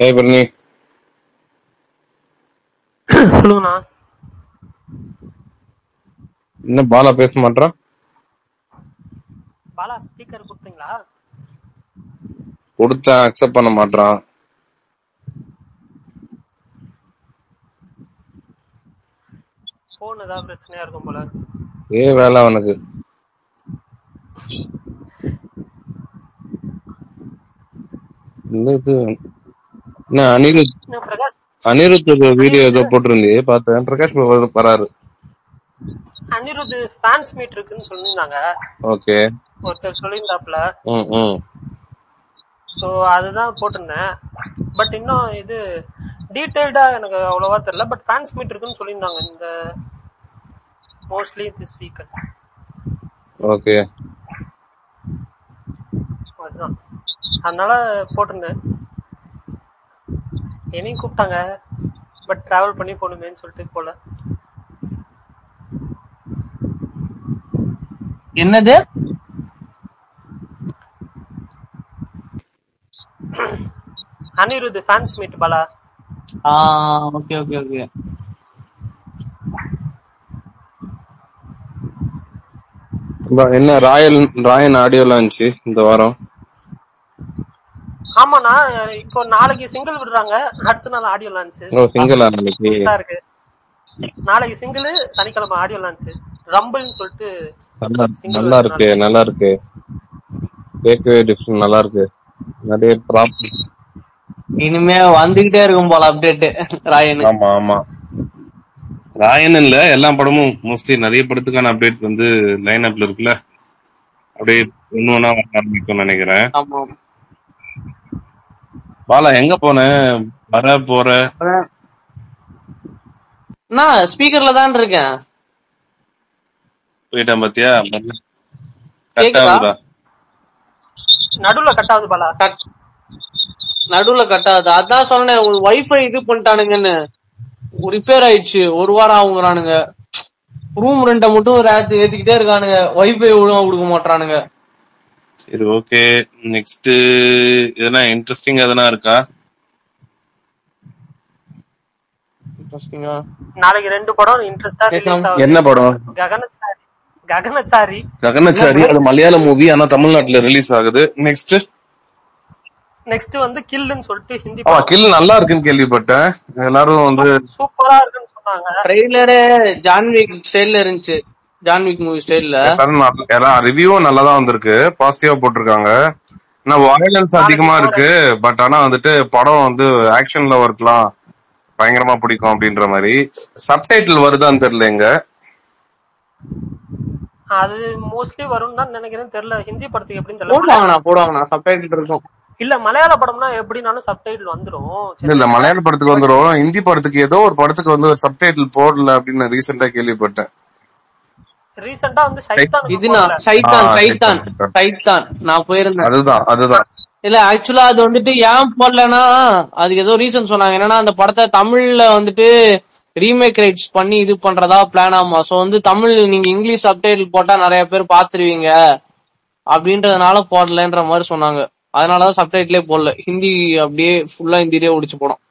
ஏய் பண்ணி சொல்லுங்கண்ணா என்ன பாலா பேச மாட்டான் பாலா ஸ்பீக்கர் கொடுத்தீங்களா கொடுத்தேன் அக்செப்ட் பண்ண மாட்டான் ஃபோன் ஏதாவது பிரச்சனையா இருக்கும் போல ஏ வேலை அவனுக்கு இந்த இது என்ன அனிருத் என்ன பிரகாஷ் அனிருத் வீடியோ ஏதோ போட்டிருந்தே பார்த்தேன் பிரகாஷ் பாபு வராரு அனிருத் ஃபேன்ஸ் மீட் இருக்குன்னு சொல்லியிருந்தாங்க ஓகே ஒருத்தர் சொல்லியிருந்தாப்ல ம் ம் ஸோ அதுதான் போட்டிருந்தேன் பட் இன்னும் இது டீட்டெயில்டா எனக்கு அவ்வளோவா தெரியல பட் ஃபேன்ஸ் மீட் இருக்குன்னு சொல்லியிருந்தாங்க இந்த மோஸ்ட்லி திஸ் வீக்கெண்ட் ஓகே அதுதான் அதனால போட்டிருந்தேன் என்னையும் கூப்பிட்டாங்க பட் டிராவல் பண்ணி போகணுமேன்னு சொல்லிட்டு போல என்னது அனிருத் ஃபேன்ஸ் மீட் பாலா ஆ ஓகே ஓகே ஓகே என்ன ராயல் ராயன் ஆடியோ லான்ச் இந்த வாரம் ஆமாண்ணா இப்போ நாளைக்கு சிங்கிள் விடுறாங்க அடுத்த நாள் ஆடியோ லான்ச் ஓ சிங்கிள் நாளைக்கு புதுசா இருக்கு நாளைக்கு சிங்கிள் சனிக்கிழமை ஆடியோ லான்ச் ரம்பிள்னு சொல்லிட்டு நல்லா நல்லா இருக்கு நல்லா இருக்கு கேட்கவே டிஃப்ரெண்ட் நல்லா இருக்கு நிறைய ப்ராப்ளம் இனிமே வந்துகிட்டே இருக்கும் போல அப்டேட் ராயன் ஆமா ஆமா ராயன் இல்ல எல்லா படமும் மோஸ்ட்லி நிறைய படத்துக்கான அப்டேட் வந்து லைன் அப்ல இருக்குல்ல அப்படியே ஒண்ணு ஒண்ணா வர ஆரம்பிக்கும்னு நினைக்கிறேன் ஆமா பாலா எங்க போன வர போற நான் ஸ்பீக்கர்ல தான் இருக்கேன் போயிட்டான் பாத்தியா கரெக்டா கேக்குதா? இருக்குதா? நடுவுல கட் ஆகுது பாலா கட் நடுவுல கட்டாது அதான் சொன்னேன் உங்களுக்கு வைஃபை இது பண்ணிட்டானுங்கன்னு ரிப்பேர் ஆயிடுச்சு ஒரு வாரம் ஆகுங்கிறானுங்க ரூம் ரெண்ட மட்டும் ரேத்து ஏத்திக்கிட்டே இருக்கானுங்க வைஃபை ஒழுங்கா கொடுக்க மாட்டானுங்க சரி ஓகே நெக்ஸ்ட் எதனா இன்ட்ரெஸ்டிங் எதனா இருக்கா இன்ட்ரெஸ்டிங்கா நாளைக்கு ரெண்டு படம் இன்ட்ரெஸ்டா ரிலீஸ் கேட்கலாம். ஆகுது என்ன படம் ககனச்சாரி ககனச்சாரி ககனச்சாரி அது மலையாள மூவி ஆனா தமிழ்நாட்டுல ரிலீஸ் ஆகுது நெக்ஸ்ட் நெக்ஸ்ட் வந்து கில்லுன்னு சொல்லிட்டு ஹிந்தி ஆமா கில் நல்லா இருக்குன்னு கேள்விப்பட்டேன் எல்லாரும் வந்து சூப்பரா இருக்குன்னு சொன்னாங்க ட்ரெய்லரு ஜான்விக் ஸ்டைல்ல இருந்துச்சு ஜான்விக் மூவி ஸ்டைல்ல எல்லாரும் நல்ல- எல்லாம் ரிவ்யூவும் நல்லா தான் வந்திருக்கு பாசிட்டிவா போட்டிருக்காங்க ஆனா வயலன்ஸ் அதிகமா இருக்கு பட் ஆனா வந்துட்டு படம் வந்து ஆக்ஷன்ல ஒர்க்லாம் பயங்கரமா பிடிக்கும் அப்படின்ற மாதிரி சப்டைட்டில் வருதான்னு தெரியல எங்க அது மோஸ்ட்லி வரும்னு தான் நினைக்கிறேன் தெரியல ஹிந்தி படத்துக்கு எப்படின்னு தெரியல போடுவாங்கண்ணா போடுவாங்கண்ணா சப்டைட்டில் இருக்கும் இல்ல மலையாள படம்னா எப்படினாலும் சப்டைட்டில் வந்துரும் இல்ல இல்ல மலையாள படத்துக்கு வந்துரும் ஹிந்தி படத்துக்கு ஏதோ ஒரு படத்துக்கு வந்து ஒரு சப்டைட்டில் போடல அப்படின்னு ரீசெண்டா கேள்விப்பட்டேன் ரீசெண்டா வந்து சைத்தான் இதுனா சைத்தான் ஆ, சைத்தான் சைத்தான். சைத்தான் நான் போயிருந்தேன் அதுதான் அதுதான் இல்ல ஆக்சுவலா அது வந்துட்டு ஏன் போடலன்னா அதுக்கு ஏதோ ரீசன் சொன்னாங்க என்னன்னா அந்த படத்தை தமிழ்ல வந்துட்டு ரீமேக் ரைட்ஸ் பண்ணி இது பண்றதா பிளான் ஆமா சோ வந்து தமிழ் நீங்க இங்கிலீஷ் சப்டைட்டில் போட்டா நிறைய பேர் பாத்துருவீங்க அப்படின்றதுனால போடலன்ற மாதிரி சொன்னாங்க அதனாலதான் சப்டைட்டிலே போடல ஹிந்தி அப்படியே ஃபுல்லா ஹிந்திலே ஒடிச்சு போடும்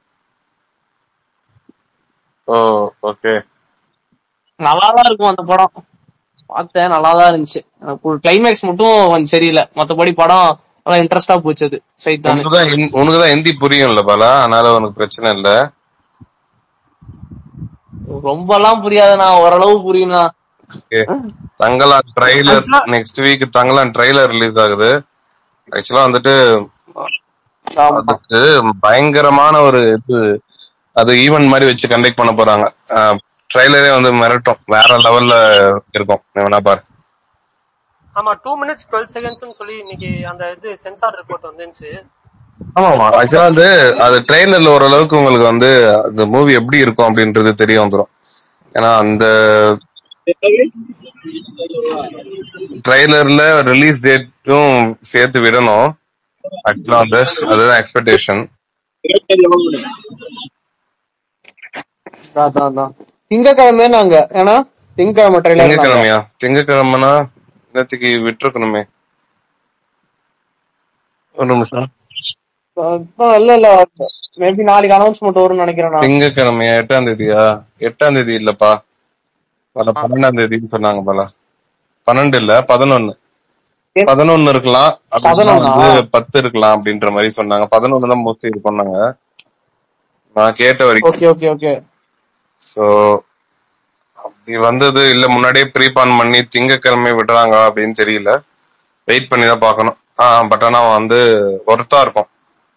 ஓ ஓகே நல்லாதான் இருக்கும் அந்த படம் பார்த்தேன் நல்லாதான் இருந்துச்சு கிளைமேக்ஸ் மட்டும் கொஞ்சம் சரியில்லை மத்தபடி படம் நல்லா இன்ட்ரெஸ்டா போச்சு அது சைத்தான் உனக்குதான் ஹிந்தி- உனக்குதான் ஹிந்தி புரியும்ல பாலா அதனால உனக்கு பிரச்சனை இல்ல ரொம்பலாம் புரியாதுண்ணா ஓரளவு புரியும்ண்ணா Okay. Thangalaan trailer next week Thangalaan trailer release ஆகுது ஆக்சுவலா வந்துட்டு அதுக்கு பயங்கரமான ஒரு இது அது ஈவென்ட் மாதிரி வச்சு கண்டக்ட் பண்ண போறாங்க ட்ரைலரே வந்து மிரட்டும் வேற லெவல்ல இருக்கும் நீ வேணா பாரு ஆமா டூ மினிட்ஸ் டுவெல் செகண்ட்ஸ்னு சொல்லி இன்னைக்கு அந்த இது சென்சார் ரிப்போர்ட் வந்துச்சு ஆமா ஆமா ஆக்சுவலா வந்து அது ட்ரெயிலர்ல ஓரளவுக்கு உங்களுக்கு வந்து அந்த மூவி எப்படி இருக்கும் அப்படின்றது தெரிய வந்துரும் ஏன்னா அந்த ட்ரெய்லர்ல ரிலீஸ் டேட்டும் சேர்த்து விடணும் ஆக்சுவலா வந்து அதுதான் எக்ஸ்பெக்டேஷன் அதான், அதான். திங்கட்கிழமை நாங்க ஏன்னா திங்கட்கிழமை ட்ரெயிலர் திங்கக்கிழமையா திங்கக்கிழமைனா நேற்றுக்கு விட்டுருக்கணுமே ஒரு நிமிஷம் இப்ப இல்ல இல்ல மேபி நாளைக்கு அனௌன்ஸ்மெண்ட் வரும்னு நினைக்கிறேன் நான் திங்கக்கிழமையா எட்டாம் தேதியா எட்டாம் தேதி இல்லப்பா வர பன்னெண்டாம் தேதின்னு சொன்னாங்க போல பன்னெண்டு இல்ல பதினொன்னு எ- பதினொன்னு இருக்கலாம் அப்படின்னா பதினொன்னா வந்து பத்து இருக்கலாம் அப்படின்ற மாதிரி சொன்னாங்க பதினொன்னு தான் மோஸ்ட்லி இது பண்ணாங்க நான் கேட்ட வரைக்கும் ஓகே ஓகே ஓகே சோ அப்படி வந்தது இல்ல முன்னாடியே ப்ரீபான் பண்ணி திங்கக்கிழமை விடுறாங்க அப்படின்னு தெரியல வெயிட் பண்ணி தான் பார்க்கணும் பட் ஆனா வந்து ஒர்த்தா இருக்கும்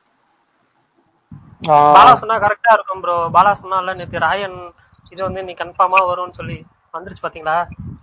பாலா சொன்னா கரெக்டா இருக்கும் ப்ரோ பாலா சொன்னால நேத்து ராயன் இது வந்து நீ கன்ஃபார்மா வரும்னு சொல்லி வந்துருச்சு பாத்தீங்களா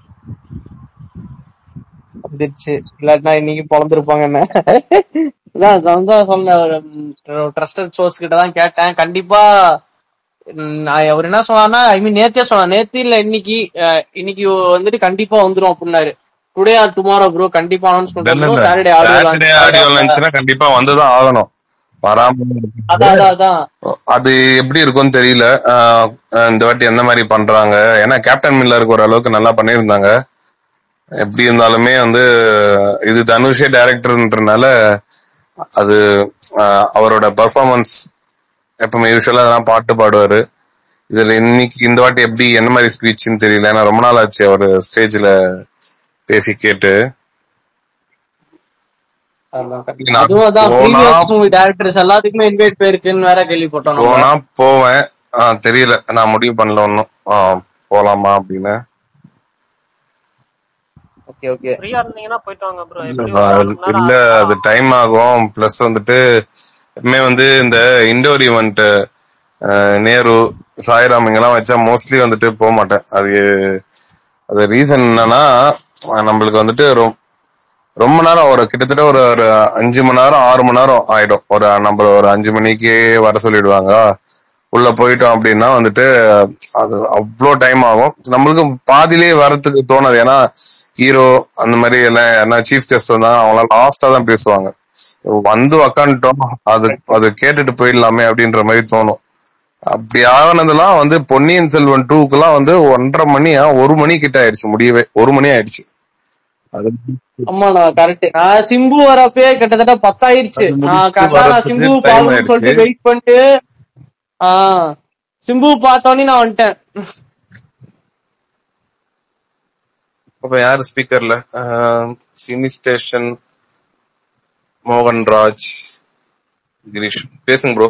வந்துருச்சு இல்லாட்டினா இன்னைக்கு பொழந்திருப்பாங்க என்ன அதான் நான் தான் சொன்னேன் ட்ரஸ்டட் சோர்ஸ் கிட்ட தான் கேட்டேன் கண்டிப்பா ம், நான் அவர் என்ன சொன்னார்னா ஐ மீன் நேத்தே சொன்னார் நேத்து இல்ல இன்னைக்கு அஹ், இன்னைக்கு வந்துட்டு கண்டிப்பா வந்துரும் அப்படின்னாரு டுடே ஆர் டுமாரோ ப்ரோ கண்டிப்பா அனௌன்ஸ்மெண்ட் இல்ல இல்ல வந்துரும் Saturday audio Saturday audio launch லான்ச்னா கண்டிப்பா வந்துதான் ஆகணும் வராம இருக்கு. அதான் அதான் அதான் அது எப்படி இருக்கும்னு தெரியல ஆஹ் இந்த வாட்டி எந்த மாதிரி பண்றாங்க ஏன்னா கேப்டன் மில்லருக்கு ஒரு அளவுக்கு நல்லா பண்ணியிருந்தாங்க எப்படி இருந்தாலுமே வந்து இது தனுஷே டைரக்டர்ன்றனால அது ஆஹ் அவரோட பர்ஃபார்மன்ஸ் எப்பவுமே யூஸ்வலா அதெல்லாம் பாட்டு பாடுவாரு இதுல இன்னைக்கு இந்த வாட்டி எப்படி என்ன மாதிரி ஸ்பீச்னு தெரியல ஏன்னா ரொம்ப நாள் ஆச்சு அவர் ஸ்டேஜ்ல பேசி கேட்டு அதான். நான் அதுவும் அதான் போனா ப்ரீவியஸ் மூவி டேரக்டர்ஸ் எல்லாத்துக்குமே இன்வைட் போயிருக்குன்னு வேற கேள்விப்பட்டோம் நம்ம போனா போவேன் ஆஹ் தெரியல நான் முடிவு பண்ணல ஒன்னும் போலாமா அப்படின்னு ஓகே ஓகே ஃப்ரீயா இருந்தீங்கன்னா போயிட்டு வாங்க ப்ரோ எப்படி இல்லப்பா, ஒரு நாலு மணி நேரம் இல்ல ஆகுமா அது டைம் ஆகும் பிளஸ் வந்துட்டு எப்பவுமே வந்து இந்த இண்டோர் ஈவெண்ட் நேரு சாய்ராம் இங்கெல்லாம் வச்சா மோஸ்ட்லி வந்துட்டு போக மாட்டேன் அது அது ரீசன் என்னன்னா அஹ் நம்மளுக்கு வந்துட்டு ரொ- ரொம்ப நேரம் ஒரு கிட்டத்தட்ட ஒரு ஒரு அஞ்சு மணி நேரம் ஆறு மணி நேரம் ஆயிடும் ஒரு நம்ம ஒரு அஞ்சு மணிக்கு வர சொல்லிடுவாங்க உள்ள போயிட்டோம் அப்படின்னா வந்துட்டு அது அவ்வளோ டைம் ஆகும் நம்மளுக்கு பாதியிலே வரத்துக்கு தோணாது ஏன்னா ஹீரோ அந்த மாதிரி எல்லாம் யாருன்னா சீஃப் கெஸ்ட் வந்தாங்க அவங்களாம் லாஸ்டா தான் பேசுவாங்க வந்து உக்காந்துட்டோம் அது அது கேட்டுட்டு போயிடலாமே அப்படின்ற மாதிரி தோணும் அப்படி ஆனதெல்லாம் வந்து பொன்னியின் செல்வன் டூக்குலாம் வந்து ஒன்றரை மணி ஆ, ஒரு மணி கிட்ட ஆயிடுச்சு முடியவே ஒரு மணி ஆயிடுச்சு அது ஆமா நான் கரெக்ட் நான் சிம்பு வரப்பே கிட்டத்தட்ட பத்தாயிருச்சு அது நான் முடிச்சு கரெக்டா நான் வரதுக்கு சிம்பு டைம் பாக்கணும்னு ஆயிடுச்சு சொல்லிட்டு வெயிட் பண்ணிட்டு ஆஹ் சிம்பு பார்த்தோன்னே நான் வந்துட்டேன் அப்ப யாரு ஸ்பீக்கர்ல சினி ஸ்டேஷன் மோகன்ராஜ் கிரீஷ் பேசுங்க ப்ரோ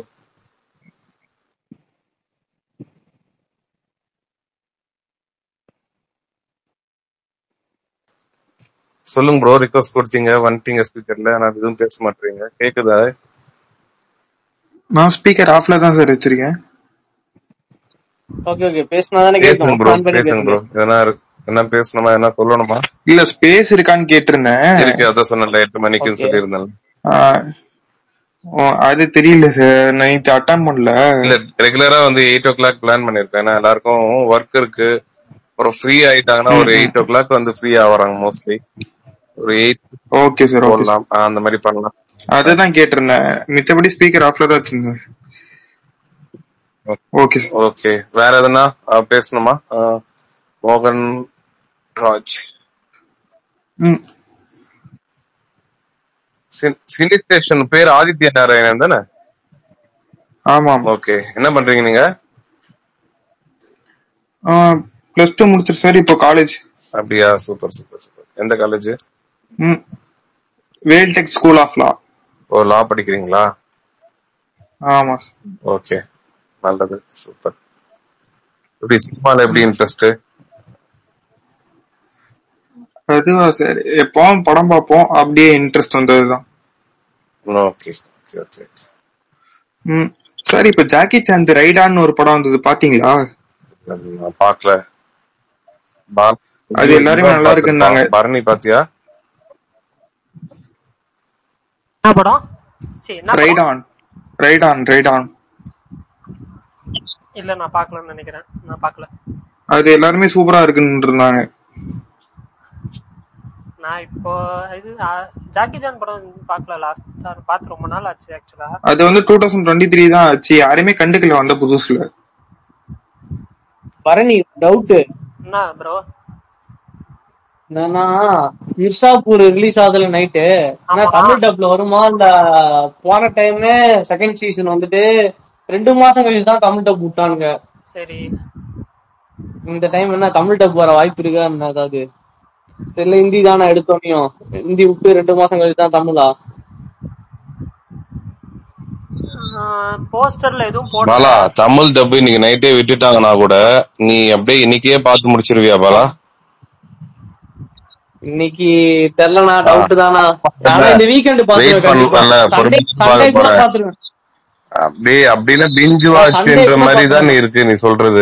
சொல்லுங்க ப்ரோ ரிக்வஸ்ட் கொடுத்தீங்க வந்துட்டீங்க ஸ்பீக்கர்ல ஆனா எதுவும் பேச மாட்டீங்க கேக்குதா நான் ஸ்பீக்கர் ஆஃப்ல தான் சார் வச்சிருக்கேன் ஓகே ஓகே பேசினா தானே பேசுங்க கேட்கும் ப்ரோ ஆன் பண்ணி பேசுங்க பேசுங்க ப்ரோ எதனா இருக்கு என்ன பேசணுமா என்ன சொல்லணுமா இல்ல ஸ்பேஸ் இருக்கான்னு கேட்டிருந்தேன் இருக்கு அதான் சொன்னல எட்டு மணிக்குன்னு ஓகே சொல்லியிருந்தேன் ஆஹ் ஓ, அது தெரியல சார் நைட் அட்டன் பண்ணல இல்ல ரெகுலரா வந்து எயிட் ஓ கிளாக் பிளான் பண்ணிருக்கேன் ஏன்னா எல்லாருக்கும் ஒர்க் இருக்கு அப்புறம் ஃப்ரீ ஆயிட்டாங்கன்னா ஒரு ம் ம் எயிட் ஓ கிளாக் வந்து ஃப்ரீ ஆகுறாங்க மோஸ்ட்லி ஒரு eight okay sir okay sir போடலாம் ஆ, அந்த மாதிரி பண்ணலாம் அதுதான் கேட்டிருந்தேன் மித்தபடி ஸ்பீக்கர் ஆஃப்ல தான் வச்சிருந்தேன் ஓகே சார் ஓகே வேற எதுனா ஆ, பேசணுமா ஆ, மோகன் ராஜ் ம் சின்- சினி ஸ்டேஷன் பேர் ஆதித்ய நாராயணன் தானே ஆமா ஆமா ஓகே என்ன பண்றீங்க நீங்க பிளஸ் டூ முடிச்சிரு சார் இப்போ காலேஜ் அப்படியா சூப்பர் சூப்பர் சூப்பர் எந்த காலேஜ் ம் Veltech school of law oh law படிக்கிறீங்களா ஆமா sir. ஓகே நல்லது சூப்பர் எப்படி சினிமால எப்படி இன்ட்ரெஸ்ட் அதுவா சார் எப்பவும் படம் பார்ப்போம் அப்படியே இன்ட்ரெஸ்ட் வந்ததுதான் ஓகே ஓகே ஓகே ம் சார் இப்ப ஜாக்கி சாந்த் ரைடான்னு ஒரு படம் வந்தது பாத்தீங்களா நான் பார்க்கல பா- அது இது எல்லாருமே இவன் நல்லா இருக்குன்னாங்க பார்த்திருப்பான். பரணி பாத்தியா என்ன படம் சரி என்ன ரைட் படம் on right on right on இல்ல நான் பாக்கலன்னு நினைக்கிறேன் நான் பாக்கல அது எல்லாருமே சூப்பரா இருக்குன்னு இருந்தாங்க நான் இப்போ இது ஆ, ஜாக்கி ஜான் படம் பாக்கல லாஸ்டா பார்த்து ரொம்ப நாள் ஆச்சு ஆக்சுவலா அது வந்து டூ தௌசண்ட் டுவெண்ட்டி த்ரீ தான் ஆச்சு யாருமே கண்டுக்கல வந்த புதுசுல பரணி டவுட் என்ன ப்ரோ என்னன்னா மிர்சாப்பூர் ரிலீஸ் ஆகுதுல நைட்டு ஆனா ஆமா. தமிழ் டப்ல வருமா இந்த போன டைமே செகண்ட் சீசன் வந்துட்டு ரெண்டு மாசம் கழிச்சு தான் தமிழ் டப் விட்டானுங்க சரி இந்த டைம் என்ன தமிழ் டப் வர வாய்ப்பு இருக்கா என்ன ஏதாவது தெரியல ஹிந்தி தானே எடுத்தோனையும் ஹிந்தி விட்டு ரெண்டு மாசம் கழிச்சு தான் தமிழா போஸ்டர்ல எதுவும் பாலா போடல தமிழ் டப் இன்னைக்கு நைட்டே விட்டுட்டாங்கன்னா கூட நீ அப்படியே இன்னைக்கே பார்த்து முடிச்சிருவியா பாலா இன்னைக்கு தெரியலண்ணா டவுட் தானா ஆனா இந்த வீக்கெண்ட் Wait பண்ணல, பொறுமையா பார்க்க போறேன். பாத்துருவேன் அப்படியே அப்படின்னா பிஞ்சு Sunday வாட்ச்ன்ற கூட மாதிரி தான் பார்க்கலாம். இருக்கு நீ சொல்றது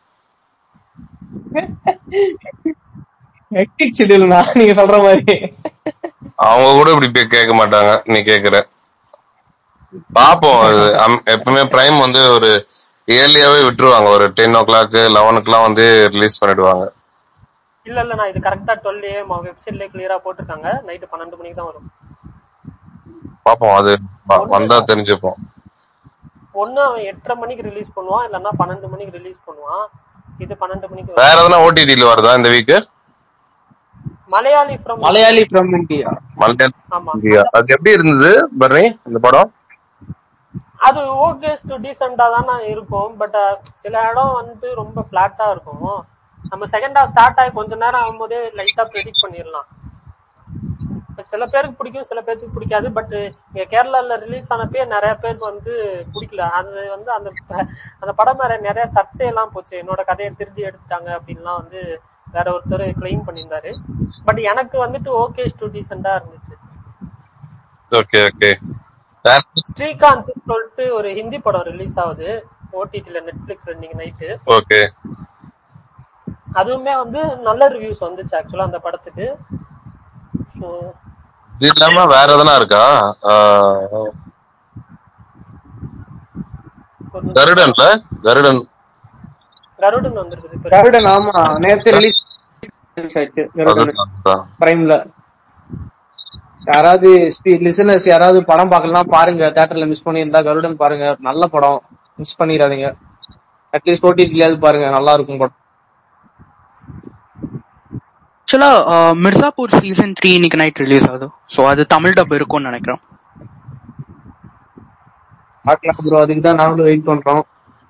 ஹெக்டிக் ஷெட்யூல்ண்ணா நீங்க சொல்ற மாதிரி அவங்க கூட இப்படி போய் கேட்க மாட்டாங்க நீ கேக்குற பாப்போம் அது அம்- எப்பவுமே பிரைம் வந்து ஒரு இயர்லியாவே விட்டுருவாங்க ஒரு டென் ஓ கிளாக் லெவனுக்குலாம் வந்து ரிலீஸ் பண்ணிடுவாங்க இல்ல இல்ல நான் இது கரெக்டா டுவெல் ஏஎம் வெப்சைட்லயே கிளியரா போட்டிருக்காங்க நைட்டு பன்னெண்டு மணிக்கு தான் வரும் பாப்போம் அது வ- வந்தா தெரிஞ்சுப்போம் ஒண்ணு அவன் எட்டரை மணிக்கு ரிலீஸ் பண்ணுவான் இல்லன்னா பன்னெண்டு மணிக்கு ரிலீஸ் பண்ணுவான் இது பன்னெண்டு மணிக்கு வரும் வேற எதனா ஓடிடில வருதா இந்த week Malayali from Malayali from India Malayalam ஆமா இந்தியா. அது எப்படி இருந்தது பர்னி இந்த படம் அது ஓகே டு டீசெண்டா தானே இருக்கும் பட் சில இடம் வந்து ரொம்ப பிளாட்டா இருக்கும் நம்ம செகண்ட் ஹாஃப் ஸ்டார்ட் ஆகி கொஞ்ச நேரம் ஆகும்போதே லைட்டா ப்ரெடிக்ட் பண்ணிடலாம் இப்ப சில பேருக்கு பிடிக்கும் சில பேருக்கு பிடிக்காது பட் இங்க கேரளால ரிலீஸ் ஆனப்பயே நிறைய பேருக்கு வந்து பிடிக்கல அது வந்து அந்த அந்த படம் மேல நிறைய சர்ச்சையெல்லாம் போச்சு என்னோட கதையை திருடி எடுத்துட்டாங்க அப்படின்லாம் வந்து வேற ஒருத்தர் கிளைம் பண்ணியிருந்தாரு பட் எனக்கு வந்துட்டு ஓகே டு டீசெண்டா இருந்துச்சு ஓகே ஓகே வேற ஸ்ரீகாந்த் சொல்லிட்டு ஒரு ஹிந்தி படம் ரிலீஸ் ஆகுது ஓடிடில நெட்ஃபிளிக்ஸ்ல இன்னைக்கு நைட்டு ஓகே அதுவுமே வந்து நல்ல ரிவ்யூஸ் வந்துச்சு ஆக்சுவலா அந்த படத்துக்கு ஸோ இது இல்லாம வேற எதனா இருக்கா ஆஹ், கருடன்ல கருடன் கருடன் வந்திருக்குது இப்ப கருடன் ஆமா நேத்து ரிலீஸ் ஆயிடுச்சு கருடன் அதுதான். பிரைம்ல யாராவது லிசனர்ஸ் யாராவது படம் பார்க்கலாம் பாருங்க தியேட்டர்ல மிஸ் பண்ணியிருந்தா கருடன் பாருங்க நல்ல படம் மிஸ் பண்ணிடாதீங்க அட்லீஸ்ட் ஓடிடியாவது பாருங்க நல்லா இருக்கும் படம் ஆக்சுவலா மிர்சாப்பூர் சீசன் த்ரீ இன்னைக்கு நைட் ரிலீஸ் ஆகுது ஸோ அது தமிழ் டப் இருக்கும்னு நினைக்கிறேன் பார்க்கலாம் ப்ரோ அதுக்கு தான் நாங்களும் வெயிட் பண்றோம்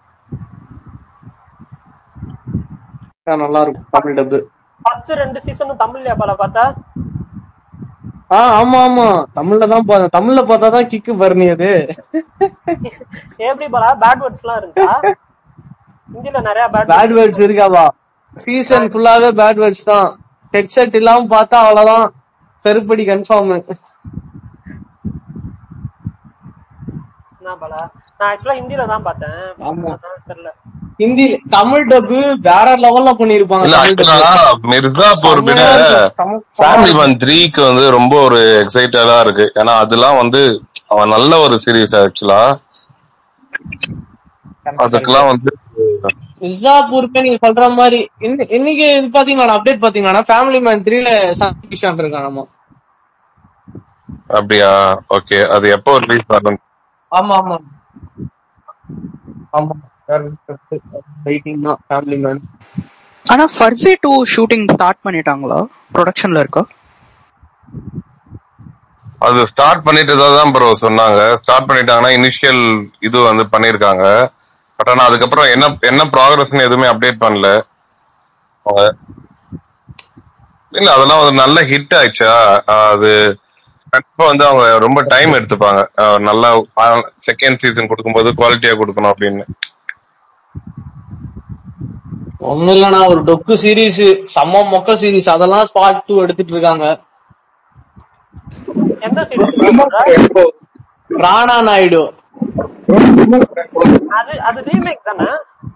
அதான் நல்லா இருக்கும் தமிழ் டப்பு ஃபர்ஸ்ட் ரெண்டு சீசனும் தமிழ்லயா பல பார்த்தா ஆ ஆமா ஆமா தமிழ்ல தான் பார்த்தேன் தமிழ்ல பார்த்தா தான் கிக்கு பரணி அது எப்படி பலா பேட் வேர்ட்ஸ் எல்லாம் இருந்துச்சா ஹிந்தில நிறைய பேட் பேட் வேர்ட்ஸ் இருக்காவா சீசன் ஃபுல்லாவே பேட் வேர்ட்ஸ் தான் ஹெட்செட் இல்லாம பார்த்தா அவ்வளவுதான் செருப்படி கன்ஃபார்ம் என்ன பலா நான் ஆக்சுவலா ஹிந்தில தான் பார்த்தேன் ஆமா. அதான் தெரியல ஹிந்தி தமிழ் டப்பு வேற லெவல்ல பண்ணிருப்பாங்க இல்ல தமிழ் dub. ஆக்சுவலா மிர்சாப்பூர் விட செம்மையா இருக்கும். செம- ஃபேமிலி மேன் த்ரீக்கு வந்து ரொம்ப ஒரு எக்ஸைட்டடா இருக்கு ஏன்னா அதெல்லாம் வந்து அவன் நல்ல ஒரு சீரீஸ் ஆக்சுவலா அதுக்கெல்லாம் வந்து மிர்சாப்பூருக்கு நீங்க சொல்ற மாதிரி இன்னி- இன்னைக்கு இது பாத்தீங்களா அப்டேட் பாத்தீங்கன்னா ஃபேமிலி மேன் த்ரீல கிஷான் இருக்கான் அப்படியா ஓகே அது எப்போ ரிலீஸ் ஆகும் ஆமா ஆமா ஆமா வெயிட்டிங் தான் ஃபேமிலி மேன் ஆனா ஃபர்ஸி டூ ஷூட்டிங் ஸ்டார்ட் பண்ணிட்டாங்களா ப்ரொடக்ஷன்ல இருக்கா அது ஸ்டார்ட் பண்ணிட்டு தான் ப்ரோ சொன்னாங்க ஸ்டார்ட் பண்ணிட்டாங்கன்னா இனிஷியல் இது வந்து பண்ணிருக்காங்க பட் ஆனா அதுக்கப்புறம் என்ன என்ன ப்ராக்ரஸ்னு எதுவுமே அப்டேட் பண்ணல அவங்க இல்ல அதெல்லாம் ஒரு நல்ல ஹிட் ஆயிடுச்சா அது கண்டிப்பா வந்து அவங்க ரொம்ப டைம் எடுத்துப்பாங்க அஹ் நல்லா செகண்ட் சீசன் கொடுக்கும்போது குவாலிட்டியா கொடுக்கணும் அப்படின்னு ஒண்ணும் இல்லண்ணா ஒரு டொக்கு சீரிஸ் செம்ம மொக்க சீரிஸ் அதெல்லாம் ஸ்பாட் டூ எடுத்துட்டு இருக்காங்க எந்த சீசன் ராணா நாயுடு அது அது ரீமேக் தானே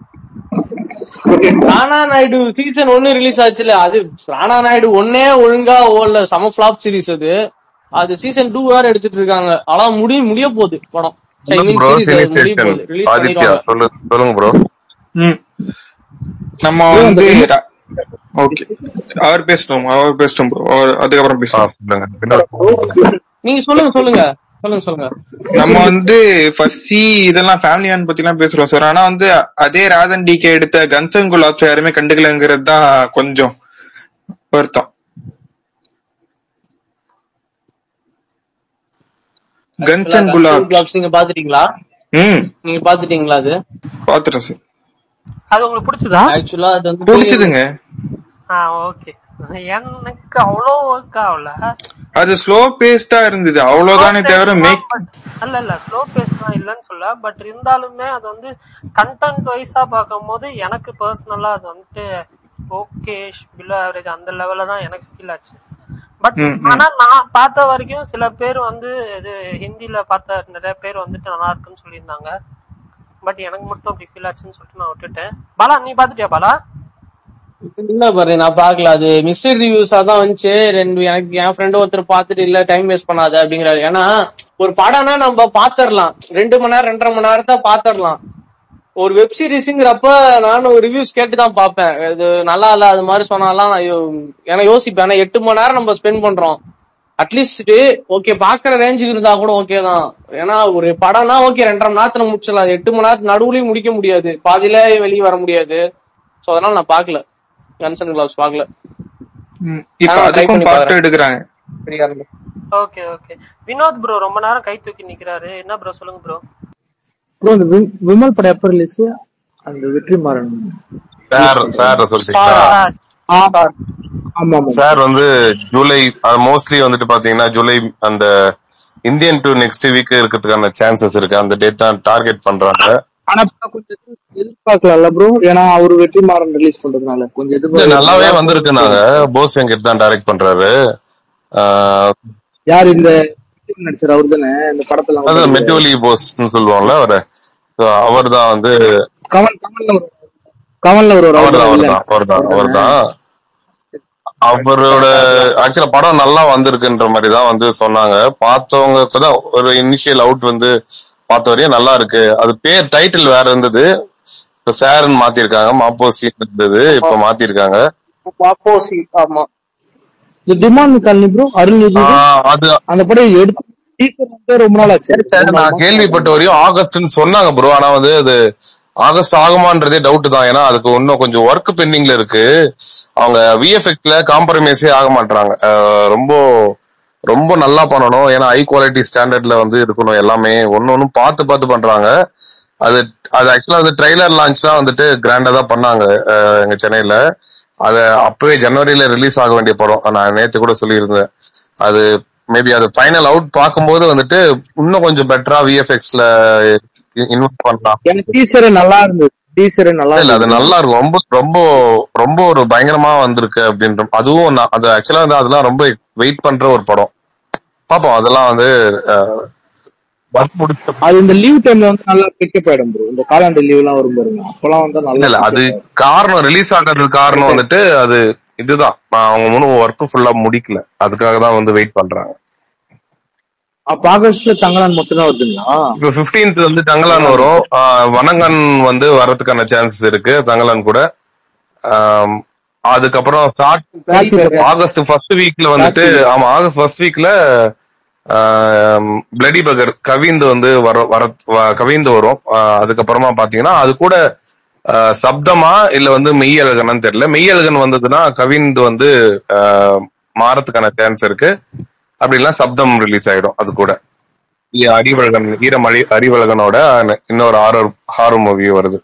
ராணா நாயுடு சீசன் ஒன்னு ரிலீஸ் ஆச்சுல அது ராணா நாயுடு ஒன்னே ஒழுங்கா ஓடல செம ஃபிளாப் சீரிஸ் அது அது சீசன் டூ வேற எடுத்துட்டு இருக்காங்க ஆனா முடிய முடிய போகுது படம் I mean ப்ரோ series அது முடிய போகுது ரிலீஸ் ஆதித்யா பண்ணிடுவாங்க சொல்லு சொல்லுங்க ப்ரோ ம். நம்ம வந்து ஓகே அவர் பேசட்டும் அவர் பேசட்டும் bro. அவர் அதுக்கப்புறம் பேசலாம் சொல்லுங்க பின்னாடி நீங்க சொல்லுங்க சொல்லுங்க சொல்லுங்க சொல்லுங்க நம்ம வந்து ஃபர்ஸ்ட் இதெல்லாம் ஃபேமிலி மேன் பத்தி எல்லாம் பேசுறோம் சார் ஆனா வந்து அதே ராதன் டிகே எடுத்த கன்சன் குலாப்ஸ் யாருமே கண்டுக்கலங்கிறது தான் கொஞ்சம் வருத்தம் guns and Guns and Gulab Gloves நீங்க பாத்துட்டீங்களா ம் நீங்க பாத்துட்டீங்களா அது பாத்துட்டேன் சார் அது உங்களுக்கு பிடிச்சதா ஆக்சுவலா அது வந்து பிடிச்சதுங்க ஆ ஓகே எனக்கு அவ்வளோ ஒர்க் ஆகல அது ஸ்லோ பேஸ்டா இருந்தது அவ்வளவுதானே தவிர மேக் அல்ல இல்ல ஸ்லோ பேஸ் தான் இல்லைன்னு சொல்ல பட் இருந்தாலுமே அது வந்து கண்டென்ட் வைஸா பார்க்கும்போது எனக்கு பர்சனலா அது வந்துட்டு ஓகே பிலோ ஆவரேஜ் அந்த லெவல்ல தான் எனக்கு ஃபீல் ஆச்சு பட் ம், ம். ஆனா நான் பார்த்த வரைக்கும் சில பேர் வந்து இது ஹிந்தில பார்த்த நிறைய பேர் வந்துட்டு நல்லா இருக்குன்னு சொல்லியிருந்தாங்க பட் எனக்கு மட்டும் அப்படி ஃபீல் ஆச்சுன்னு சொல்லிட்டு நான் விட்டுட்டேன் பாலா நீ பாத்துட்டியா பாலா இல்ல பாரு நான் பாக்கல அது மிஸ்டர் ரிவ்யூஸா தான் வந்துச்சு ரெண்டு எனக்கு என் ஃப்ரெண்டு ஒருத்தர் பாத்துட்டு இல்ல டைம் வேஸ்ட் பண்ணாத அப்படிங்கிறாரு ஏன்னா ஒரு படம்னா நம்ம பாத்துரலாம் ரெண்டு மணி நேரம் ரெண்டரை மணி நேரத்தை பாத்துரலாம் ஒரு வெப் சீரிஸ்ங்கிறப்ப நானும் ரிவ்யூஸ் கேட்டு தான் பாப்பேன் இது நல்லா இல்ல அது மாதிரி சொன்னாலாம் நான் யோ- ஏன்னா யோசிப்பேன் ஏன்னா எட்டு மணி நேரம் நம்ம ஸ்பெண்ட் பண்றோம் அட்லீஸ்ட் ஓகே பாக்குற ரேஞ்சுக்கு இருந்தா கூட ஓகே தான் ஏன்னா ஒரு படம்னா ஓகே ரெண்டரை மணி நேரத்துல முடிச்சிடலாம் எட்டு மணி நேரத்து நடுவுலயும் முடிக்க முடியாது பாதியில வெளியே வர முடியாது சோ அதனால நான் பாக்கல கன்ஸ் அண்ட் கிளப்ஸ் பாக்கல இப்ப ஆ, try அதுக்கும் பண்ணி பார்ட் பாக்குறேன். எடுக்கிறாங்க ஃப்ரீயா இருந்து ஓகே ஓகே வினோத் ப்ரோ ரொம்ப நேரம் கை தூக்கி நிக்கிறாரு என்ன ப்ரோ சொல்லுங்க ப்ரோ ப்ரோ இந்த வி- விமல் படம் எப்ப ரிலீஸ் அந்த வெற்றிமாறன் சார் சார் சொல்லிட்டீங்களா ஆமா ஆமா சார் வந்து ஜூலை மோஸ்ட்லி வந்துட்டு பாத்தீங்கன்னா ஜூலை அந்த இந்தியன் டு நெக்ஸ்ட் வீக் இருக்கிறதுக்கான சான்சஸ் இருக்கு அந்த டேட் தான் டார்கெட் பண்றாங்க ஆனா இப்ப கொஞ்சம் எதிர்பார்க்கலாம்ல ப்ரோ ஏன்னா அவரு வெற்றிமாறன் ரிலீஸ் பண்றதுனால கொஞ்சம் இல்ல, எதிர்பார்க்க நல்லாவே வந்திருக்கு நாங்க போஸ் வெங்கட் தான் டைரக்ட் பண்றாரு ஆஹ், யார் இந்த நடிச்சார் அவர் தானே இந்த படத்துல அது வந்து மெட்டோலி போஸ்ன்னு சொல்லுவாங்கல்ல அவரு அவர் தான் வந்து கமல் கமல்ல ஒரு கமல்ல ஒரு அவர் தான் அவர் அவர் தான் அவர் தான் அவர் தான் அவரோட ஆக்சுவலா படம் நல்லா வந்திருக்குன்ற மாதிரி தான் வந்து சொன்னாங்க பார்த்தவங்க தான் ஒரு இனிஷியல் அவுட் வந்து பார்த்த வரையும் நல்லா இருக்கு அது பேர் டைட்டில் வேற இருந்தது இப்ப சார்ன்னு மாத்திருக்காங்க மாப்போசி இருந்தது இப்ப மாத்திருக்காங்க ஆப்போசி ஆமா இந்த டிமாண்ட் காலனி ப்ரோ அருள்நிதி ஆஹ் அது அந்த படம் எடுத்து டீசர் வந்து ரொம்ப நாள் ஆச்சு சார், நான் கேள்விப்பட்ட வரையும் ஆகஸ்ட்னு சொன்னாங்க ப்ரோ ஆனா வந்து அது ஆகஸ்ட் ஆகுமான்றதே டவுட் தான் ஏன்னா அதுக்கு இன்னும் கொஞ்சம் ஒர்க் பெண்டிங்ல இருக்கு அவங்க விஎஃப்எக்ஸ்ல காம்ப்ரமைஸே ஆக மாட்டாங்க ரொம்ப ரொம்ப நல்லா பண்ணணும் ஏன்னா ஹை குவாலிட்டி ஸ்டாண்டர்ட்ல வந்து இருக்கணும் எல்லாமே ஒன்னு ஒன்னும் பார்த்து பார்த்து பண்றாங்க அது அது ஆக்சுவலா வந்து ட்ரைலர் லான்ச்லாம் வந்துட்டு கிராண்டா தான் பண்ணாங்க அஹ், எங்க சென்னையில அது அப்பவே ஜனவரியில ரிலீஸ் ஆக வேண்டிய படம் நான் நேத்து கூட சொல்லியிருந்தேன் அது மேபி அது ஃபைனல் அவுட் பார்க்கும்போது வந்துட்டு இன்னும் கொஞ்சம் பெட்டரா விஎஃப்எக்ஸ்ல இன்வெஸ்ட் பண்ணலாம் எனக்கு டீசர் நல்லா இருந்தது டீசர் நல்லா இல்ல அது இருந்தது நல்லா இருக்கும் ரொம்ப ரொம்ப ரொம்ப ஒரு பயங்கரமா வந்திருக்கு அப்படின்ற அதுவும் நான் அது ஆக்சுவலா வந்து அதெல்லாம் ரொம்ப வெயிட் பண்ற ஒரு படம் பாப்போம் அதெல்லாம் வந்து ஒர்க் முடிச்ச அது இந்த லீவ் டைம்ல வந்து நல்லா பிக்கப் ஆயிடும் ப்ரோ இந்த காலாண்டு லீவ் எல்லாம் வரும் பாருங்க அப்பெல்லாம் வந்து இல்ல நல்லா இல்ல அது காரணம் ரிலீஸ் ஆகிறதுக்கு காரணம் வந்துட்டு அது இதுதான் நான் அவங்க முன்னும் ஒர்க் ஃபுல்லா முடிக்கல அதுக்காக தான் வந்து வெயிட் பண்றாங்க அப்ப ஆகஸ்ட்ல தங்கலான் மட்டும் தான் வருதுங்களா இப்ப 15th வந்து தங்கலான் வரும் ஆஹ் வனங்கன் வந்து வர்றதுக்கான சான்சஸ் இருக்கு தங்கலான் கூட ஆம், அதுக்கப்புறம் ஸ்டார்ட் ஆகஸ்ட் ஃபர்ஸ்ட் வீக்ல வந்துட்டு ஆமா ஆகஸ்ட் ஃபர்ஸ்ட் வீக்ல பிளடி பகர் கவிந்து வந்து வர வர வ- கவிந்து வரும் ஆஹ் அதுக்கப்புறமா பாத்தீங்கன்னா அது கூட ஆஹ் சப்தமா இல்ல வந்து மெய்யழகனான்னு தெரியல மெய்யழகன் வந்ததுன்னா கவிந்து வந்து ஆஹ் மாறத்துக்கான சான்ஸ் இருக்கு அப்படி இல்லைன்னா சப்தம் ரிலீஸ் ஆயிடும் அது கூட இ- அறிவழகன் ஈரம் அழி அறிவழகனோட இன்னொரு ஹாரர் ஹாரர் மூவி வருது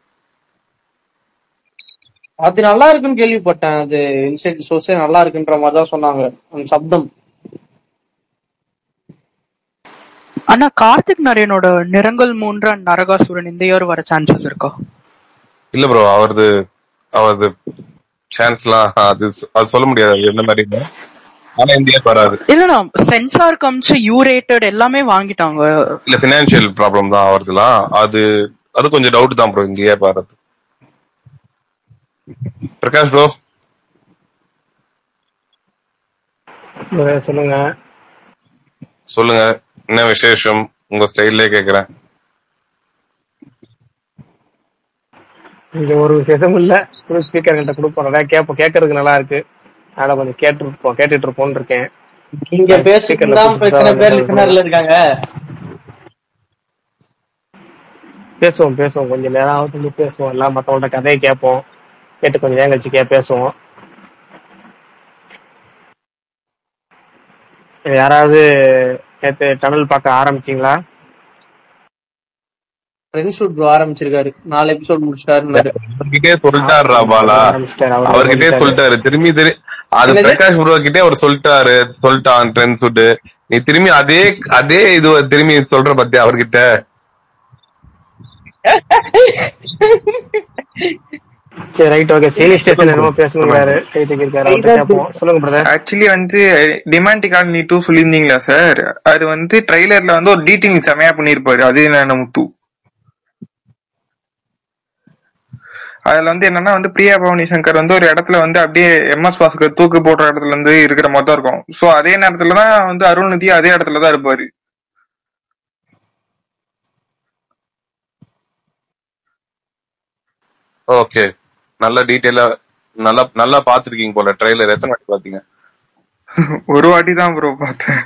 அது நல்லா இருக்குன்னு கேள்விப்பட்டேன் அது இன்சைட் சோர்ஸே நல்லா இருக்குன்ற மாதிரி தான் சொன்னாங்க அந்த சப்தம் ஆனா கார்த்திக் நரேனோட நிறங்கள் மூன்ற நரகாசுரன் இந்த இயர் வர சான்சஸ் இருக்கா இல்ல ப்ரோ அவரது அவரது சான்ஸ்லாம் அது அது சொல்ல முடியாது என்ன மாதிரி ஆனா இந்தியா வராது இல்லனா சென்சார் கம்ஸ் யூ ரேட்டட் எல்லாமே வாங்கிட்டாங்க இல்ல பினான்சியல் ப்ராப்ளம் தான் அவரதுலாம் அது அது கொஞ்சம் டவுட் தான் ப்ரோ இந்தியா வராது பிரகாஷ் ப்ரோ சொல்லுங்க சொல்லுங்க என்ன விசேஷம் உங்க ஸ்டைல்லே கேக்குறேன் இங்க ஒரு விசேஷம் இல்ல புது ஸ்பீக்கர் கிட்ட கொடுப்போம் நிறைய கேட்போம் கேட்கறதுக்கு நல்லா இருக்கு அதனால கொஞ்சம் கேட்டு இருப்போம் கேட்டுட்டு இருப்போம்னு இருக்கேன் இங்க பேசிட்டு தான் இப்ப எத்தனை பேர் லிசனர்ல இருக்காங்க பேசுவோம் பேசுவோம் கொஞ்சம் நேரம் ஆகுது பேசுவோம் எல்லாம் மத்தவங்கள்ட்ட கதையை கேட்போம் கேட்டு கொஞ்சம் நேரம் கழிச்சு கே பேசுவோம் யாராவது நேத்து டனல் பார்க்க ஆரம்பிச்சீங்களா ஃப்ரெண்ட் ஷூட் ப்ரோ ஆரம்பிச்சிருக்காரு நாலு எபிசோட் முடிச்சிட்டாருன்னாரு அவர்கிட்டே சொல்லிட்டாருடா பாலா ஆரம்பிச்சிட்டாரு அவர் அவர்கிட்டே சொல்லிட்டாரு திரும்பி திரு அது என்னது? பிரகாஷ் ப்ரோ கிட்டே அவர் சொல்லிட்டாரு சொல்லிட்டான் ட்ரெண்ட் சுட்டு நீ திரும்பி அதே அதே இது திரும்பி சொல்ற பத்தியா அவர்கிட்ட சரி ரைட் ஓகே சீனி ஸ்டேஷன் என்னமோ பேசணுங்கிறாரு கை தூக்கிருக்காரு அவர்கிட்ட கேட்போம் சொல்லுங்க பிரதர் ஆக்சுவலி வந்து டிமாண்ட் காலனி டூ சொல்லியிருந்தீங்களா சார் அது வந்து ட்ரைலர்ல வந்து ஒரு டீட்டிங் செமையா பண்ணிருப்பாரு அது என்ன முத்து அதுல வந்து என்னன்னா வந்து பிரியா பவானி சங்கர் வந்து ஒரு இடத்துல வந்து அப்படியே எம்எஸ் பாஸ்கர் தூக்கு போடுற இடத்துல இருந்து இருக்கிற மாதிரி தான் இருக்கும் சோ அதே நேரத்துல தான் வந்து அருள்நிதி அதே இடத்துல தான் இருப்பாரு ஓகே நல்ல டீடைலா நல்லா நல்லா பாத்துருக்கீங்க போல ட்ரெய்லர் எத்தனை வாட்டி பாத்தீங்க ஒரு வாட்டி தான் ப்ரோ பார்த்தேன்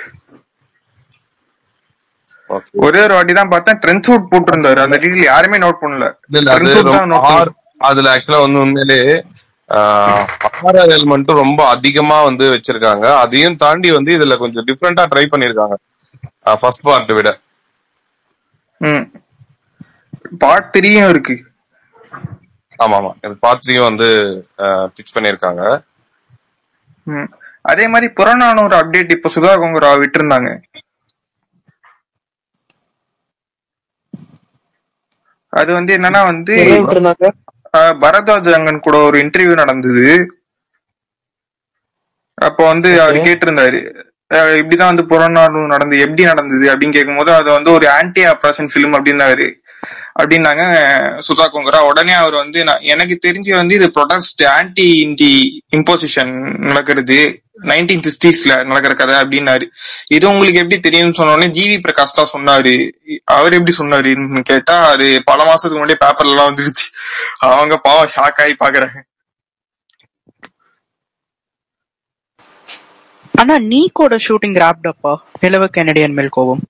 Okay. ஒரே ஒரு வாட்டி தான் பார்த்தேன் ட்ரெண்ட் சூட் போட்டிருந்தாரு அந்த டீட்டெயில் யாருமே நோட் பண்ணல இல்ல இல்ல அது Trend suit தான் ரொம்ப note ஆர்- அதுல ஆக்சுவலா வந்து உண்மையிலே ஆர்ஆர் எலிமெண்ட்டும் ரொம்ப அதிகமா வந்து வச்சிருக்காங்க அதையும் தாண்டி வந்து இதுல கொஞ்சம் டிஃப்ரெண்டா ட்ரை பண்ணிருக்காங்க ஃபர்ஸ்ட் பார்ட் விட ம் பார்ட் த்ரீயும் இருக்கு ஆமா ஆமா பார்ட் த்ரீயும் வந்து பிச் பண்ணிருக்காங்க ம். அதே மாதிரி புறநானூறு அப்டேட் இப்ப சுதா கொங்கரா விட்டிருந்தாங்க அது வந்து என்னன்னா வந்து எங்க விட்டுருந்தாங்க அஹ், பரத்வாஜ் அங்கன் கூட ஒரு இன்டர்வியூ நடந்தது அப்போ வந்து அவர் கேட்டிருந்தாரு அஹ், இப்படிதான் வந்து புறநானூறு நடந்தது எப்படி நடந்தது அப்படின்னு கேட்கும்போது அது வந்து ஒரு ஆன்டி ஆப்ரேஷன் ஃபிலிம் அப்படின்னாரு அப்படின்னாங்க சுதா கொங்கரா உடனே அவர் வந்து நான் எனக்கு தெரிஞ்சு வந்து இது ப்ரொடஸ்ட் ஆன்டி இண்டி இம்போசிஷன் நடக்கிறது நைன்டீன் சிக்ஸ்டீஸ்ல நடக்கிற கதை அப்படின்னாரு இது உங்களுக்கு எப்படி தெரியும்னு சொன்ன உடனே ஜிவி பிரகாஷ் தான் சொன்னாரு அவர் எப்படி சொன்னாருன்னு கேட்டா அது பல மாசத்துக்கு முன்னாடியே பேப்பர்ல எல்லாம் வந்துருச்சு அவங்க பாவம் ஷாக் ஆகி பாக்குறாங்க ஆனா நீக்கோட ஷூட்டிங் ராப்ட் அப்பா நிலவு கெனடியன் மேல் கோபம்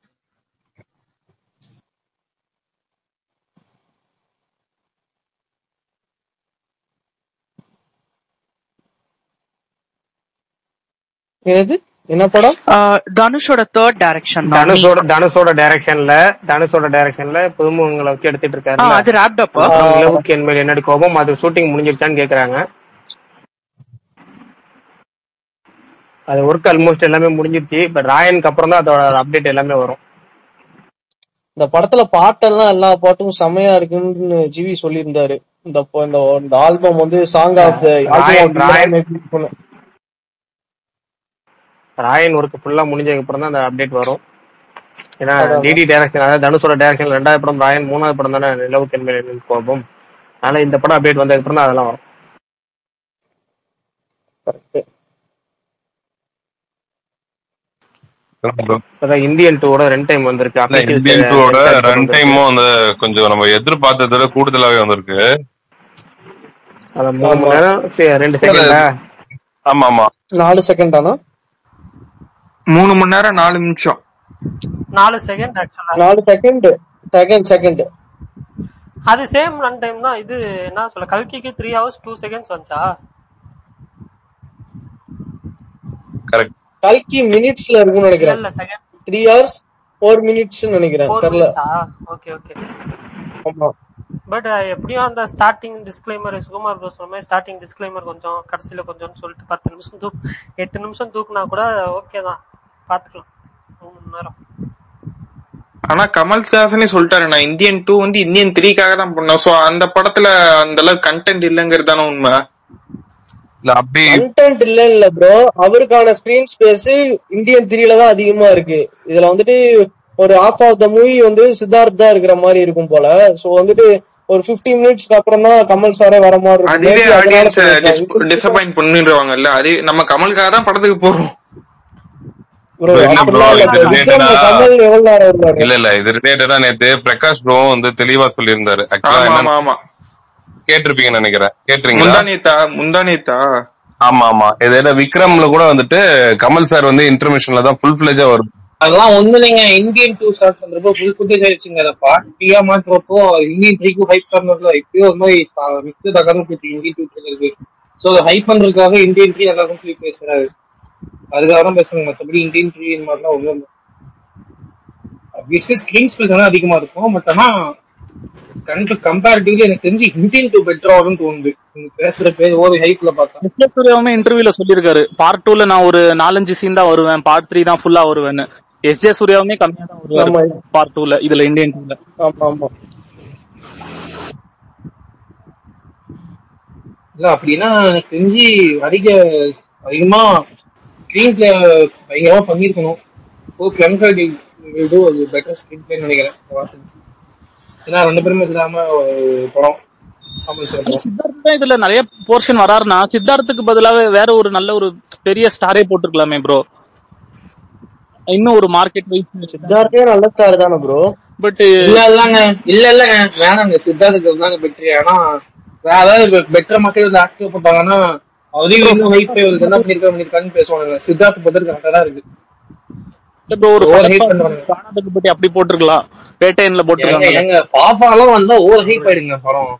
என்னது என்ன படம் ஆஹ் தனுஷோட தேர்ட் டைரக்ஷன் தனுஷோட தனுஷோட டைரக்ஷன்ல தனுஷோட டைரக்ஷன்ல புதுமுகங்களை வச்சு எடுத்துட்டு இருக்காரு அது ராப்ட் அப்பா நிலவுக்கு என் மேல் என்னடி கோபம் அது ஷூட்டிங் முடிஞ்சிருச்சான்னு கேக்குறாங்க அது ஒர்க் ஆல்மோஸ்ட் எல்லாமே முடிஞ்சிருச்சு பட் ராயனுக்கு அப்புறம் தான் அதோட அப்டேட் எல்லாமே வரும் இந்த படத்துல பாட்டெல்லாம் எல்லா பாட்டும் செமையா இருக்குன்னு ஜிவி சொல்லியிருந்தாரு இந்த ப- இந்த இந்த ஆல்பம் வந்து song of Raayan, Raayan. Raayan work ஃபுல்லா முடிஞ்சதுக்கு அப்புறம் தான் அந்த அப்டேட் வரும் ஏன்னா அதான். டிடி டைரக்ஷன் அதாவது தனுஷோட டைரக்ஷன் ரெண்டாவது படம் ராயன் மூணாவது படம் தானே நிலவுக்கு என் மேல் என்னடி கோபம் அதனால இந்த படம் அப்டேட் வந்ததுக்கு அப்புறம் தான் அதெல்லாம் வரும் இப்பதான் இந்தியன் டூவோட ரெண்டு டைம் வந்திருக்கு official இந்தியன் set- டூவோட set ரன் வந்திருக்கு. டைமும் வந்து கொஞ்சம் நம்ம எதிர்பார்த்ததை விட கூடுதலாவே வந்திருக்கு அது மூணு மணி நேரம் சரி, ரெண்டு செகண்டா ஆமா ஆமா நாலு செகண்ட் தானா மூணு மணி நேரம் நாலு நிமிஷம் நாலு செகண்ட் ஆக்சுவலா நாலு செகண்ட் செகண்ட் செகண்ட் அது சேம் ரன் டைம் தான் இது என்ன சொல்ல கல்கிக்கு த்ரீ ஹவர்ஸ் டூ செகண்ட்ஸ் வந்துச்சா கரெக்ட் கல்கி மினிட்ஸ்ல இருக்கும்னு இல்ல நினைக்கிறேன் இல்ல second three hours four minutes நினைக்கிறேன் ஃபோர் தெரியல மினிட்ஸா ஓகே ஓகே ஆமா பட் எப்படியும் அந்த ஸ்டார்டிங் டிஸ்க்ளைமர் சுகுமார் ப்ரோ சொன்ன மாதிரி ஸ்டார்டிங் டிஸ்க்ளைமர் கொஞ்சம் கடைசியில கொஞ்சம்னு சொல்லிட்டு பத்து நிமிஷம் தூக் எட்டு நிமிஷம் தூக்குனா கூட ஓகே தான் பாத்துக்கலாம் மூணு மணி நேரம் ஆனா கமல்ஹாசனே சொல்லிட்டாரு நான் இந்தியன் டூ வந்து இந்தியன் த்ரீக்காக தான் பண்ணோம் சோ அந்த படத்துல அந்த அளவுக்கு கண்டென்ட் இல்லங்கிறது தானே உண்மை இல்ல அப்படி கண்டென்ட் இல்ல இல்ல ப்ரோ அவருக்கான ஸ்கிரீன் ஸ்பேஸ் இந்தியன் த்ரீல தான் அதிகமா இருக்கு இதுல வந்துட்டு ஒரு half ஆஃப் த மூவி வந்து சித்தார்த் தான் இருக்கிற மாதிரி இருக்கும் போல சோ வந்துட்டு ஒரு 15 மினிட்ஸ்க்கு அப்புறம் தான் கமல் சாரே வர மாதிரி இருக்கும் அதுவே Maybe அதனால ஆடியன்ஸ் சொல்லிருக்காங்க. டிசப்பாயிண்ட் பண்ணிடுவாங்கல்ல அது நம்ம கமலுக்காக தான் படத்துக்கு போறோம் Bro, இல்ல bro, அப்படிலாம் இல்ல இது bro. விக்ரம்ல related-ஆ- கமல் எவ்வளவு நேரம் இருந்தாரு இல்ல இல்ல இது ரிலேட்டடா நேத்து பிரகாஷ் ப்ரோ வந்து தெளிவா சொல்லியிருந்தாரு ஆமா ஆக்சுவலா ஆமா ஆமா கேட்டிருப்பீங்கன்னு நினைக்கிறேன் கேட்டிருக்கீங்களா முந்தானேத்தா முந்தானேத்தா ஆமா ஆமா இது என்ன விக்ரம்ல கூட வந்துட்டு கமல் சார் வந்து இன்டர்மிஷன்ல தான் ஃபுல் பிளேஜா வரும் அதெல்லாம் ஒண்ணு இல்லைங்க இந்தியன் டூ ஸ்டார்ட் பண்றப்போ ஃபுல் ஃபுட்டேஜ் ஆயிடுச்சுங்க அதை பார்ட் த்ரீயா மாத்துறப்போ இந்தியன் த்ரீக்கு ஹைப் பண்ணதுல இப்பயோ ஒரு மாதிரி மிஸ்டு தகவல் போயிட்டு இந்தியன் டூ இருக்கு ஸோ அதை ஹைப் பண்றதுக்காக இந்தியன் த்ரீ எல்லாருக்கும் சொல்லி பேசுறாரு அதுக்காக தான் பேசுறாங்க மற்றபடி இந்தியன் த்ரீ இந்த மாதிரிலாம் ஒன்றும் ஆப்வியஸ்லி ஸ்கிரீன் ஸ்பேஸ் வந்து அதிகமா இருக்கும் பட் ஆனா கம்பேரிட்டிவ்லி எனக்கு தெரிஞ்சு இந்தியன் டூ பெட்டர் வரும்னு தோணுது நீங்க பேசுற பேர் ஒரு ஹைப்ல பார்த்தா விஜய் சூர்யாவுமே இன்டர்வியூல சொல்லியிருக்காரு பார்ட் டூல நான் ஒரு நாலஞ்சு சீன் தான் வருவேன் பார்ட் த்ரீ தான் ஃபுல்லா வருவேன்னு எஸ் ஜே சூர்யாவுமே கம்மியா தான் வருவாரு ஆமா பார்ட் டூல இதுல இந்தியன் டூல ஆமா ஆமா இல்ல அப்படின்னா எனக்கு தெரிஞ்சு அதிக அதிகமா ஸ்கிரீன் பிளே பயங்கரமா பண்ணிருக்கணும் ஓ கிளம்பி இது ஒரு பெட்டர் ஸ்கிரீன் பிளே நினைக்கிறேன் வாசன். ஏன்னா ரெண்டு பேருமே இல்லாம ஒரு படம் கமல் சார் படம். சித்தார்த் தான் இதுல நிறைய போர்ஷன் வராருன்னா சித்தார்த்துக்கு பதிலாக வேற ஒரு நல்ல ஒரு பெரிய ஸ்டாரே போட்டிருக்கலாமே ப்ரோ இன்னும் ஒரு மார்க்கெட் வைஸ் சித்தார்த்தே நல்ல ஸ்டார் தானே ப்ரோ பட் இல்ல இல்லங்க இல்ல இல்லங்க வேணாங்க சித்தார்த்துக்கு தாங்க பெட்ரி ஆனா வேற ஏதாவது பெட்டர் மக்கள் ஆக்டிவ் போட்டாங்கன்னா அவரையும் இன்னும் ஹைப் என்ன பண்ணிருக்கா பண்ணிருக்கான்னு பேசுவாங்க சித்தார்த் பத்திரிக்கை கரெக்டா தான் இருக்கு ப்ரோ ஒரு Over hype சிறப்பா பண்றாங்க. காணாததுக்கு பத்தி அப்படி போட்டிருக்கலாம் பேட்டைன்ல எங்க போட்டிருக்காங்க எங்க பாப்பாலாம் வந்தா ஓவர் ஹைப் ஆயிடுங்க படம்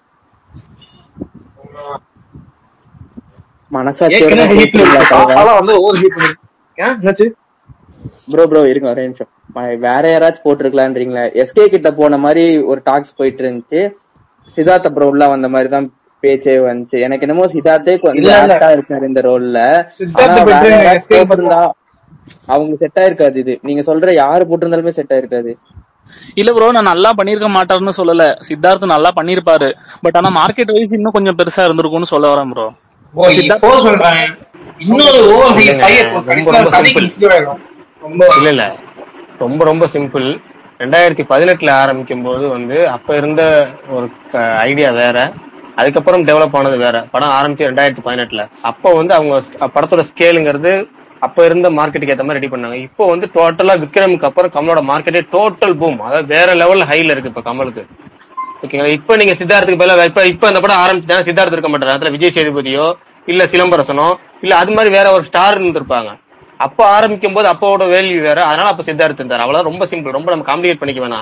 மனசாட்சியோட ஏற்கனவே நான் ஹைப் போட்டுருக்கல தலைவா. பாப்பாலாம் வந்து ஓவர் ஹைப் பண்ணிருக்கேன் என்னாச்சு ப்ரோ ப்ரோ இருங்க ஒரே நிமிஷம் ம- வேற யாராச்சும் போட்டிருக்கலான்றீங்களா எஸ்கே கிட்ட போன மாதிரி ஒரு டாக்ஸ் போயிட்டு இருந்துச்சு சித்தார்த்த ப்ரோ உள்ள வந்த மாதிரி தான் பேச்சே வந்துச்சு எனக்கு என்னமோ சித்தார்த்தே கொஞ்சம் இல்ல, இல்ல. ஆப்டா இருக்காரு இந்த ரோல்ல சித்தார்த் ஆனா வேற பெட்ரி யாராச்சும் எஸ்கே போட்டிருந்தா அவங்க செட் ஆயிருக்காது இது நீங்க சொல்ற யாரு போட்டிருந்தாலுமே செட் ஆயிருக்காது இல்ல ப்ரோ நான் நல்லா பண்ணிருக்க மாட்டாருன்னு சொல்லல சித்தார்த் நல்லா பண்ணிருப்பாரு பட் ஆனா மார்க்கெட் வைஸ் இன்னும் கொஞ்சம் பெருசா இருந்திருக்கும்னு சொல்ல வரேன் ப்ரோ ஓ இப்போ சொல்றேன் இன்னொரு ஓவர் ஹைப் இல்லைங்க, ஆகி ரொம்ப கடைசியில ரொம்ப கதைக்கு simple. issue ஆயிடும் ரொம்ப இல்ல இல்ல ரொம்ப ரொம்ப சிம்பிள் ரெண்டாயிரத்தி பதினெட்டுல ஆரம்பிக்கும் போது வந்து அப்ப இருந்த ஒரு ஐடியா வேற அதுக்கப்புறம் டெவலப் ஆனது வேற படம் ஆரம்பிச்சு ரெண்டாயிரத்தி பதினெட்டுல அப்போ வந்து அவங்க ஸ்- படத்தோட ஸ்கேலுங்கிறது அப்ப இருந்த மார்க்கெட்டுக்கு ஏத்த மாதிரி ரெடி பண்ணாங்க இப்போ வந்து டோட்டலா விக்ரமுக்கு அப்புறம் கமலோட மார்க்கெட்டே டோட்டல் பூம் அதாவது வேற லெவல்ல ஹைல இருக்கு இப்ப கமலுக்கு ஓகேங்களா இப்ப நீங்க சித்தார்த்துக்கு பதிலா இப்ப இப்ப அந்த படம் ஆரம்பிச்சுட்டா சித்தார்த் இருக்க மாட்டாரு அதுல விஜய் சேதுபதியோ இல்ல சிலம்பரசனோ இல்ல அது மாதிரி வேற ஒரு ஸ்டார் இருந்திருப்பாங்க அப்ப ஆரம்பிக்கும் போது அப்போட வேல்யூ வேற அதனால அப்ப சித்தார்த் இருந்தார் அவ்வளவு ரொம்ப சிம்பிள் ரொம்ப நம்ம காம்ப்ளிகேட் பண்ணிக்க வேணாம்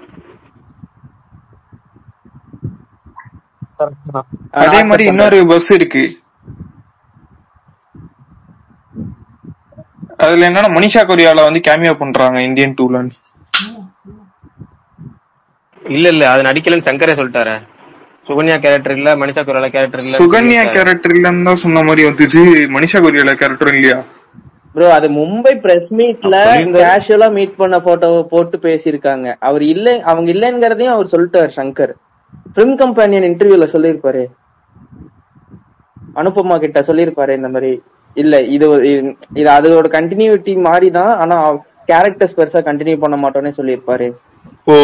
அதே மாதிரி இன்னொரு பஸ் இருக்கு அதுல என்னன்னா மனிஷா கொரியால வந்து கேமியோ பண்றாங்க இந்தியன் டூல இல்ல இல்ல அது நடிக்கலன்னு சங்கரே சொல்லிட்டாரு சுகன்யா கேரக்டர் இல்ல மனிஷா குரலா கேரக்டர் இல்ல சுகன்யா கேரக்டர் இல்லன்னு தான் சொன்ன மாதிரி வந்துச்சு மனிஷா கொரியால கேரக்டர் இல்லையா ப்ரோ அது மும்பை பிரஸ் மீட்ல சொல்லியிருந்தாரு. கேஷுவலா மீட் பண்ண போட்டோவை போட்டு பேசியிருக்காங்க அவர் இல்ல அவங்க இல்லைங்கிறதையும் அவர் சொல்லிட்டாரு சங்கர் பிலிம் கம்பெனியன் இன்டர்வியூல சொல்லியிருப்பாரு அனுபமா கிட்ட சொல்லியிருப்பாரு இந்த மாதிரி இல்ல இது ஒரு- இது- இது அதோட கண்டினியூட்டி மாதிரி தான் ஆனா கேரக்டர்ஸ் பெருசா கண்டினியூ பண்ண மாட்டோம்னே சொல்லியிருப்பாரு ஓ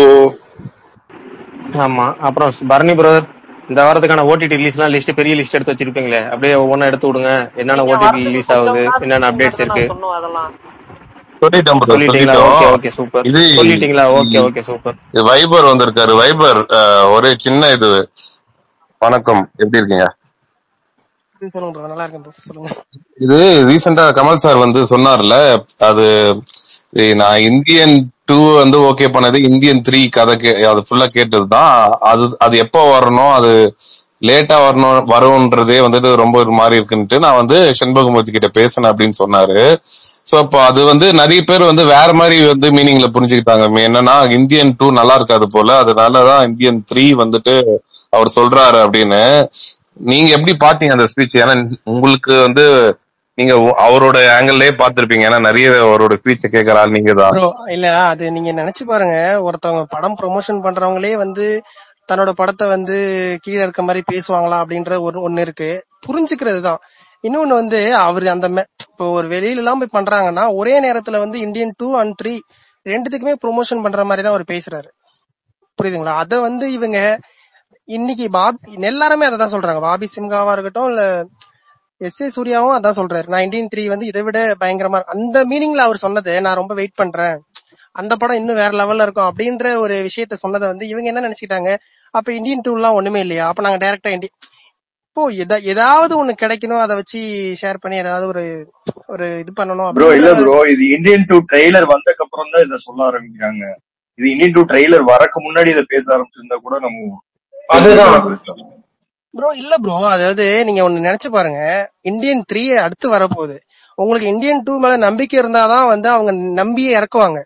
ஆமா அப்புறம் பரணி பிரதர் இந்த வாரத்துக்கான ஓடிடி ரிலீஸ்லாம் லிஸ்ட் பெரிய லிஸ்ட் எடுத்து வச்சிருப்பீங்களே அப்படியே ஒவ்வொன்றா எடுத்து விடுங்க என்னென்ன ஓடிடி ரிலீஸ் ஆகுது என்னென்ன அப்டேட்ஸ் இருக்கு சொன்னோம் அதெல்லாம் சொல்லிட்டோம் bro, சொல்லிட்டீங்களா ஓகே சொல்லிட்டோம் ஓகே சூப்பர் இது சொல்லிட்டீங்களா ஓகே ஓகே சூப்பர் இது வைபர் வந்திருக்காரு வைபர் அஹ், ஒரே சின்ன இது வணக்கம் எப்படி இருக்கீங்க சொல்லுங்க bro நல்லா இருக்கேன் bro சொல்லுங்க இது ரீசெண்டா கமல் சார் வந்து சொன்னார்ல அது ஏய், நான் இந்தியன் டூ வந்து ஓகே பண்ணது இந்தியன் த்ரீ கதை கே அது ஃபுல்லா கேட்டதுதான் அது அது எப்போ வரணும் அது லேட்டா வரணும் வரும்ன்றதே வந்துட்டு ரொம்ப ஒரு மாதிரி இருக்குன்ட்டு நான் வந்து செண்பகமூர்த்தி கிட்ட பேசினேன் அப்படின்னு சொன்னாரு சோ அப்போ அது வந்து நிறைய பேர் வந்து வேற மாதிரி வந்து மீனிங்ல புரிஞ்சுக்கிட்டாங்க என்னன்னா இந்தியன் டூ நல்லா இருக்காது போல அதனாலதான் இந்தியன் த்ரீ வந்துட்டு அவர் சொல்றாரு அப்படின்னு நீங்க எப்படி பாத்தீங்க அந்த ஸ்பீச் ஏன்னா உங்களுக்கு வந்து நீங்க ஒ- அவரோட ஆங்கிள்லயே பாத்திருப்பீங்க ஏன்னா நிறைய அவரோட ஸ்பீச்ச கேட்கற ஆள் நீங்க தான் ப்ரோ இல்ல அது நீங்க நினைச்சு பாருங்க ஒருத்தவங்க படம் ப்ரொமோஷன் பண்றவங்களே வந்து தன்னோட படத்தை வந்து கீழே இருக்க மாதிரி பேசுவாங்களா அப்படின்ற ஒரு ஒண்ணு இருக்கு புரிஞ்சுக்கிறது தான் இன்னொன்னு வந்து அவர் அந்த மெ- இப்போ ஒரு வெளியில எல்லாம் போய் பண்றாங்கன்னா ஒரே நேரத்துல வந்து இந்தியன் டூ அண்ட் த்ரீ ரெண்டுத்துக்குமே ப்ரொமோஷன் பண்ற மாதிரி தான் அவர் பேசுறாரு புரியுதுங்களா அத வந்து இவங்க இன்னைக்கு பாபி எல்லாருமே அதை தான் சொல்றாங்க பாபி சிம்காவா இருக்கட்டும் இல்ல எஸ் ஏ சூர்யாவும் அதான் சொல்றாரு நான் இந்தியன் த்ரீ வந்து இதை விட பயங்கரமா இருக்கு. அந்த மீனிங்ல அவர் சொன்னது நான் ரொம்ப வெயிட் பண்றேன் அந்த படம் இன்னும் வேற லெவல்ல இருக்கும் அப்படின்ற ஒரு விஷயத்த சொன்னதை வந்து இவங்க என்ன நினைச்சுக்கிட்டாங்க அப்ப இந்தியன் டூ எல்லாம் ஒண்ணுமே இல்லையா அப்ப நாங்க டைரக்டா இண்டி இப்போ எதா- ஏதாவது ஒண்ணு கிடைக்கணும் அதை வச்சு ஷேர் பண்ணி ஏதாவது ஒரு ஒரு இது பண்ணணும் ப்ரோ இல்ல அப்படின்ற ப்ரோ இது இந்தியன் டூ ட்ரெய்லர் வந்ததுக்கு அப்புறம் தான் இதை சொல்ல ஆரம்பிக்கிறாங்க இது இந்தியன் டூ ட்ரெய்லர் வரக்கு முன்னாடி இதை பேச ஆரம்பிச்சிருந்தா கூட நம்ம அதுதான் பேசலாம். ப்ரோ இல்ல ப்ரோ அதாவது நீங்க ஒண்ணு நினைச்சு பாருங்க இந்தியன் த்ரீ அடுத்து வரப்போகுது உங்களுக்கு இந்தியன் டூ மேல நம்பிக்கை இருந்தாதான் வந்து அவங்க நம்பியே இறக்குவாங்க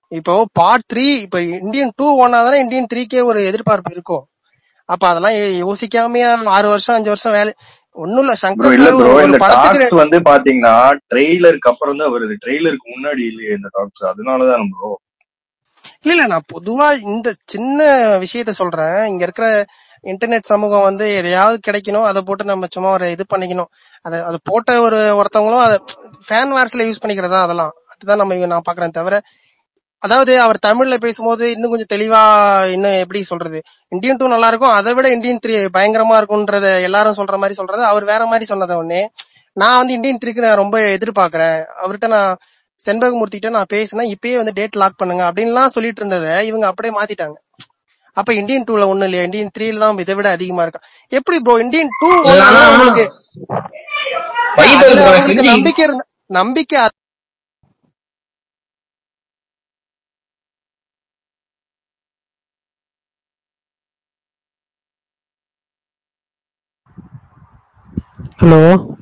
இப்போ பார்ட் த்ரீ இப்ப இந்தியன் டூ ஒன்னா தானே இந்தியன் த்ரீக்கே ஒரு எதிர்பார்ப்பு இருக்கும் அப்ப அதெல்லாம் யோ- யோசிக்காமயா ஆறு வருஷம் அஞ்சு வருஷம் வேலை ஒண்ணும் இல்ல ப்ரோ சங்கர் இல்ல சார் ப்ரோ ஒரு ஒரு இந்த படத்துக்கு டாக்ஸ் வந்து பாத்தீங்கன்னா ட்ரெய்லருக்கு அப்புறம் தான் வருது ட்ரெய்லருக்கு முன்னாடி இல்லையே இந்த டாக்ஸ் அதனாலதான் ப்ரோ இல்ல இல்ல நான் பொதுவா இந்த சின்ன விஷயத்த சொல்றேன் இங்க இருக்கிற இன்டர்நெட் சமூகம் வந்து எதையாவது கிடைக்கணும் அதை போட்டு நம்ம சும்மா ஒரு இது பண்ணிக்கணும் அதை அது போட்ட ஒரு ஒருத்தவங்களும் அதை ஃபேன் வார்ஸ்ல யூஸ் பண்ணிக்கிறதா அதெல்லாம் அதுதான் நம்ம இங்க நான் பாக்குறேன் தவிர அதாவது அவர் தமிழ்ல பேசும்போது இன்னும் கொஞ்சம் தெளிவா இன்னும் எப்படி சொல்றது இந்தியன் டூ நல்லா இருக்கும் அதை விட இந்தியன் த்ரீ பயங்கரமா இருக்கும்ன்றத எல்லாரும் சொல்ற மாதிரி சொல்றது அவர் வேற மாதிரி சொன்னதை ஒண்ணே நான் வந்து இந்தியன் த்ரீக்கு நான் ரொம்ப எதிர்பார்க்கறேன் அவர்கிட்ட நான் செண்பகமூர்த்திகிட்ட நான் பேசினேன் இப்பயே வந்து டேட் லாக் பண்ணுங்க அப்படின்லாம் சொல்லிட்டு இருந்ததை இவங்க அப்படியே மாத்திட்டாங்க அப்ப இந்தியன் டூல ஒண்ணும் இல்லையா இந்தியன் த்ரீல தான் இதை விட அதிகமா இருக்கா எப்படி ப்ரோ இந்தியன் டூ ஆனா உங்களுக்கு இல்ல, வைப் அதுல இருக்கு அவங்களுக்கு தெரிஞ்சு நம்பிக்கை இருந்த நம்பிக்கை ஹலோ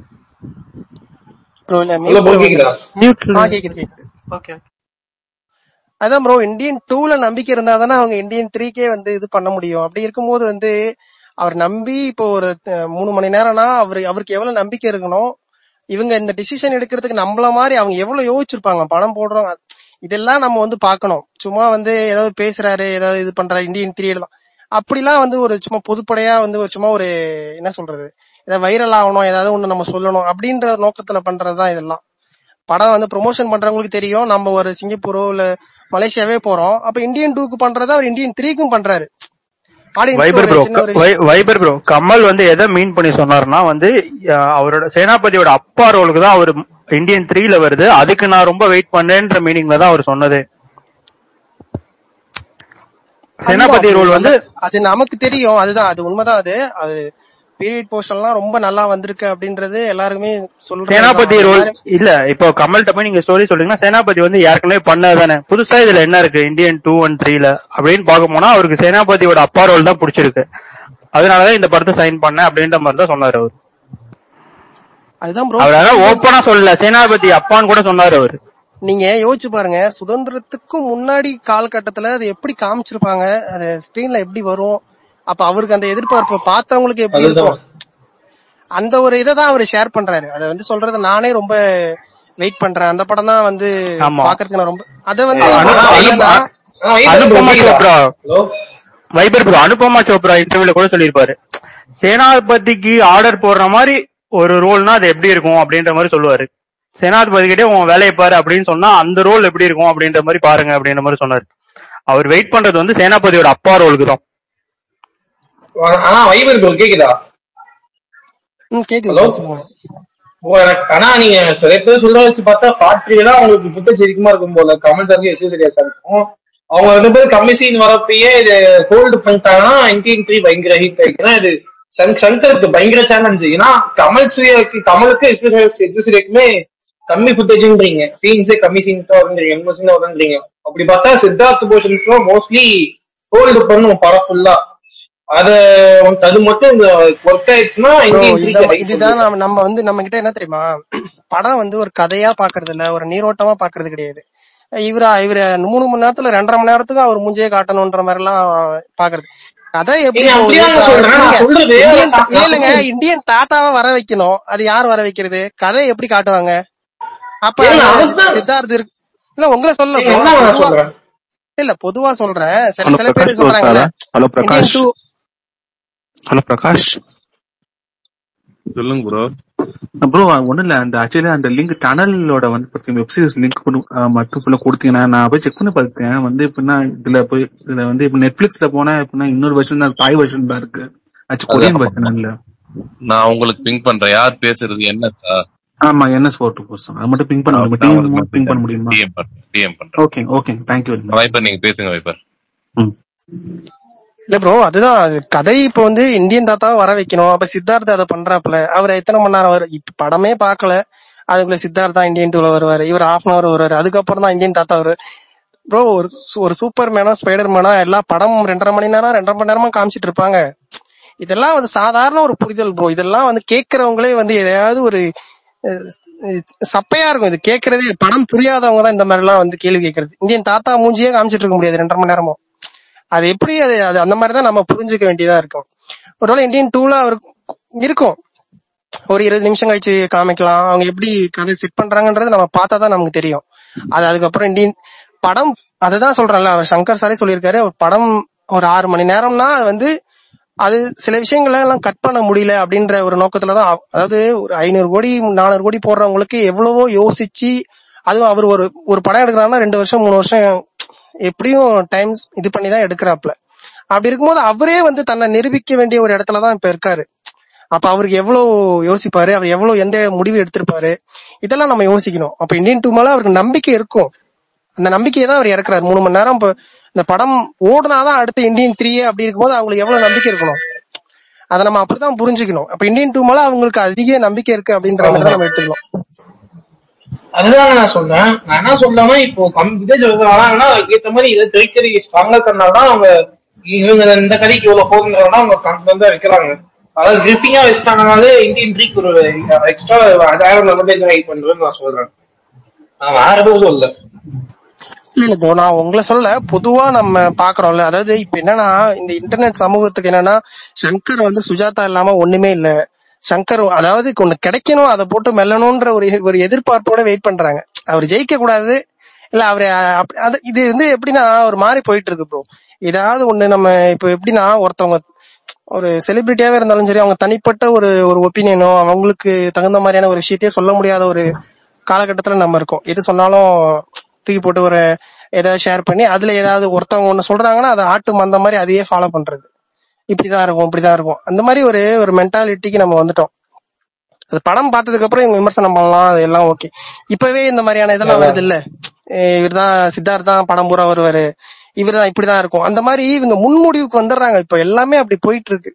ப்ரோ இல்ல ஹலோ மியூட் ப்ரோ கேக்குதா மியூட்ல ஆ கேக்குது கேக்குது ஓகே அதான் ப்ரோ இந்தியன் டூல நம்பிக்கை இருந்தா தானே அவங்க இந்தியன் த்ரீக்கே வந்து இது பண்ண முடியும் அப்படி இருக்கும்போது வந்து அவர் நம்பி இப்போ ஒரு அஹ், மூணு மணி நேரம்னா அவரு அவருக்கு எவ்வளவு நம்பிக்கை இருக்கணும் இவங்க இந்த டிசிஷன் எடுக்கிறதுக்கு நம்மள மாதிரி அவங்க எவ்வளவு யோசிச்சிருப்பாங்க பணம் போடுறோம் இதெல்லாம் நம்ம வந்து பார்க்கணும் சும்மா வந்து ஏதாவது பேசுறாரு ஏதாவது இது பண்றாரு இந்தியன் த்ரீ தான் அப்படிலாம் வந்து ஒரு சும்மா பொதுப்படையா வந்து ஒரு சும்மா ஒரு என்ன சொல்றது ஏதாவது வைரல் ஆகணும் ஏதாவது ஒண்ணு நம்ம சொல்லணும் அப்படின்ற நோக்கத்துல பண்றதுதான் இதெல்லாம் படம் வந்து ப்ரொமோஷன் பண்றவங்களுக்கு தெரியும் நம்ம ஒரு சிங்கப்பூரோ இல்ல மலேசியாவே போறோம் அப்ப இந்தியன் டூக்கு பண்றத அவர் இந்தியன் த்ரீக்கும் பண்றாரு ஆடியன்ஸ்க்கு வைபர் ஒரு ப்ரோ சின்ன ஒரு விஷயம் வைபர் ப்ரோ கமல் வந்து எதை மீன் பண்ணி சொன்னாருன்னா வந்து அஹ், அவரோட சேனாபதியோட அப்பா ரோலுக்கு தான் அவர் இந்தியன் த்ரீல வருது அதுக்கு நான் ரொம்ப வெயிட் பண்ணேன்ற மீனிங்ல தான் அவர் சொன்னது அதுதான் சேனாபதி அது ரோல் நம்ம வந்து அது நமக்கு தெரியும் அதுதான் அது உண்மைதான் அது அது பீரியட் போர்ஷன்லாம் ரொம்ப நல்லா வந்திருக்கு அப்படின்றது எல்லாருக்குமே சொல்றதுதான் சேனாபதி அது ரோல் எல்லாரும் இல்ல இப்போ கமல்கிட்ட போய் நீங்க ஸ்டோரி சொல்றீங்கன்னா சேனாபதி வந்து ஏற்கனவே பண்ணது தானே புதுசா இதுல என்ன இருக்கு இந்தியன் டூ ஒன் த்ரீல அப்படின்னு பார்க்க போனா அவருக்கு சேனாபதியோட அப்பா ரோல் தான் பிடிச்சிருக்கு அதனாலதான் இந்த படத்தை சைன் பண்ணேன் அப்படின்ற மாதிரி தான் சொன்னாரு அவர் அதுதான் ப்ரோ அவர் அதான் ஓப்பனா சொல்லல சேனாபதி அப்பான்னு கூட சொன்னாரு அவர் நீங்க யோசிச்சு பாருங்க சுதந்திரத்துக்கும் முன்னாடி காலகட்டத்துல அது எப்படி காமிச்சிருப்பாங்க அது ஸ்கிரீன்ல எப்படி வரும் அப்ப அவருக்கு அந்த எதிர்பார்ப்பு பார்த்தவங்களுக்கு எப்படி அதுதான் இருக்கும் அந்த ஒரு இதை தான் அவர் ஷேர் பண்றாரு அதை வந்து சொல்றது நானே ரொம்ப வெயிட் பண்றேன் அந்த படம் தான் வந்து ஆமா பாக்குறதுக்கு நான் ரொம்ப அதை வந்து அனு இவர் அனு பண்ணலன்னா ஆ வைபர் ப்ரோ அனுபமா கேக்குதா Chopra hello Viper bro Anupama Chopra இன்டர்வியூல கூட சொல்லியிருப்பாரு சேனாபதிக்கு ஆர்டர் போடுற மாதிரி ஒரு ரோல்னா அது எப்படி இருக்கும் அப்படின்ற மாதிரி சொல்லுவாரு சேனாதிபதி கிட்டே உன் வேலையை பாரு அப்படின்னு சொன்னா அந்த ரோல் எப்படி இருக்கும் அப்படின்ற மாதிரி பாருங்க அப்படின்ற மாதிரி சொன்னாரு அவர் வெயிட் பண்றது வந்து சேனாபதியோட அப்பா ரோலுக்கு தான் ஆனா வைபர் ப்ரோ கேக்குதா ம் கேக்குது ஹலோ bro, சொல்லுங்க ஓ எனக்கு ஆனா நீங்க சில பேர் சொல்ற வச்சு பார்த்தா பார்ட் த்ரீ தான் உங்களுக்கு ஃபுட்டேஜ் அதிகமா இருக்கும் போல கமல் சாருக்கு எஸ் சரியா இருக்கும் அவங்க ரெண்டு பேரும் கம்மி சீன் வரப்பயே இது ஹோல்டு பண்ணிட்டாங்கன்னா இந்தியன் த்ரீ பயங்கர ஹிட் ஆயிடுச்சு ஏன்னா இது சங்- சங்கருக்கு பயங்கர சேலஞ்ச் ஏன்னா கமல் சூர்யாவுக்கு கமலுக்கு எஸ் சூர்யாக்குமே கம்மி ஃபுட்டேஜ்ன்றீங்க சீன்ஸே கம்மி சீன்ஸ் தான் வருன்றீங்க எண்பது சீன் வருன்றீங்க அப்படி பார்த்தா சித்தார்த் போர்ஷன்ஸ் தான் மோஸ்ட்லி ஹோல்டு பண்ணும் படம் ஃபுல்லா அத அது மட்டும் இந்த ஒர்க் ஆயிடுச்சுன்னா ப்ரோ இந்தியன் த்ரீ இந்த ஹைட் இதுதான் நம்ம நம்ம வந்து நம்ம கிட்ட என்ன தெரியுமா படம் வந்து ஒரு கதையா பாக்குறது இல்ல ஒரு நீரோட்டமா பாக்குறது கிடையாது இவரா இவர மூணு மணி நேரத்துல ரெண்டரை மணி நேரத்துக்கு அவர் மூஞ்சே காட்டணும்ன்ற மாதிரி எல்லாம் பாக்குறது கதை எப்படி ஏங்க போகுது அப்படிதாங்க இப்ப சொல்றேன் நான் இருங்க சொல்றது இந்தியன் நான் நான் இல்லைங்க சொல்றது இந்தியன் டாட்டாவை வர வைக்கணும் அது யார் வர வைக்கிறது கதை எப்படி காட்டுவாங்க அப்ப ஏங்க அங்க அதுதான் சித்தார்த் இருக்கு இல்ல உங்களை சொல்ல ஏங்க ப்ரோ என்ன நான் பொதுவா சொல்றேன் இல்ல பொதுவா சொல்றேன் சில ஹலோ சில பேர் பிரகாஷ் ப்ரோ சொல்றாங்கல்ல சாரா hello Indian Prakash two hello Prakash சொல்லுங்க ப்ரோ ப்ரோ ஒன்றும் இல்லை அந்த ஆக்சுவலி அந்த லிங்க் டனலோட வந்து பார்த்தீங்க வெப்சீரிஸ் லிங்க் மட்டும் ஃபுல்லாக கொடுத்தீங்கன்னா நான் போய் செக் பண்ணி பார்த்தேன் வந்து எப்படின்னா இதுல போய் இதுல வந்து இப்போ நெட்ஃபிளிக்ஸ்ல போனா எப்படின்னா இன்னொரு வெர்ஷன் தான் தாய் வெர்ஷன் தான் இருக்கு ஆச்சு அது கொரியன் ஆமா. வெர்ஷன் இல்ல நான் உங்களுக்கு பிங்க் பண்றேன் யார் பேசுறது என்ன சார் ஆமா என்எஸ் ஃபோர் டூ போஸ்ட் அது மட்டும் பிங் பண்ண நான் முடியுமா நான் டீம் உங்களுக்கு பிங் பண்ண மெசேஜ் முடியுமா டிஎம் பண்றேன் டிஎம் பண்றேன் okay okay thank you very much Viper நீங்க பேசுங்க வைப்பர் ம் இல்ல ப்ரோ அதுதான் அது கதை இப்ப வந்து இந்தியன் தாத்தாவை வர வைக்கணும் அப்ப சித்தார்த் அதை பண்றாப்புல அவர் எத்தனை மணி நேரம் வரும் இப்ப படமே பார்க்கல அதுக்குள்ள சித்தார்த்தா இந்தியன் டூல வருவாரு இவர் ஹாஃப் அன் அவர் வருவாரு அதுக்கப்புறம் தான் இந்தியன் தாத்தா வருவாரு ப்ரோ ஒரு சு- ஒரு சூப்பர் மேனா ஸ்பைடர் மேனா எல்லா படம் ரெண்டரை மணி நேரம் ரெண்டரை மணி நேரமா காமிச்சிட்டு இருப்பாங்க இதெல்லாம் வந்து சாதாரண ஒரு புரிதல் ப்ரோ இதெல்லாம் வந்து கேட்கறவங்களே வந்து எதையாவது ஒரு அஹ், இது சப்பையா இருக்கும் இது கேக்குறதே படம் புரியாதவங்க தான் இந்த மாதிரி எல்லாம் வந்து கேள்வி கேட்கறது இந்தியன் தாத்தா மூஞ்சியே காமிச்சிட்டு இருக்க முடியாது ரெண்டரை மணி நேரமும் அது எப்படி அது அது அந்த மாதிரி தான் நம்ம புரிஞ்சுக்க வேண்டியதா இருக்கும் ஒருவேளை இந்தியன் டூல அவர் இருக்கும் ஒரு இருபது நிமிஷம் கழிச்சு காமிக்கலாம் அவங்க எப்படி கதை செட் பண்றாங்கன்றது நம்ம பார்த்தா தான் நமக்கு தெரியும் அது அதுக்கப்புறம் இந்தியன் படம் அதுதான் சொல்றேன்ல அவர் சங்கர் சாரே சொல்லியிருக்காரு ஒரு படம் ஒரு ஆறு மணி நேரம்னா அது வந்து அது சில விஷயங்களை எல்லாம் கட் பண்ண முடியல அப்படின்ற ஒரு நோக்கத்துல தான் அதாவது ஒரு ஐநூறு கோடி நானூறு கோடி போடுறவங்களுக்கு எவ்வளவோ யோசிச்சு அதுவும் அவர் ஒரு ஒரு படம் எடுக்கிறாருன்னா ரெண்டு வருஷம் மூணு வருஷம் எப்படியும் டைம்ஸ் இது பண்ணி தான் எடுக்கிறாப்ல அப்படி இருக்கும்போது அவரே வந்து தன்னை நிரூபிக்க வேண்டிய ஒரு இடத்துல தான் இப்ப இருக்காரு அப்ப அவருக்கு எவ்வளவு யோசிப்பாரு அவர் எவ்வளவு எந்த முடிவு எடுத்திருப்பாரு இதெல்லாம் நம்ம யோசிக்கணும் அப்ப இந்தியன் டூ மேல அவருக்கு நம்பிக்கை இருக்கும் அந்த நம்பிக்கையை தான் அவர் இறக்குறாரு மூணு மணி நேரம் இப்ப இந்த படம் ஓடுனாதான் அடுத்த இந்தியன் த்ரீ அப்படி இருக்கும்போது அவங்களுக்கு எவ்வளவு நம்பிக்கை இருக்கணும் அதை நம்ம அப்படிதான் புரிஞ்சுக்கணும் அப்ப இந்தியன் டூ மேல அவங்களுக்கு அதிக நம்பிக்கை இருக்கு அப்படின்ற மாதிரி தான் நம்ம எடுத்துக்கணும் அதுதாங்க நான் சொல்றேன் நான் என்ன சொல்றேன்னா இப்போ கம் விஜய் சொல்றாங்கன்னா ஏத்த மாதிரி இதை திரைக்கறி ஸ்ட்ராங்கா பண்ணாதான் அவங்க இவங்க இந்த கதைக்கு இவ்வளவு போகுங்கிறதா அவங்க கான்பிடன்டா வைக்கிறாங்க அதாவது கிரிப்பிங்கா வச்சுட்டாங்கனாலே இந்தியன் ட்ரீக் ஒரு எக்ஸ்ட்ரா அதாயிரம் அட்வான்டேஜ் ஹைட் பண்றேன்னு நான் சொல்றேன் நான் வேற எதுவும் இல்ல இல்ல இல்ல bro, நான் உங்களை சொல்ல பொதுவா நம்ம பாக்குறோம்ல அதாவது இப்ப என்னன்னா இந்த இன்டர்நெட் சமூகத்துக்கு என்னன்னா சங்கர் வந்து சுஜாதா இல்லாம ஒண்ணுமே இல்ல சங்கர் அதாவது ஒண்ணு கிடைக்கணும் அதை போட்டு மெல்லணும்ன்ற ஒரு ஒரு எதிர்பார்ப்போட வெயிட் பண்றாங்க அவர் ஜெயிக்க கூடாது இல்ல அவரு அஹ், அப்படி- அது இது வந்து எப்படின்னா ஒரு மாதிரி போயிட்டு இருக்கு ப்ரோ ஏதாவது ஒண்ணு நம்ம இப்ப எப்படின்னா ஒருத்தவங்க ஒரு செலிபிரிட்டியாவே இருந்தாலும் சரி அவங்க தனிப்பட்ட ஒரு ஒரு ஒப்பீனியனோ அவங்களுக்கு தகுந்த மாதிரியான ஒரு விஷயத்தையே சொல்ல முடியாத ஒரு காலகட்டத்துல நம்ம இருக்கோம் எது சொன்னாலும் தூக்கி போட்டு ஒரு ஏதாவது ஷேர் பண்ணி அதுல ஏதாவது ஒருத்தவங்க ஒண்ணு சொல்றாங்கன்னா அதை ஆட்டு மந்த மாதிரி அதையே ஃபாலோ பண்றது இப்படிதான் இருக்கும் இப்படிதான் இருக்கும் அந்த மாதிரி ஒரு ஒரு மென்டாலிட்டிக்கு நம்ம வந்துட்டோம் அது படம் பார்த்ததுக்கு அப்புறம் இவங்க விமர்சனம் பண்ணலாம் அது எல்லாம் ஓகே இப்பவே இந்த மாதிரியான இதெல்லாம் வருது இல்ல இவர் தான் சித்தார்த் தான் படம் பூரா வருவாரு இவர் தான் இப்படிதான் இருக்கும் அந்த மாதிரி இவங்க முன்முடிவுக்கு வந்துடுறாங்க இப்ப எல்லாமே அப்படி போயிட்டு இருக்கு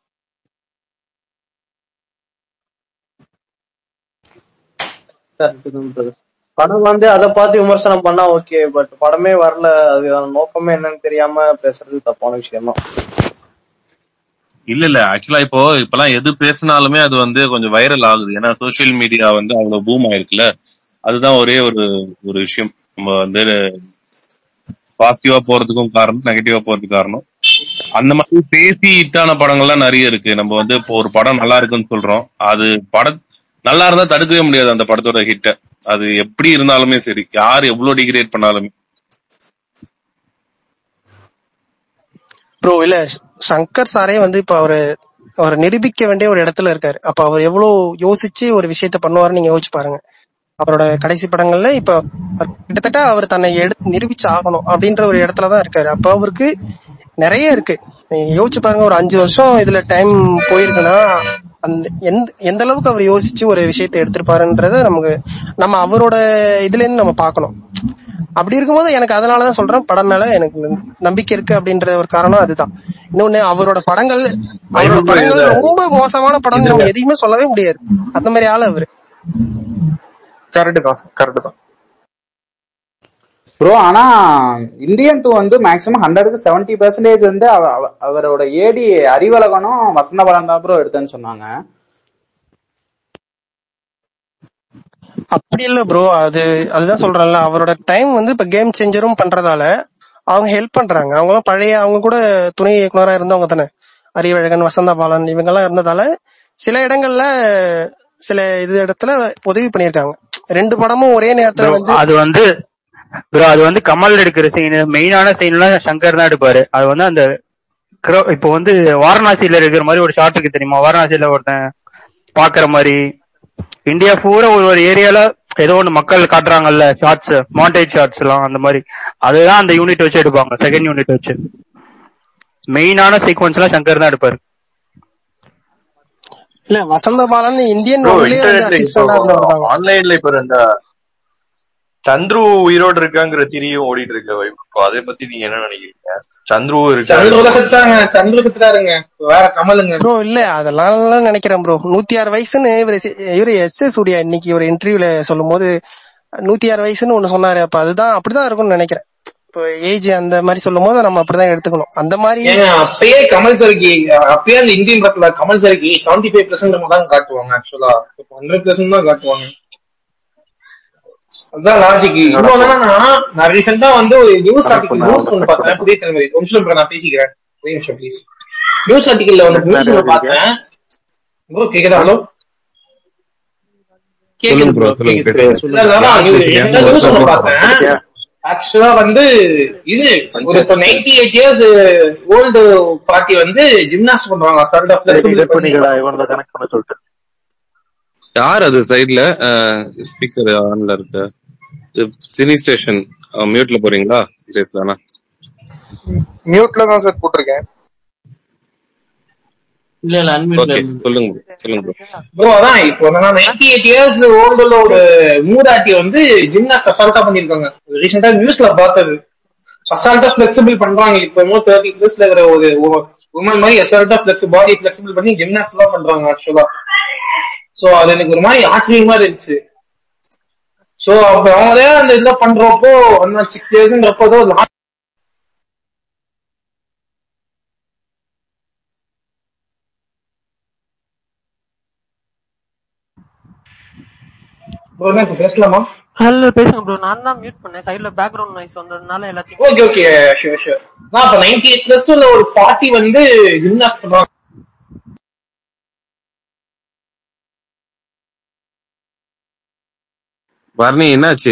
Correct தான் brother. படம் வந்து அதை பார்த்து விமர்சனம் பண்ணா ஓகே பட் படமே வரல அதுக்கான நோக்கமே என்னன்னு தெரியாம பேசுறது தப்பான விஷயம் தான் இல்ல இல்ல ஆக்சுவலா இப்போ இப்பெல்லாம் எது பேசினாலுமே அது வந்து கொஞ்சம் வைரல் ஆகுது ஏன்னா சோஷியல் மீடியா வந்து அவ்வளவு பூம் ஆயிருக்குல்ல அதுதான் ஒரே ஒரு ஒரு விஷயம் நம்ம வந்து பாசிட்டிவா போறதுக்கும் காரணம் நெகட்டிவா போறதுக்கு காரணம் அந்த மாதிரி பேசி ஹிட்டான படங்கள்லாம் நிறைய இருக்கு நம்ம வந்து இப்போ ஒரு படம் நல்லா இருக்குன்னு சொல்றோம் அது படம் நல்லா இருந்தா தடுக்கவே முடியாது அந்த படத்தோட ஹிட்ட அது எப்படி இருந்தாலுமே சரி யார் எவ்வளவு டிகிரேட் பண்ணாலுமே ப்ரோ இல்ல சங்கர் சாரே வந்து இப்ப அவரு அவர் நிரூபிக்க வேண்டிய ஒரு இடத்துல இருக்காரு அப்ப அவர் எவ்வளவு யோசிச்சு ஒரு விஷயத்த பண்ணுவாருன்னு நீங்க யோசிச்சு பாருங்க அவரோட கடைசி படங்கள்ல இப்ப அவர் கிட்டத்தட்ட அவர் தன்னை எடுத்து நிரூபிச்சு ஆகணும் அப்படின்ற ஒரு இடத்துலதான் இருக்காரு அப்ப அவருக்கு நிறைய இருக்கு நீங்க யோசிச்சு பாருங்க ஒரு அஞ்சு வருஷம் இதுல டைம் போயிருக்குன்னா அந்த எந்த எந்த அளவுக்கு அவர் யோசிச்சு ஒரு விஷயத்தை எடுத்திருப்பாருன்றத நமக்கு நம்ம அவரோட இதுல இருந்து நம்ம பார்க்கணும் அப்படி இருக்கும்போது எனக்கு அதனாலதான் சொல்றேன் படம் மேல எனக்கு நம்பிக்கை இருக்கு அப்படின்ற ஒரு காரணம் அதுதான் இன்னொன்னு அவரோட படங்கள் அவரோட பைபிள் படங்கள் இதுல ரொம்ப மோசமான படம் இதுல நம்ம எதையுமே சொல்லவே முடியாது அந்த மாதிரி ஆளு அவரு கரெக்ட் தான் கரெக்ட் தான் ப்ரோ ஆனா இந்தியன் டூ வந்து மேக்ஸிமம் ஹண்ட்ரடுக்கு செவன்டி பெர்சன்டேஜ் வந்து அவ- அவ- அவரோட ஏடி அறிவழகனும் வசந்த பலம் தான் ப்ரோ எடுத்தேன்னு சொன்னாங்க அப்படி இல்ல ப்ரோ அது அதுதான் சொல்றேன்ல அவரோட டைம் வந்து இப்ப கேம் சேஞ்சரும் பண்றதால அவங்க ஹெல்ப் பண்றாங்க அவங்க பழைய அவங்க கூட துணை இயக்குனரா இருந்தவங்க தானே அறிவழகன் வசந்தா பாலன் இவங்க எல்லாம் இருந்ததால சில இடங்கள்ல சில இது இடத்துல உதவி பண்ணியிருக்காங்க ரெண்டு படமும் ஒரே நேரத்துல ப்ரோ வந்து அது வந்து ப்ரோ அது வந்து கமல் எடுக்கிற சீன் மெயினான சீன்லாம் சங்கர் தான் எடுப்பாரு அது வந்து அந்த crowd- இப்போ வந்து வாரணாசியில இருக்கிற மாதிரி ஒரு ஷாட் இருக்கு தெரியுமா வாரணாசியில ஒருத்தன் பாக்குற மாதிரி இந்தியா பூரா ஒரு ஒரு ஏரியால ஏதோ ஒன்று மக்கள் காட்டுறாங்கல்ல ஷார்ட்ஸ் மாண்டேஜ் ஷார்ட்ஸ் எல்லாம் அந்த மாதிரி அதுதான் அந்த யூனிட் வச்சு எடுப்பாங்க செகண்ட் யூனிட் வச்சு மெயினான சீக்வன்ஸ் எல்லாம் சங்கர் தான் எடுப்பாரு இல்ல வசந்த பாலன் இந்தியன் ப்ரோ ஒன்லயே வந்து இன்டர்நெட்ல இப்போ அசிஸ்டண்டா இருந்தவர் தாங்க ஆன்லைன்ல இப்போ இந்த சந்துரு உயிரோடு இருக்காங்கிற திரியும் ஓடிட்டு இருக்கு இப்போ அதை பத்தி நீங்க என்ன நினைக்கிறீங்க சந்துரு இருக்காரு சந்திரகுல செத்தாங்க சந்திரகுல செத்துறாருங்க வேற கமலுங்க ப்ரோ இல்ல அதெல்லாம் எல்லாம் நினைக்கிறேன் ப்ரோ நூத்தி ஆறு வயசுன்னு இவரு இவரு எஸ் எஸ் சூர்யா இன்னைக்கு ஒரு இன்டர்வியூல சொல்லும் போது நூத்தி ஆறு வயசுன்னு ஒண்ணு சொன்னாரு அப்ப அதுதான் அப்படிதான் இருக்கும்னு நினைக்கிறேன் இப்போ ஏஜ் அந்த மாதிரி சொல்லும் போது நம்ம அப்படிதான் எடுத்துக்கணும் அந்த மாதிரி ஏங்க அப்பயே கமல் சாருக்கு அப்பயே அந்த இந்தியன் படத்துல கமல் சாருக்கு செவன்டி ஃபைவ் பெர்சென்ட் தான் காட்டுவாங்க ஆக்சுவலா இப்போ ஹண்ட்ரட் பெர்சென்ட் தான் காட்டுவாங்க அதான் லாஜிக் இன்னொன்னா நான் ரீசெண்டா வந்து ஒரு நியூஸ் ஆர்டிகல் நியூஸ் ஒன்று பார்த்தேன் புதிய தலைமுறை ஒரு நிமிஷம் bro, நான் பேசிக்கிறேன் ஒரு நிமிஷம் ப்ளீஸ் நியூஸ் ஆர்டிகல்ல ஒன்று நியூஸ் ஒன்று பார்த்தேன் ப்ரோ கேக்குதா ஹலோ சொல்லுங்க ப்ரோ சொல்லுங்க பேசுங்க. நியூஸ் ஒன்று பார்த்தேன் ஆக்சுவலா வந்து இது ஒரு இப்போ ninety eight years old party வந்து ஜிம்னாஸ்ட் பண்றாங்க அசால்ட் கனெக்ட் பண்ண சொல்லிட்டு யார் அது சைடுல ஸ்பீக்கர் ஆன்ல இருக்கு சினி ஸ்டேஷன் மியூட்ல போறீங்களா பேசலாம்னா மியூட்ல தான் சார் போட்டிருக்கேன் இல்ல இல்ல அன்மியூட்ல ஓகே சொல்லுங்க bro. சொல்லுங்க ப்ரோ ப்ரோ அதான் இப்போ நைன்டி எயிட் இயர்ஸ் ஓல்டுல ஒரு மூதாட்டி வந்து ஜிம்னாஸ்ட் அசால்ட்டா பண்ணிருக்காங்க ரீசெண்டா நியூஸ்ல பார்த்தது அசால்ட்டா ஃபிளெக்சிபிள் பண்றாங்க இப்போ இன்னும் தேர்ட்டி பிளஸ்ல இருக்கிற ஒரு உமன் மாதிரி அசால்ட்டா ஃபிளெக்ஸ் பாடி ஃபிளெக்சிபிள் பண்ணி ஜிம்னாஸ்ட் எல்லாம் பண்றாங்க ஆக்சுவலா சோ அது எனக்கு ஒரு மாதிரி ஆச்சரியமா இருந்துச்சு சோ அப்ப அவங்களே அந்த இதுல பண்றப்போ அந்த சிக்ஸ் இயர்ஸ்ன்றப்போ ஏதோ last bro, என்ன இப்ப பேசலாமா ஹலோ பேசுங்க ப்ரோ நான் தான் மியூட் பண்ணேன் சைடுல பேக்ரவுண்ட் நாய்ஸ் வந்ததுனால எல்லாத்தையும் ஓகே ஓகே ஷூர் ஷூர் நான் அப்ப நைன்டி எயிட் பிளஸ் உள்ள ஒரு பார்ட்டி வந்து ஜிம்னாஸ்ட் பண்றாங்க பரணி என்னாச்சு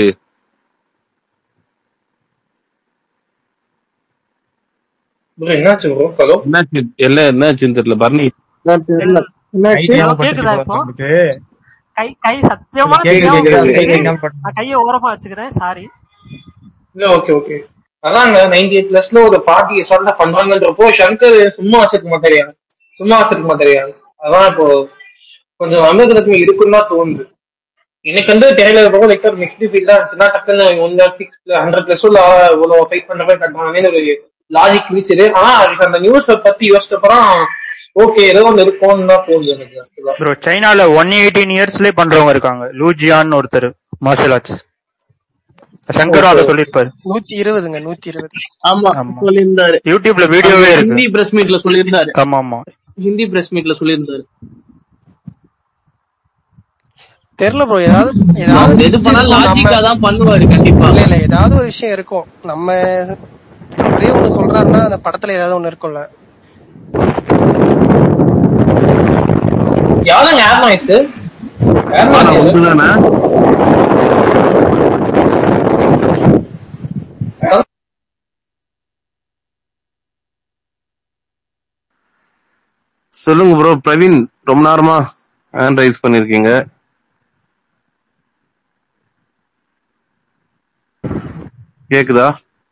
bro என்னாச்சு ப்ரோ ஹலோ என்னாச்சு எல்லாம் என்னாச்சுன்னு தெரியல பரணி Hello, கேக்குதா இப்போ கை கை சத்தியமா கேக்குது, தெரியாம கேக்குது, போயிடுச்சு. கேக்குது. நான் கையை ஓரமா வச்சுக்கிறேன் சாரி இல்ல ஓகே ஓகே அதாங்க நைன்டி எயிட் பிளஸ்ல ஒரு பார்ட்டி சொல்ல பண்றாங்கன்றப்போ சங்கர் சும்மா வச்சிருக்க மாட்டாரியா சும்மா வச்சிருக்க மாட்டாரியா அதான் இப்போ கொஞ்சம் அமிர்தத்துக்கு இருக்குன்னு தான் தோணுது எனக்கு வந்து தேவையில்ல ரொம்ப லைக் ஒரு நெக்ஸ்ட் ஃபீல் தான் இருந்துச்சுன்னா டக்குன்னு ஒன் சிக்ஸ் ஹண்ட்ரட் பிளஸ் உள்ள இவ்வளவு ஃபைட் பண்ற மாதிரி கட்டுறாங்கன்னு ஒரு லாஜிக் இருந்துச்சு ஆனா அதுக்கு அந்த நியூஸ் பத்தி யோசிச்சப்பறம் ஓகே ஏதோ ஒன்று இருக்கும்னு தான் தோணுது எனக்கு actually. ப்ரோ சைனால ஒன் எயிட்டீன் இயர்ஸ்லயே பண்றவங்க இருக்காங்க லூஜியான்னு ஒருத்தர் மார்ஷல் ஆர்ட்ஸ் சங்கரும் அதை சொல்லியிருப்பாரு நூத்தி இருபதுங்க நூத்தி இருபது ஆமா சொல்லியிருந்தாரு யூடியூப்ல வீடியோவே இருக்கு ஹிந்தி பிரஸ் மீட்ல சொல்லியிருந்தாரு ஆமா ஆமா ஹிந்தி பிரஸ் மீட்ல சொல்லியிருந்தாரு தெரியல ப்ரோ ஏதாவது ஏதாவது அவர் எது twist பண்ணாலும் இருக்கும். லாஜிக்கா நம்ம தான் பண்ணுவாரு கண்டிப்பா இல்ல இல்ல ஏதாவது ஒரு விஷயம் இருக்கும் நம்ம அவரே ஒண்ணு சொல்றாருன்னா அந்த படத்துல ஏதாவது ஒண்ணு இருக்கும்ல யாரும் ஏர் நாய்ஸ் ஏர் நாய்ஸ் உண்டுதானே சொல்லுங்க ப்ரோ பிரவீன் ரொம்ப நேரமா ஹேண்ட் ரைஸ் பண்ணிருக்கீங்க கேக்குதா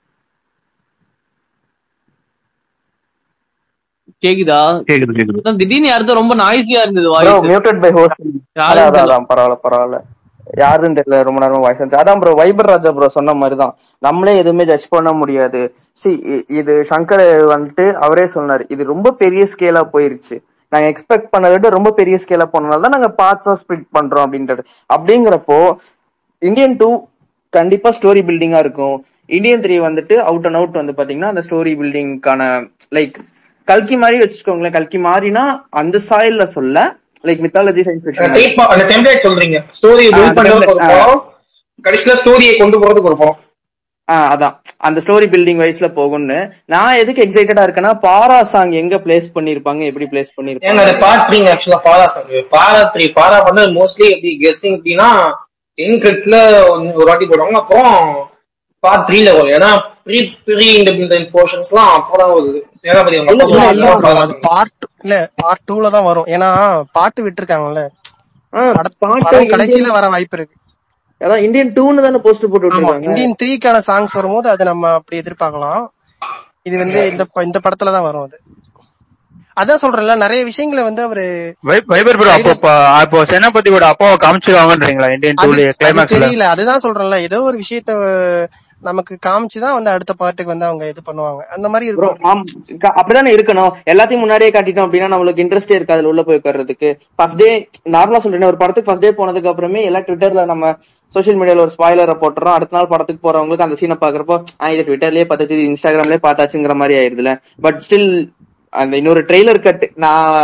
கேக்குதா கேக்குது கேக்குது அதான் திடீர்னு யாருதோ ரொம்ப நாய்ஸியா இருந்தது bro voice muted by host யாருன்னு அதான் தெரியல அதான் பரவாயில்ல பரவாயில்ல யாருன்னு தெரியல ரொம்ப நேரமா வாய்ஸ் இருந்துச்சு அதான் ப்ரோ வைபர் ராஜா ப்ரோ சொன்ன மாதிரி தான் நம்மளே எதுவுமே ஜட்ஜ் பண்ண முடியாது சி இது சங்கர் வந்துட்டு அவரே சொன்னாரு இது ரொம்ப பெரிய ஸ்கேலா போயிருச்சு நாங்க எக்ஸ்பெக்ட் பண்ணதை விட ரொம்ப பெரிய ஸ்கேலா போனனால தான் நாங்க பார்ட்ஸா ஸ்பிளிட் பண்றோம் அப்படின்றது அப்படிங்கிறப்போ இந்தியன் டூ கண்டிப்பா ஸ்டோரி பில்டிங்கா இருக்கும் இந்தியன் த்ரீ வந்துட்டு அவுட் அண்ட் அவுட் வந்து பாத்தீங்கன்னா அந்த ஸ்டோரி பில்டிங்கான லைக் கல்கி மாதிரி வச்சுக்கோங்களேன் கல்கி மாதிரினா அந்த சாயல்ல சொல்ல like mythology science fiction type of- அந்த டெம்ப்ளேட் சொல்றீங்க ஸ்டோரி ஆ, பில்ட் பண்றதுக்கு ஒரு template, ஆ. படம் கடைசியில ஸ்டோரியை கொண்டு போறதுக்கு ஒரு படம் ஆஹ் அதான் அந்த ஸ்டோரி பில்டிங் வைஸ்ல போகும்னு நான் எதுக்கு எக்ஸைட்டடா இருக்கேன்னா பாரா சாங் எங்க பிளேஸ் பண்ணிருப்பாங்க எப்படி பிளேஸ் ஏங்க பண்ணிருப்பாங்க அது பார்ட் த்ரீங்க ஆக்சுவலா பாரா சாங் பாரா த்ரீ பாரா பண்ண மோஸ்ட்லி எப்படி கெஸ்டிங் எப்படின்னா டென் கிரிட்ல ஒரு வாட்டி போடுவாங்க அப்புறம் பார்ட் த்ரீல வரும் ஏன்னா ப்ரீ ப்ரீ இண்டிபெண்டன்ட் போர்ஷன்ஸ் எல்லாம் அப்பதான் வருது சேனாபதி அவங்க இல்ல அப்பா இல்ல தான் பாரா அது song. பார்ட் இல்ல பார்ட் டூல தான் வரும் ஏன்னா பாட்டு விட்டுருக்காங்கல்ல பட- பாட்டு படம் கடைசியில இந்தியன் வர வாய்ப்பு இருக்கு அதான் இந்தியன் டூன்னு தானே போஸ்ட் போட்டு ஆமா விட்டுருக்காங்க இந்தியன் த்ரீக்கான சாங்ஸ் வரும்போது அது நம்ம அப்படி எதிர்பார்க்கலாம் இது வந்து இந்த ப- இந்த படத்துல தான் வரும் அது அதான் சொல்றேன்ல நிறைய விஷயங்களை வந்து அவரு வை- வைபர் ப்ரோ அப்போ ப- அப்போ சேனாபதியோட அப்பாவை காமிச்சிருவாங்கன்றீங்களா இந்தியன் அது டூல அது கிளைமேக்ஸ்ல தெரியல அதுதான் சொல்றேன்ல ஏதோ ஒரு விஷயத்த நமக்கு காமிச்சுதான் வந்து அடுத்த பார்ட்டுக்கு வந்து அவங்க இது பண்ணுவாங்க அந்த மாதிரி ப்ரோ இருக்கும் அப்படிதானே இருக்கணும் எல்லாத்தையும் முன்னாடியே காட்டிட்டோம் அப்படின்னா நம்மளுக்கு இன்ட்ரெஸ்டே இருக்காது அதுல உள்ள போய் உட்கார்றதுக்கு ஃபர்ஸ்ட் டே நார்மலா சொல்றேன் ஒரு படத்துக்கு ஃபர்ஸ்ட் டே போனதுக்கு அப்புறமே எல்லாம் ட்விட்டர்ல நம்ம சோஷியல் மீடியால ஒரு ஸ்பாய்லரை போட்டுறோம் அடுத்த நாள் படத்துக்கு போறவங்களுக்கு அந்த சீனை பாக்குறப்போ ஆ இது ட்விட்டர்லயே பார்த்தாச்சு இது இன்ஸ்டாகிராம்லயே பார்த்தாச்சுங்கிற மாதிரி ஆயிருதுல பட் ஸ்டில் அந்த இன்னொரு ட்ரெய்லர் கட் நான்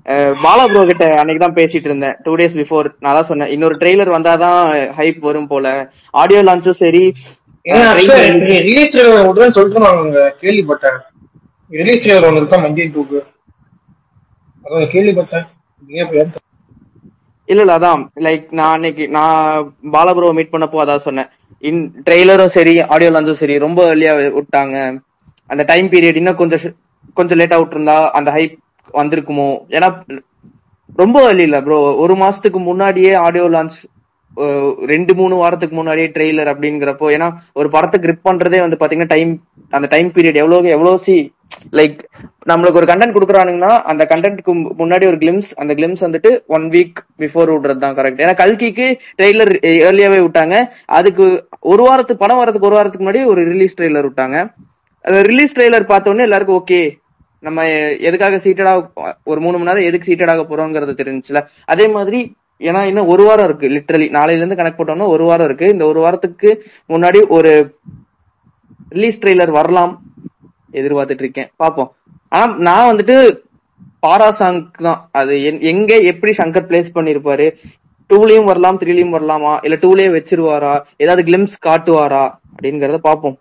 அஹ் பாலா ப்ரோ கிட்ட அன்னைக்கு தான் பேசிட்டு இருந்தேன் டூ டேஸ் பிஃபோர் நான் தான் சொன்னேன் இன்னொரு ட்ரெய்லர் வந்தாதான் ஹைப் வரும் போல ஆடியோ லான்ச்சும் சரி ரிலீஸ் ட்ரெய்லர் மட்டும் சொல்லிட்டு நாங்க கேள்விப்பட்டேன் ரிலீஸ் ட்ரெய்லர் ஒன்று இருக்கா மஞ்சள் டூக்கு அதான் கேள்விப்பட்டேன் நீங்க பேர் இல்ல இல்ல அதான் லைக் நான் அன்னைக்கு நான் பாலா ப்ரோ மீட் பண்ணப்போ அதான் சொன்னேன் இன் ட்ரெய்லரும் சரி ஆடியோ லான்ச்சும் சரி ரொம்ப early-ஆ விட்டாங்க அந்த டைம் பீரியட் இன்னும் கொஞ்சம் ஷ- கொஞ்சம் லேட்டா விட்டுருந்தா அந்த ஹைப் வந்திருக்குமோ ஏன்னா ரொம்ப early இல்ல ப்ரோ ஒரு மாசத்துக்கு முன்னாடியே ஆடியோ லான்ச் ரெண்டு மூணு வாரத்துக்கு முன்னாடியே ட்ரெய்லர் அப்படிங்கிறப்போ ஏன்னா ஒரு படத்தை கிரிப் பண்றதே வந்து பாத்தீங்கன்னா டைம் அந்த டைம் பீரியட் எவ்வளவு எவ்வளவு சி லைக் நம்மளுக்கு ஒரு கண்டென்ட் கொடுக்குறானுங்கன்னா அந்த கண்டென்ட்க்கு முன்னாடி ஒரு கிளிம்ஸ் அந்த கிளிம்ஸ் வந்துட்டு ஒன் வீக் பிஃபோர் விடுறது தான் கரெக்ட் ஏன்னா கல்கிக்கு ட்ரெய்லர் ஏர்லியாவே விட்டாங்க அதுக்கு ஒரு வாரத்துக்கு படம் வரதுக்கு ஒரு வாரத்துக்கு முன்னாடி ஒரு ரிலீஸ் ட்ரெய்லர் விட்டாங்க ரிலீஸ் ட்ரெய்லர் பார்த்த உடனே எல்லாருக்கும் ஓகே நம்ம எதுக்காக சீட்டடா ஒரு மூணு மணி நேரம் எதுக்கு சீட்டட் ஆக போறோங்கிறது தெரிஞ்சுல அதே மாதிரி ஏன்னா இன்னும் ஒரு வாரம் இருக்கு லிட்டரலி நாளையில இருந்து கனெக்ட் போட்டோம்னா ஒரு வாரம் இருக்கு இந்த ஒரு வாரத்துக்கு முன்னாடி ஒரு ரிலீஸ் ட்ரெய்லர் வரலாம் எதிர்பார்த்துட்டு இருக்கேன் பாப்போம் ஆனா நான் வந்துட்டு பாரா சாங் தான் அது என்- எங்க எப்படி சங்கர் பிளேஸ் பண்ணிருப்பாரு டூலயும் வரலாம் த்ரீலயும் வரலாமா இல்ல டூலயே வச்சிருவாரா ஏதாவது கிளிம்ஸ் காட்டுவாரா அப்படிங்கறத பாப்போம்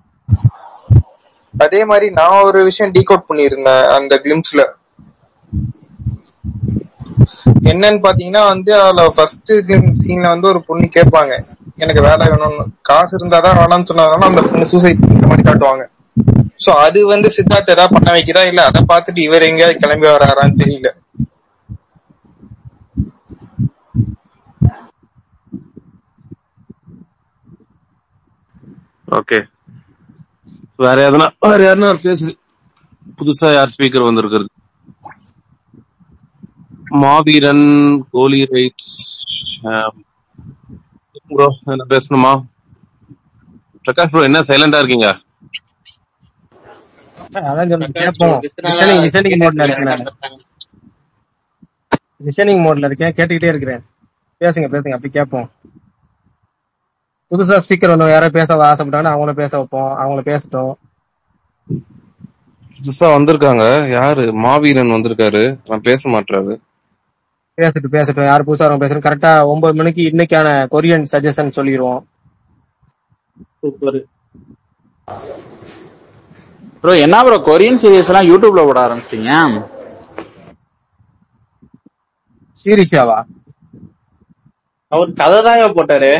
அதே மாதிரி நான் ஒரு விஷயம் டீகோட் பண்ணியிருந்தேன் அந்த கிளிம்ஸ்ல என்னன்னு பாத்தீங்கன்னா வந்து அதுல ஃபர்ஸ்ட் சீன்ல வந்து ஒரு பொண்ணு கேட்பாங்க எனக்கு வேலை வேணும்னு காசு இருந்தாதான் வேணாம்னு சொன்னதுனால அந்த பொண்ணு சூசைட் பண்ற மாதிரி காட்டுவாங்க சோ அது வந்து சித்தார்த் ஏதாவது பண்ண வைக்கிறா இல்ல அதை பார்த்துட்டு இவர் எங்கேயாவது கிளம்பி வராரான்னு தெரியல ஓகே வேற எதனா வேற யாருன்னா பேசு புதுசா யார் ஸ்பீக்கர் வந்திருக்கிறது மாவீரன் கோலி ரைட் ப்ரோ என்ன பேசணுமா பிரகாஷ் ப்ரோ என்ன சைலண்டா இருக்கீங்க அதான் சொன்னேன் கேட்போம் லிசனிங் லிசனிங் மோட்ல இருக்கேன் நான் லிசனிங் மோட்ல இருக்கேன் கேட்டுக்கிட்டே இருக்கிறேன் பேசுங்க பேசுங்க அப்படி கேட்போம் புதுசா ஸ்பீக்கர் வந்து யாரோ பேச ஆசைப்பட்டாங்கன்னா அவங்கள பேச வைப்போம் அவங்கள பேசட்டும் புதுசா வந்திருக்காங்க யாரு மாவீரன் வந்திருக்காரு நான் பேச மாட்டாரு பேசட்டும் பேசட்டும் யார் புதுசா வரவங்க பேசணும் கரெக்டா ஒன்பது மணிக்கு இன்னைக்கான கொரியன் சஜஷன் சொல்லிடுவோம் சூப்பர் ப்ரோ என்ன ப்ரோ கொரியன் சீரிஸ் எல்லாம் யூடியூப்ல போட ஆரம்பிச்சிட்டீங்க சீரிஷாவா அவர் கதை தாங்க போட்டாரு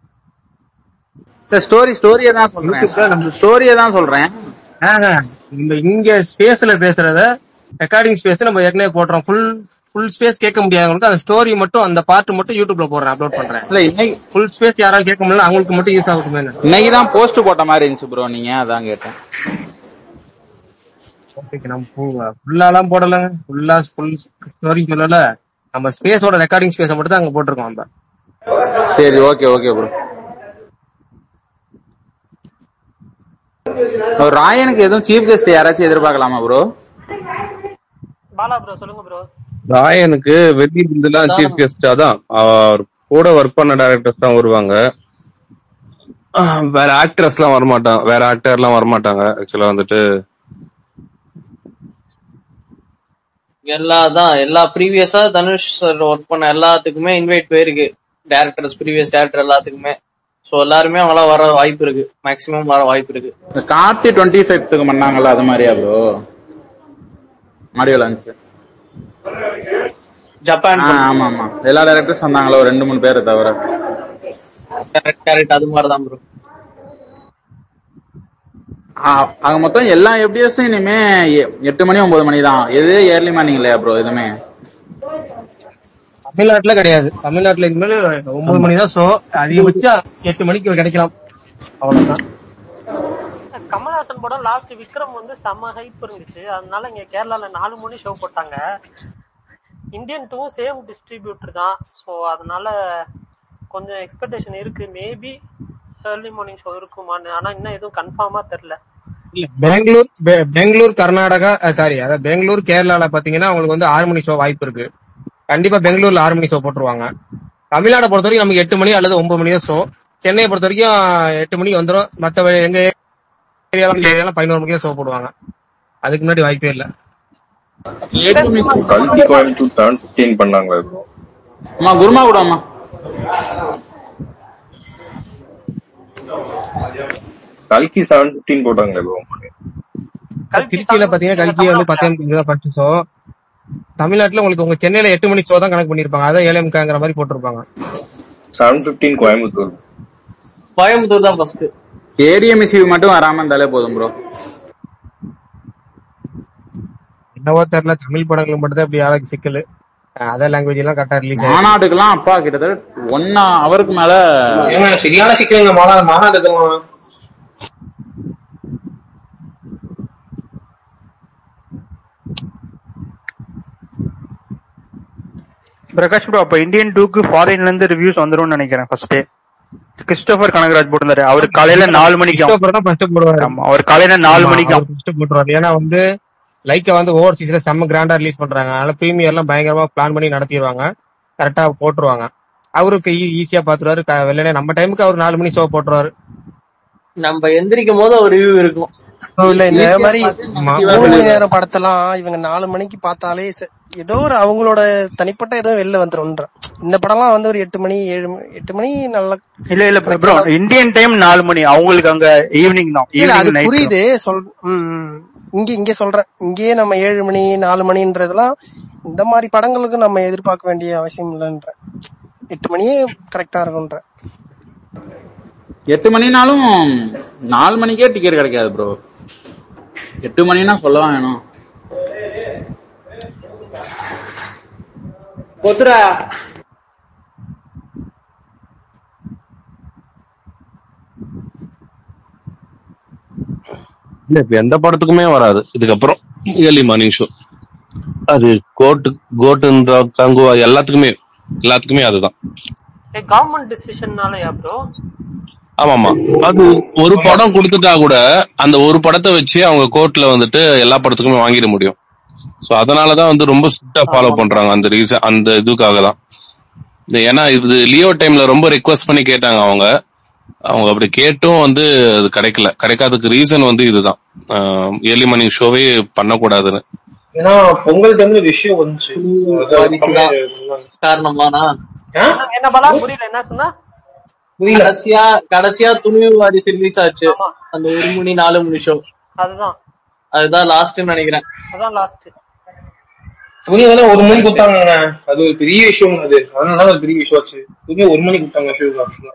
ஸ்டோரி ஸ்டோரியை தான் சொல்றேன் ஸ்டோரியை தான் சொல்றேன் ஆஹ், இந்த இங்க ஸ்பேஸ்ல பேசுறத ரெக்கார்டிங் ஸ்பேஸ் நம்ம ஏற்கனவே போடுறோம் ஃபுல் ஃபுல் ஸ்பேஸ் கேட்க முடியாதவங்களுக்கு அந்த ஸ்டோரி மட்டும் அந்த பார்ட் மட்டும் யூடியூப்ல போடுறேன் அப்லோட் பண்றேன் இல்ல இன்னைக்கு ஃபுல் ஸ்பேஸ் யாராவது கேட்க முடியல அவங்களுக்கு மட்டும் யூஸ் ஆகட்டுமே இன்னைக்கு தான் போஸ்ட் போட்ட மாதிரி இருந்துச்சு ப்ரோ நீங்க அதான் கேட்டேன் ஓகே நம்ம ஃபுல்லாலாம் போடலங்க ஃபுல்லா ஃபுல் ஸ்டோரி சொல்லல நம்ம ஸ்பேஸோட ரெக்கார்டிங் ஸ்பேஸை மட்டும் தான் அங்க போட்டிருக்கோம் நம்ம சரி ஓகே ஓகே ப்ரோ ராயனுக்கு எதுவும் சீஃப் கெஸ்ட் யாராச்சும் எதிர்பார்க்கலாமா ப்ரோ பாலா ப்ரோ சொல்லுங்க ப்ரோ ராயனுக்கு வெளியில இருந்துலாம் சீஃப் கெஸ்ட் அதான் அவர் கூட ஒர்க் பண்ண டைரக்டர்ஸ் தான் வருவாங்க ஆஹ் வேற ஆக்டர்ஸ் எல்லாம் வரமாட்டாங்க வேற ஆக்டர் எல்லாம் வரமாட்டாங்க ஆக்சுவலா வந்துட்டு எல்லா தான் எல்லா ப்ரீவியஸா தனுஷ் சார் ஒர்க் பண்ண எல்லாத்துக்குமே இன்வைட் போயிருக்கு டேரக்டர்ஸ் ப்ரீவியஸ் டேரக்டர் எல்லாத்துக்குமே சோ எல்லாருமே அவங்களாம் வர வாய்ப்பு இருக்கு மேக்ஸிமம் வர வாய்ப்பு இருக்கு இந்த கார்த்தி டுவெண்ட்டி ஃபைவ்த்துக்கு பண்ணாங்கல்ல அது மாதிரியா ப்ரோ ஆடியோ லான்ச் ஜப்பான் ஆமா ஆமா எல்லா டேரக்டர்ஸ் வந்தாங்களா ஒரு ரெண்டு மூணு பேரை தவிர கரெக்ட் கரெக்ட் அது மாதிரி தான் ப்ரோ அங்க மொத்தம் எல்லா எப்டிஎஸும் இனிமே எ- எட்டு மணி ஒன்பது மணி தான் எது ஏர்லி மார்னிங் இல்லையா ப்ரோ எதுவுமே தமிழ்நாட்டுல கிடையாது தமிழ்நாட்டுல இனிமேல் ஒன்பது மணி தான் ஷோ அதிகபட்சம் எட்டு மணிக்கு கிடைக்கலாம் அவ்வளவுதான் கமல்ஹாசன் படம் லாஸ்ட் விக்ரம் வந்து செம்ம ஹைப் இருந்துச்சு அதனால இங்க கேரளால நாலு மணி ஷோ போட்டாங்க இந்தியன் டூ சேம் டிஸ்ட்ரிபியூட்டர் தான் ஸோ அதனால கொஞ்சம் எக்ஸ்பெக்டேஷன் இருக்கு மேபி ஏர்லி மார்னிங் ஷோ இருக்குமான்னு ஆனா இன்னும் எதுவும் கன்ஃபார்மா தெரியல இல்ல பெங்களூர் பெ- பெங்களூர் கர்நாடகா சாரி அதாவது பெங்களூர் கேரளால பாத்தீங்கன்னா அவங்களுக்கு வந்து ஆறு மணி ஷோ வாய்ப்பு இருக்கு கண்டிப்பா பெங்களூர்ல ஆறு மணி ஷோ போட்டுருவாங்க தமிழ்நாடை பொறுத்த வரைக்கும் நமக்கு எட்டு மணி அல்லது ஒன்பது மணி தான் ஷோ சென்னையை பொறுத்த வரைக்கும் எட்டு மணிக்கு வந்துடும் மத்த எங்க ஏரியாலாம் ஏரியாலாம் பதினோரு மணிக்கு ஷோ போடுவாங்க அதுக்கு முன்னாடி வாய்ப்பே இல்ல கல்கி கோயம்புத்தூர் செவன் பிப்டீன் பண்ணாங்களா ப்ரோ அம்மா குருமா கூட அம்மா கல்கி செவன் பிப்டீன் போட்டாங்களே ப்ரோ திருச்சியில பாத்தீங்கன்னா கல்கி வந்து பத்தே முப்பது தான் ஃபர்ஸ்ட் ஷோ தமிழ்நாட்டுல உங்களுக்கு உங்க சென்னையில எட்டு மணி ஷோ தான் கணக்கு பண்ணிருப்பாங்க அதான் ஏழே முக்காங்கிற மாதிரி போட்டிருப்பாங்க செவன் பிப்டீன் கோயம்புத்தூர் கோயம்புத்தூர் தான் ஃபர்ஸ்ட் கேடிஎம்சிவி மட்டும் வராம இருந்தாலே போதும் ப்ரோ என்னவோ தெரியல தமிழ் படங்களுக்கு மட்டும் தான் இப்படி ஆளுக்கு சிக்கல் அதர் லாங்குவேஜ் எல்லாம் கரெக்டா ரிலீஸ் மாநாட்டுக்கெல்லாம் அப்பா கிட்டத்தட்ட ஒன் அவருக்கு மேல ஏங்க சரியான சிக்கலுங்க மாநா மாநாட்டுக்கெல்லாம் பிரகாஷ் ப்ரோ அப்ப இந்தியன் டூக்கு ஃபாரின்ல இருந்து ரிவ்யூஸ் வந்துரும்னு நினைக்கிறேன் ஃபர்ஸ்ட் கிறிஸ்டோபர் கனகராஜ் போட்டிருந்தாரு அவர் காலையில நாலு மணிக்கு கிறிஸ்டோபர் தான் ஃபர்ஸ்ட் போடுவாரு ஆமா அவர் காலையில நாலு மணிக்கு ஃபர்ஸ்ட் போட்டுருவாரு ஏன்னா வந்து லைக்கா வந்து ஓவர் சீஸ்ல செம்ம கிராண்டா ரிலீஸ் பண்றாங்க அதனால பிரீமியர் எல்லாம் பயங்கரமா பிளான் பண்ணி நடத்திடுவாங்க கரெக்டா போட்டுருவாங்க அவருக்கு ஈஸியா பாத்துருவாரு க- வெள்ளனே நம்ம டைமுக்கு அவர் நாலு மணி ஷோ போட்டுருவாரு நம்ம எந்திரிக்கும் போது ஒரு ரிவ்யூ இருக்கும் இல்ல இந்த Weekly மாதிரி பார்த்து மூணு மணி நேரம் படத்தெல்லாம் இவங்க நாலு மணிக்கு பார்த்தாலே ச- ஏதோ ஒரு அவங்களோட தனிப்பட்ட ஏதோ வெளில வந்துரும்ன்ற இந்த படம்லாம் வந்து ஒரு எட்டு மணி ஏழு மணி எட்டு மணி நல்ல இல்ல இல்ல ப்ரோ இந்தியன் டைம் நாலு மணி அவங்களுக்கு அங்க ஈவினிங் தான் இல்ல அது ஈவினிங் நைட் புரியுது சொல் ம், ம். இங்க இங்க சொல்றேன் இங்கேயே நம்ம ஏழு மணி நாலு மணின்றதெல்லாம் இந்த மாதிரி படங்களுக்கு நம்ம எதிர்பார்க்க வேண்டிய அவசியம் இல்லைன்ற எட்டு மணியே கரெக்டா இருக்கும்ன்ற எட்டு மணினாலும் நாலு மணிக்கே டிக்கெட் கிடைக்காது ப்ரோ எட்டு மணினா சொல்லவா வேணும் கொத்துரா இல்ல இப்ப எந்த படத்துக்குமே வராது இதுக்கப்புறம் இயர்லி மார்னிங் ஷோ அது கோட்டு கோட்டுன்ற தங்குவா எல்லாத்துக்குமே எல்லாத்துக்குமே அதுதான் கவர்மெண்ட் டிசிஷன்னாலயா ப்ரோ ஆமாமா அது ஒரு படம் கொடுத்துட்டா கூட அந்த ஒரு படத்தை வச்சு அவங்க கோர்ட்ல வந்துட்டு எல்லா படத்துக்குமே வாங்கிட முடியும் சோ அதனாலதான் வந்து ரொம்ப ஸ்ட்ரிக்டா ஃபாலோ பண்றாங்க அந்த ரீசன் அந்த இதுக்காக தான் இது ஏன்னா இது லியோ டைம்ல ரொம்ப ரெக்வஸ்ட் பண்ணி கேட்டாங்க அவங்க அவங்க அப்படி கேட்டும் வந்து அது கிடைக்கல கிடைக்காததுக்கு ரீசன் வந்து இதுதான் ஏர்லி மார்னிங் ஷோவே பண்ணக்கூடாதுன்னு ஏன்னா பொங்கல் டைம்ல விஷயம் வந்துச்சு வாரிசுதான் காரணமானா என்ன பலா புரியல என்ன சொன்னா கடைசியா கடைசியா துணிவு வாரிசு ரிலீஸ் ஆச்சு அந்த ஒரு மணி நாலு மணி ஷோ அதுதான் அதுதான் லாஸ்ட்னு நினைக்கிறேன் அதான் லாஸ்ட் துணி வேலை ஒரு மணிக்கு கொடுத்தாங்க அது ஒரு பெரிய விஷயம் அது அதனால அது பெரிய விஷயம் ஆச்சு துணி ஒரு மணிக்கு கொடுத்தாங்க ஷூ ஆக்சுவலா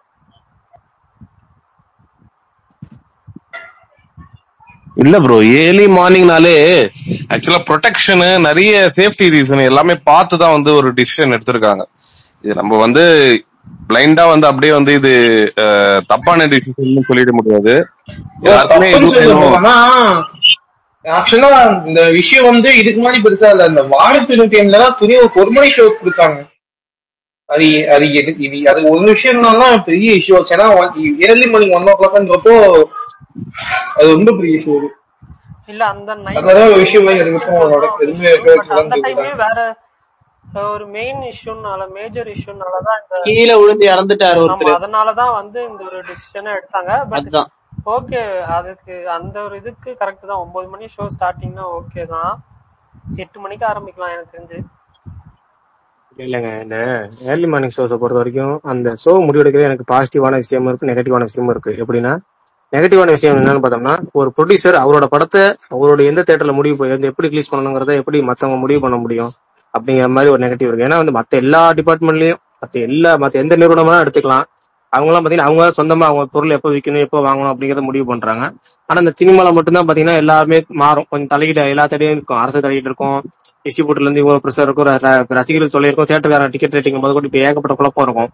இல்ல ப்ரோ ஏர்லி மார்னிங்னாலே ஆக்சுவலா ப்ரொடெக்ஷன் நிறைய சேஃப்டி ரீசன் எல்லாமே பார்த்து தான் வந்து ஒரு டிசிஷன் எடுத்திருக்காங்க இது நம்ம வந்து பிளைண்டா வந்து அப்படியே வந்து இது அஹ், தப்பான டிசிஷன் சொல்லிட முடியாது எல்லாருக்குமே இது வேணும். ஆக்சுவலா இந்த விஷயம் வந்து இதுக்கு முன்னாடி பெருசா இல்ல இந்த வாரத்து டைம்ல தான் துணி ஒரு ஒரு மணி ஷோ கொடுத்தாங்க அது அது எது இது அது ஒரு விஷயம் தான் பெரிய இஷ்யூ ஆச்சு ஏன்னா ஏர்லி மார்னிங் ஒன் ஓ கிளாக்ன்றப்போ அது ரொம்ப பெரிய இஷ்யூ அது இல்ல அந்த நைட் அதனால ஒரு விஷயம் எதுக்கும் நடக்க எதுவுமே அந்த டைமே வேற அஹ், ஒரு மெயின் இஷ்யூனால மேஜர் இஷ்யூனாலதான் இந்த கீழே விழுந்து இறந்துட்டாரு ஆமா ஒருத்தர் அதனாலதான் வந்து இந்த ஒரு டிசிஷனை எடுத்தாங்க பட் அதுதான் ஓகே அதுக்கு அந்த ஒரு இதுக்கு கரெக்ட் தான் ஒன்பது மணி ஷோ ஸ்டார்டிங்னா ஓகே தான் எட்டு மணிக்கு ஆரம்பிக்கலாம் எனக்கு தெரிஞ்சு இல்லைங்க இந்த ஏர்லி மார்னிங் ஷோஸை பொறுத்த வரைக்கும் அந்த ஷோ முடிவெடுக்கிறது எனக்கு பாசிட்டிவான விஷயமும் இருக்கு நெகட்டிவான விஷயமும் இருக்கு எப்படின்னா நெகட்டிவான விஷயம் என்னன்னு பார்த்தோம்னா ஒரு ப்ரொடியூசர் அவரோட படத்தை அவரோட எந்த தேட்டர்ல முடிவு போய் வந்து எப்படி ரிலீஸ் பண்ணணுங்கிறத எப்படி மத்தவங்க முடிவு பண்ண முடியும் அப்படிங்கிற மாதிரி ஒரு நெகட்டிவ் இருக்கு ஏன்னா வந்து மத்த எல்லா டிபார்ட்மெண்ட்லயும் மத்த எல்லா மத்த எந்த நிறுவனமா எடுத்துக்கலாம் அவங்கலாம் பாத்தீங்கன்னா அவங்க சொந்தமா அவங்க பொருள் எப்போ விற்கணும் எப்போ வாங்கணும் அப்படிங்கறத முடிவு பண்றாங்க ஆனா இந்த சினிமால மட்டும்தான் பாத்தீங்கன்னா எல்லாருமே மாறும் கொஞ்சம் தலையீடு எல்லா தடையும் இருக்கும் அரசு தலையீடு இருக்கும் டிஸ்ட்ரிபியூட்டர்ல இருந்து இவ்வளவு ப்ரெஷர் இருக்கும் ர- ரசிகர்கள் சொல்லியிருக்கோம் தேட்டருக்கான டிக்கெட் ரேட்டிங் போது கூட இப்ப ஏகப்பட்ட குழப்பம் இருக்கும்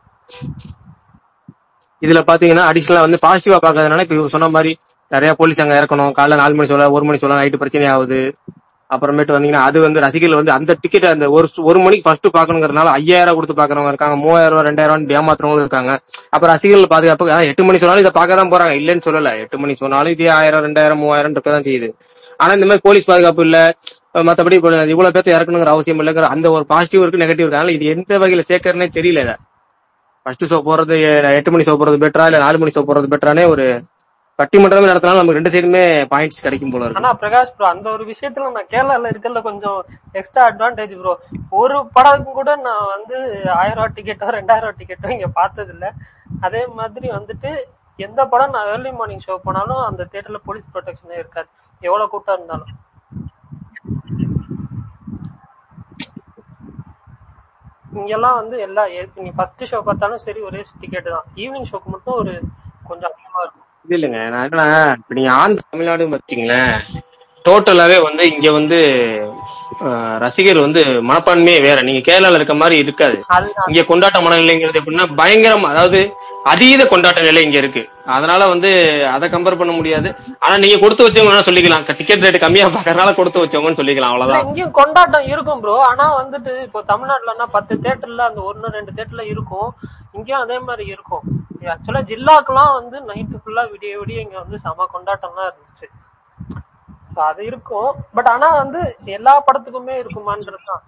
இதுல பாத்தீங்கன்னா அடிஷனலா வந்து பாசிட்டிவா பாக்காதனால இப்ப இவர் சொன்ன மாதிரி நிறைய போலீஸ் அங்க இறக்கணும் காலைல நாலு மணி சொல்ல ஒரு மணி சொல்ல நைட்டு பிரச்சனை ஆகுது அப்புறமேட்டு வந்தீங்கன்னா அது வந்து ரசிகர்கள் வந்து அந்த டிக்கெட் அந்த ஒரு ஒரு மணிக்கு ஃபர்ஸ்ட் பாக்கணுங்கிறதுனால ஐயாயிரம் கொடுத்து பாக்குறவங்க இருக்காங்க மூவாயிரம் ரூபாய் ரெண்டாயிரம் ரூபாய் ஏமாத்துறவங்களும் இருக்காங்க அப்புறம் ரசிகர்கள் பாதுகாப்பு அதான் எட்டு மணி சொன்னாலும் இதை பார்க்க தான் போறாங்க இல்லைன்னு சொல்லல எட்டு மணி சொன்னாலும் இதே ஆயிரம் ரெண்டாயிரம் மூவாயிரம் இருக்கதான் செய்யுது ஆனா இந்த மாதிரி போலீஸ் பாதுகாப்பு இல்ல அஹ் மத்தபடி இப்ப இவ்வளவு பேர்த்த இறக்கணுங்கிற அவசியம் இல்லைங்கிற அந்த ஒரு பாசிட்டிவ் இருக்கு நெகட்டிவ் இருக்கு அதனால இது எந்த வகையில சேர்க்கறனே தெரியல இத ஃபர்ஸ்ட் ஷோ போறது எ- எட்டு மணி ஷோ போறது பெட்டரா இல்ல நாலு மணி ஷோ போறது பெட்டரானே ஒரு பட்டிமன்றம் நடத்தினாலும் நமக்கு ரெண்டு சைடுமே பாயிண்ட்ஸ் கிடைக்கும் போல இருக்கு ஆனா பிரகாஷ் ப்ரோ அந்த ஒரு விஷயத்துல நான் கேரளால இருக்கறதுல கொஞ்சம் எக்ஸ்ட்ரா அட்வான்டேஜ் ப்ரோ ஒரு படம் கூட நான் வந்து ஆயிரம் ரூபாய் டிக்கெட்டோ ரெண்டாயிரம் ரூபாய் டிக்கெட்டோ இங்க பார்த்தது இல்ல அதே மாதிரி வந்துட்டு எந்த படம் நான் ஏர்லி மார்னிங் ஷோ போனாலும் அந்த தியேட்டர்ல போலீஸ் ப்ரொடெக்ஷனே இருக்காது எவ்வளவு கூட்டம் இருந்தாலும் இங்கெல்லாம் வந்து எல்லா எ- நீ ஃபர்ஸ்ட் ஷோ பார்த்தாலும் சரி ஒரே டிக்கெட் தான் ஈவினிங் ஷோக்கு மட்டும் ஒரு கொஞ்சம் அதிகமா இருக்கும் இது இல்லைங்க நான் என்னன்னா இப்ப நீங்க ஆந்திர தமிழ்நாடு பாத்தீங்களேன் டோட்டலாவே வந்து இங்க வந்து அஹ், ரசிகர் வந்து மனப்பான்மையே வேற நீங்க கேரளால இருக்க மாதிரி இருக்காது அதுதான் இங்க கொண்டாட்ட மனநிலைங்கிறது எப்படின்னா பயங்கரம் அதாவது அதீத கொண்டாட்ட நிலை இங்க இருக்கு அதனால வந்து அதை கம்பேர் பண்ண முடியாது ஆனா நீங்க கொடுத்து வச்சவங்க வேணா சொல்லிக்கலாம் டிக்கெட் ரேட் கம்மியா பாக்கறதுனால கொடுத்து வச்சவங்கன்னு சொல்லிக்கலாம் இல்ல அவ்வளவுதான் இங்கேயும் கொண்டாட்டம் இருக்கும் ப்ரோ ஆனா வந்துட்டு இப்போ தமிழ்நாட்டுலன்னா பத்து தேட்டர்ல அந்த ஒன்னு ரெண்டு தேட்டர்ல இருக்கும் இங்கேயும் அதே மாதிரி இருக்கும் ஆக்சுவலா ஜில்லாக்கெல்லாம் வந்து நைட்டு ஃபுல்லா விடிய விடிய இங்க வந்து செம கொண்டாட்டம்லாம் இருந்துச்சு ஸோ அது இருக்கும் பட் ஆனா வந்து எல்லா படத்துக்குமே இருக்குமான்றதுதான்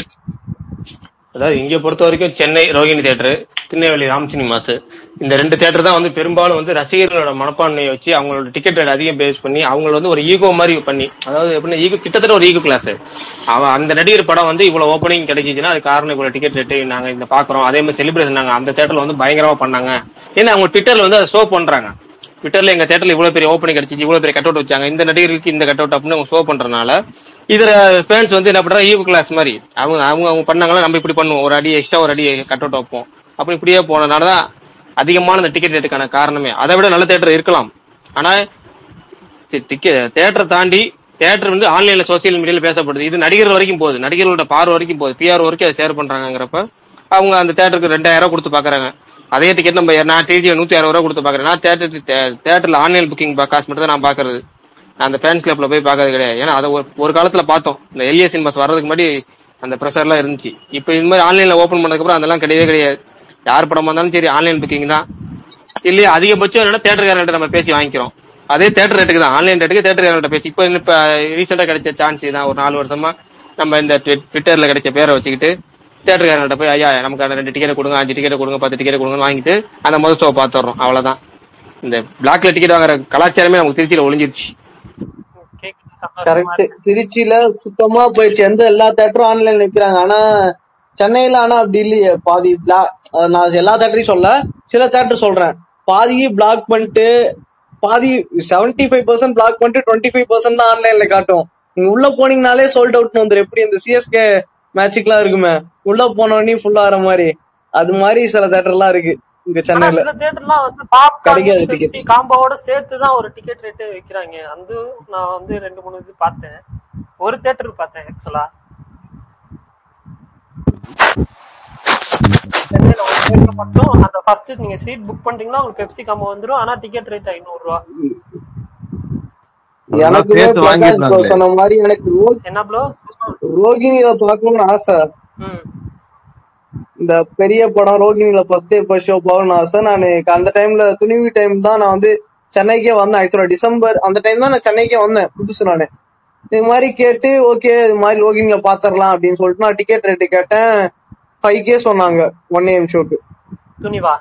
அதாவது இங்க பொறுத்த வரைக்கும் சென்னை ரோகிணி தேட்டர் திருநெல்வேலி ராம் சினிமாஸ் இந்த ரெண்டு தேட்டர் தான் வந்து பெரும்பாலும் வந்து ரசிகர்களோட மனப்பான்மையை வச்சு அவங்களோட டிக்கெட் ரேட் அதிகம் பேஸ் பண்ணி அவங்கள வந்து ஒரு ஈகோ மாதிரி பண்ணி அதாவது எப்படின்னா ஈகோ கிட்டத்தட்ட ஒரு ஈகோ கிளாஸ் அவன் அந்த நடிகர் படம் வந்து இவ்வளவு ஓப்பனிங் கிடைச்சிச்சுன்னா அது காரணம் இவ்வளவு டிக்கெட் ரேட்டு நாங்க இந்த பாக்குறோம் அதே மாதிரி செலிப்ரேஷன் நாங்க அந்த தேட்டர்ல வந்து பயங்கரமா பண்ணாங்க ஏன்னா அவங்க ட்விட்டர்ல வந்து அதை ஷோ பண்றாங்க ட்விட்டர்ல எங்க தேட்டர்ல இவ்வளவு பெரிய ஓப்பனிங் கிடைச்சிச்சு இவ்வளவு பெரிய கட் அவுட் வச்சாங்க இந்த நடிகருக்கு இந்த கட் அவுட் அப்படின்னு அவங்க ஷோ பண்றதுனால இதுல ஃபேன்ஸ் வந்து என்ன பண்றாங்க ஈவ் கிளாஸ் மாதிரி அவங்க அவங்க அவங்க பண்ணாங்கன்னா நம்ம இப்படி பண்ணுவோம் ஒரு அடி எக்ஸ்ட்ரா ஒரு அடி கட் அவுட் வைப்போம் அப்படி இப்படியே போனதுனால தான் அதிகமான இந்த டிக்கெட் ரேட்டுக்கான காரணமே அதை விட நல்ல தேட்டர் இருக்கலாம் ஆனா டிக்கெட் தேட்டரை தாண்டி தேட்டர் வந்து ஆன்லைன்ல சோசியல் மீடியால பேசப்படுது இது நடிகர்கள் வரைக்கும் போகுது நடிகர்களோட பார்வை வரைக்கும் போகுது பிஆர் வரைக்கும் அதை ஷேர் பண்றாங்கிறப்ப அவங்க அந்த தேட்டருக்கு ரெண்டாயிரம் ரூபாய் கொடுத்து பாக்குறாங்க அதே டிக்கெட் நம்ம நான் டிடி நூத்தி அறுபது ரூபா கொடுத்து பாக்குறேன் நான் தேட்டர் தேட்டர்ல ஆன்லைன் புக்கிங் காசு மட்டும் தான் நான் பாக்குறது நான் அந்த ஃபேன் கிளப்ல போய் பாக்குறது கிடையாது ஏன்னா அதை ஒரு- ஒரு காலத்துல பார்த்தோம் இந்த எல்ஏ சினிமாஸ் வர்றதுக்கு முன்னாடி அந்த ப்ரெஷர் எல்லாம் இருந்துச்சு இப்போ இந்த மாதிரி ஆன்லைன்ல ஓபன் பண்ணதுக்கு அப்புறம் அதெல்லாம் கிடையவே கிடையாது யார் படமா இருந்தாலும் சரி ஆன்லைன் புக்கிங் தான் இல்லையா அதிகபட்சம் என்னன்னா தேட்டருக்காரர்கிட்ட நம்ம பேசி வாங்கிக்கிறோம் அதே தேட்டர் ரேட்டுக்கு தான் ஆன்லைன் ரேட்டுக்கு தேட்டருக்காரர்கிட்ட பேசி இப்போ இப்ப ரீசெண்டா கிடைச்ச சான்ஸ் தான் ஒரு நாலு வருஷமா நம்ம இந்த ட்வி- ட்விட்டர்ல கிடைச்ச பேரை வச்சுக்கிட்டு தேட்டருக்காரர்கிட்ட போய் ஐயா நமக்கு அந்த ரெண்டு டிக்கெட் கொடுங்க அஞ்சு டிக்கெட் கொடுங்க பத்து டிக்கெட் கொடுங்கன்னு வாங்கிட்டு அந்த முதல் ஷோ பார்த்துடுறோம் அவ்வளவுதான் இந்த பிளாக்ல டிக்கெட் வாங்குற கலாச்சாரமே நமக்கு திருச்சியில ஒளிஞ்சிருச்சு கரெக்ட் திருச்சியில சுத்தமா போயிடுச்சு எந்த எல்லா தேட்டரும் ஆன்லைன்ல விக்கிறாங்க ஆனா சென்னையில ஆனா அப்படி இல்லையே பாதி பிளாக் நான் எல்லா தேட்டரையும் சொல்ல சில தேட்டர் சொல்றேன் பாதி பிளாக் பண்ணிட்டு பாதி 75% ஃபைவ் பர்சன்ட் பிளாக் பண்ணிட்டு டுவெண்ட்டி ஃபைவ் பர்சன்ட் தான் ஆன்லைன்ல காட்டும் நீங்க உள்ள போனீங்கனாலே சோல்ட் அவுட் வந்துரும் எப்படி இந்த சிஎஸ்கே மேட்சுக்குலாம் இருக்குமே உள்ள போனோடனே ஃபுல்லா ஆற மாதிரி அது மாதிரி சில தேட்டர் எல்லாம் இருக்கு இங்க ஆனா சென்னையில சில தேட்டர்லாம் வந்து பாப்கார்ன் கிடைக்காது பெப்சி டிக்கெட் காம்போவோட சேர்த்து தான் ஒரு டிக்கெட் ரேட்டு வைக்கிறாங்க அந்த நான் வந்து ரெண்டு மூணு இது பார்த்தேன் ஒரு தேட்டர் பார்த்தேன் ஆக்சுவலா சென்னையில ஒரு தேட்டர் மட்டும் அந்த ஃபர்ஸ்ட் நீங்க சீட் புக் பண்றீங்கன்னா உங்களுக்கு பெப்சி காம்போ வந்துரும் ஆனா டிக்கெட் ரேட் ஐநூறு ரூபா அதெல்லாம் எனக்குமே சேர்த்து பிரகாஷ் ப்ரோ வாங்கிடுறாங்களே சொன்ன மாதிரி எனக்கு ரோ- என்ன ப்ரோ ரோகிணியில பார்க்கணும்னு ஆசை ம் இந்த பெரிய படம் ரோகிணியில ஃபர்ஸ்ட் டே ஃபர்ஸ்ட் ஷோ போகணும்னு ஆசை நான் அந்த டைம்ல துணிவு டைம் தான் நான் வந்து சென்னைக்கே வந்தேன் ஆக்சுவலா டிசம்பர் அந்த டைம் தான் நான் சென்னைக்கே வந்தேன் புதுசு நானு இது மாதிரி கேட்டு ஓகே இது மாதிரி ரோகிணியில பாத்திரலாம் அப்படின்னு சொல்லிட்டு நான் டிக்கெட் ரேட்டு கேட்டேன் ஃபைவ் கே சொன்னாங்க ஒன் ஏஎம் ஷோக்கு துணிவா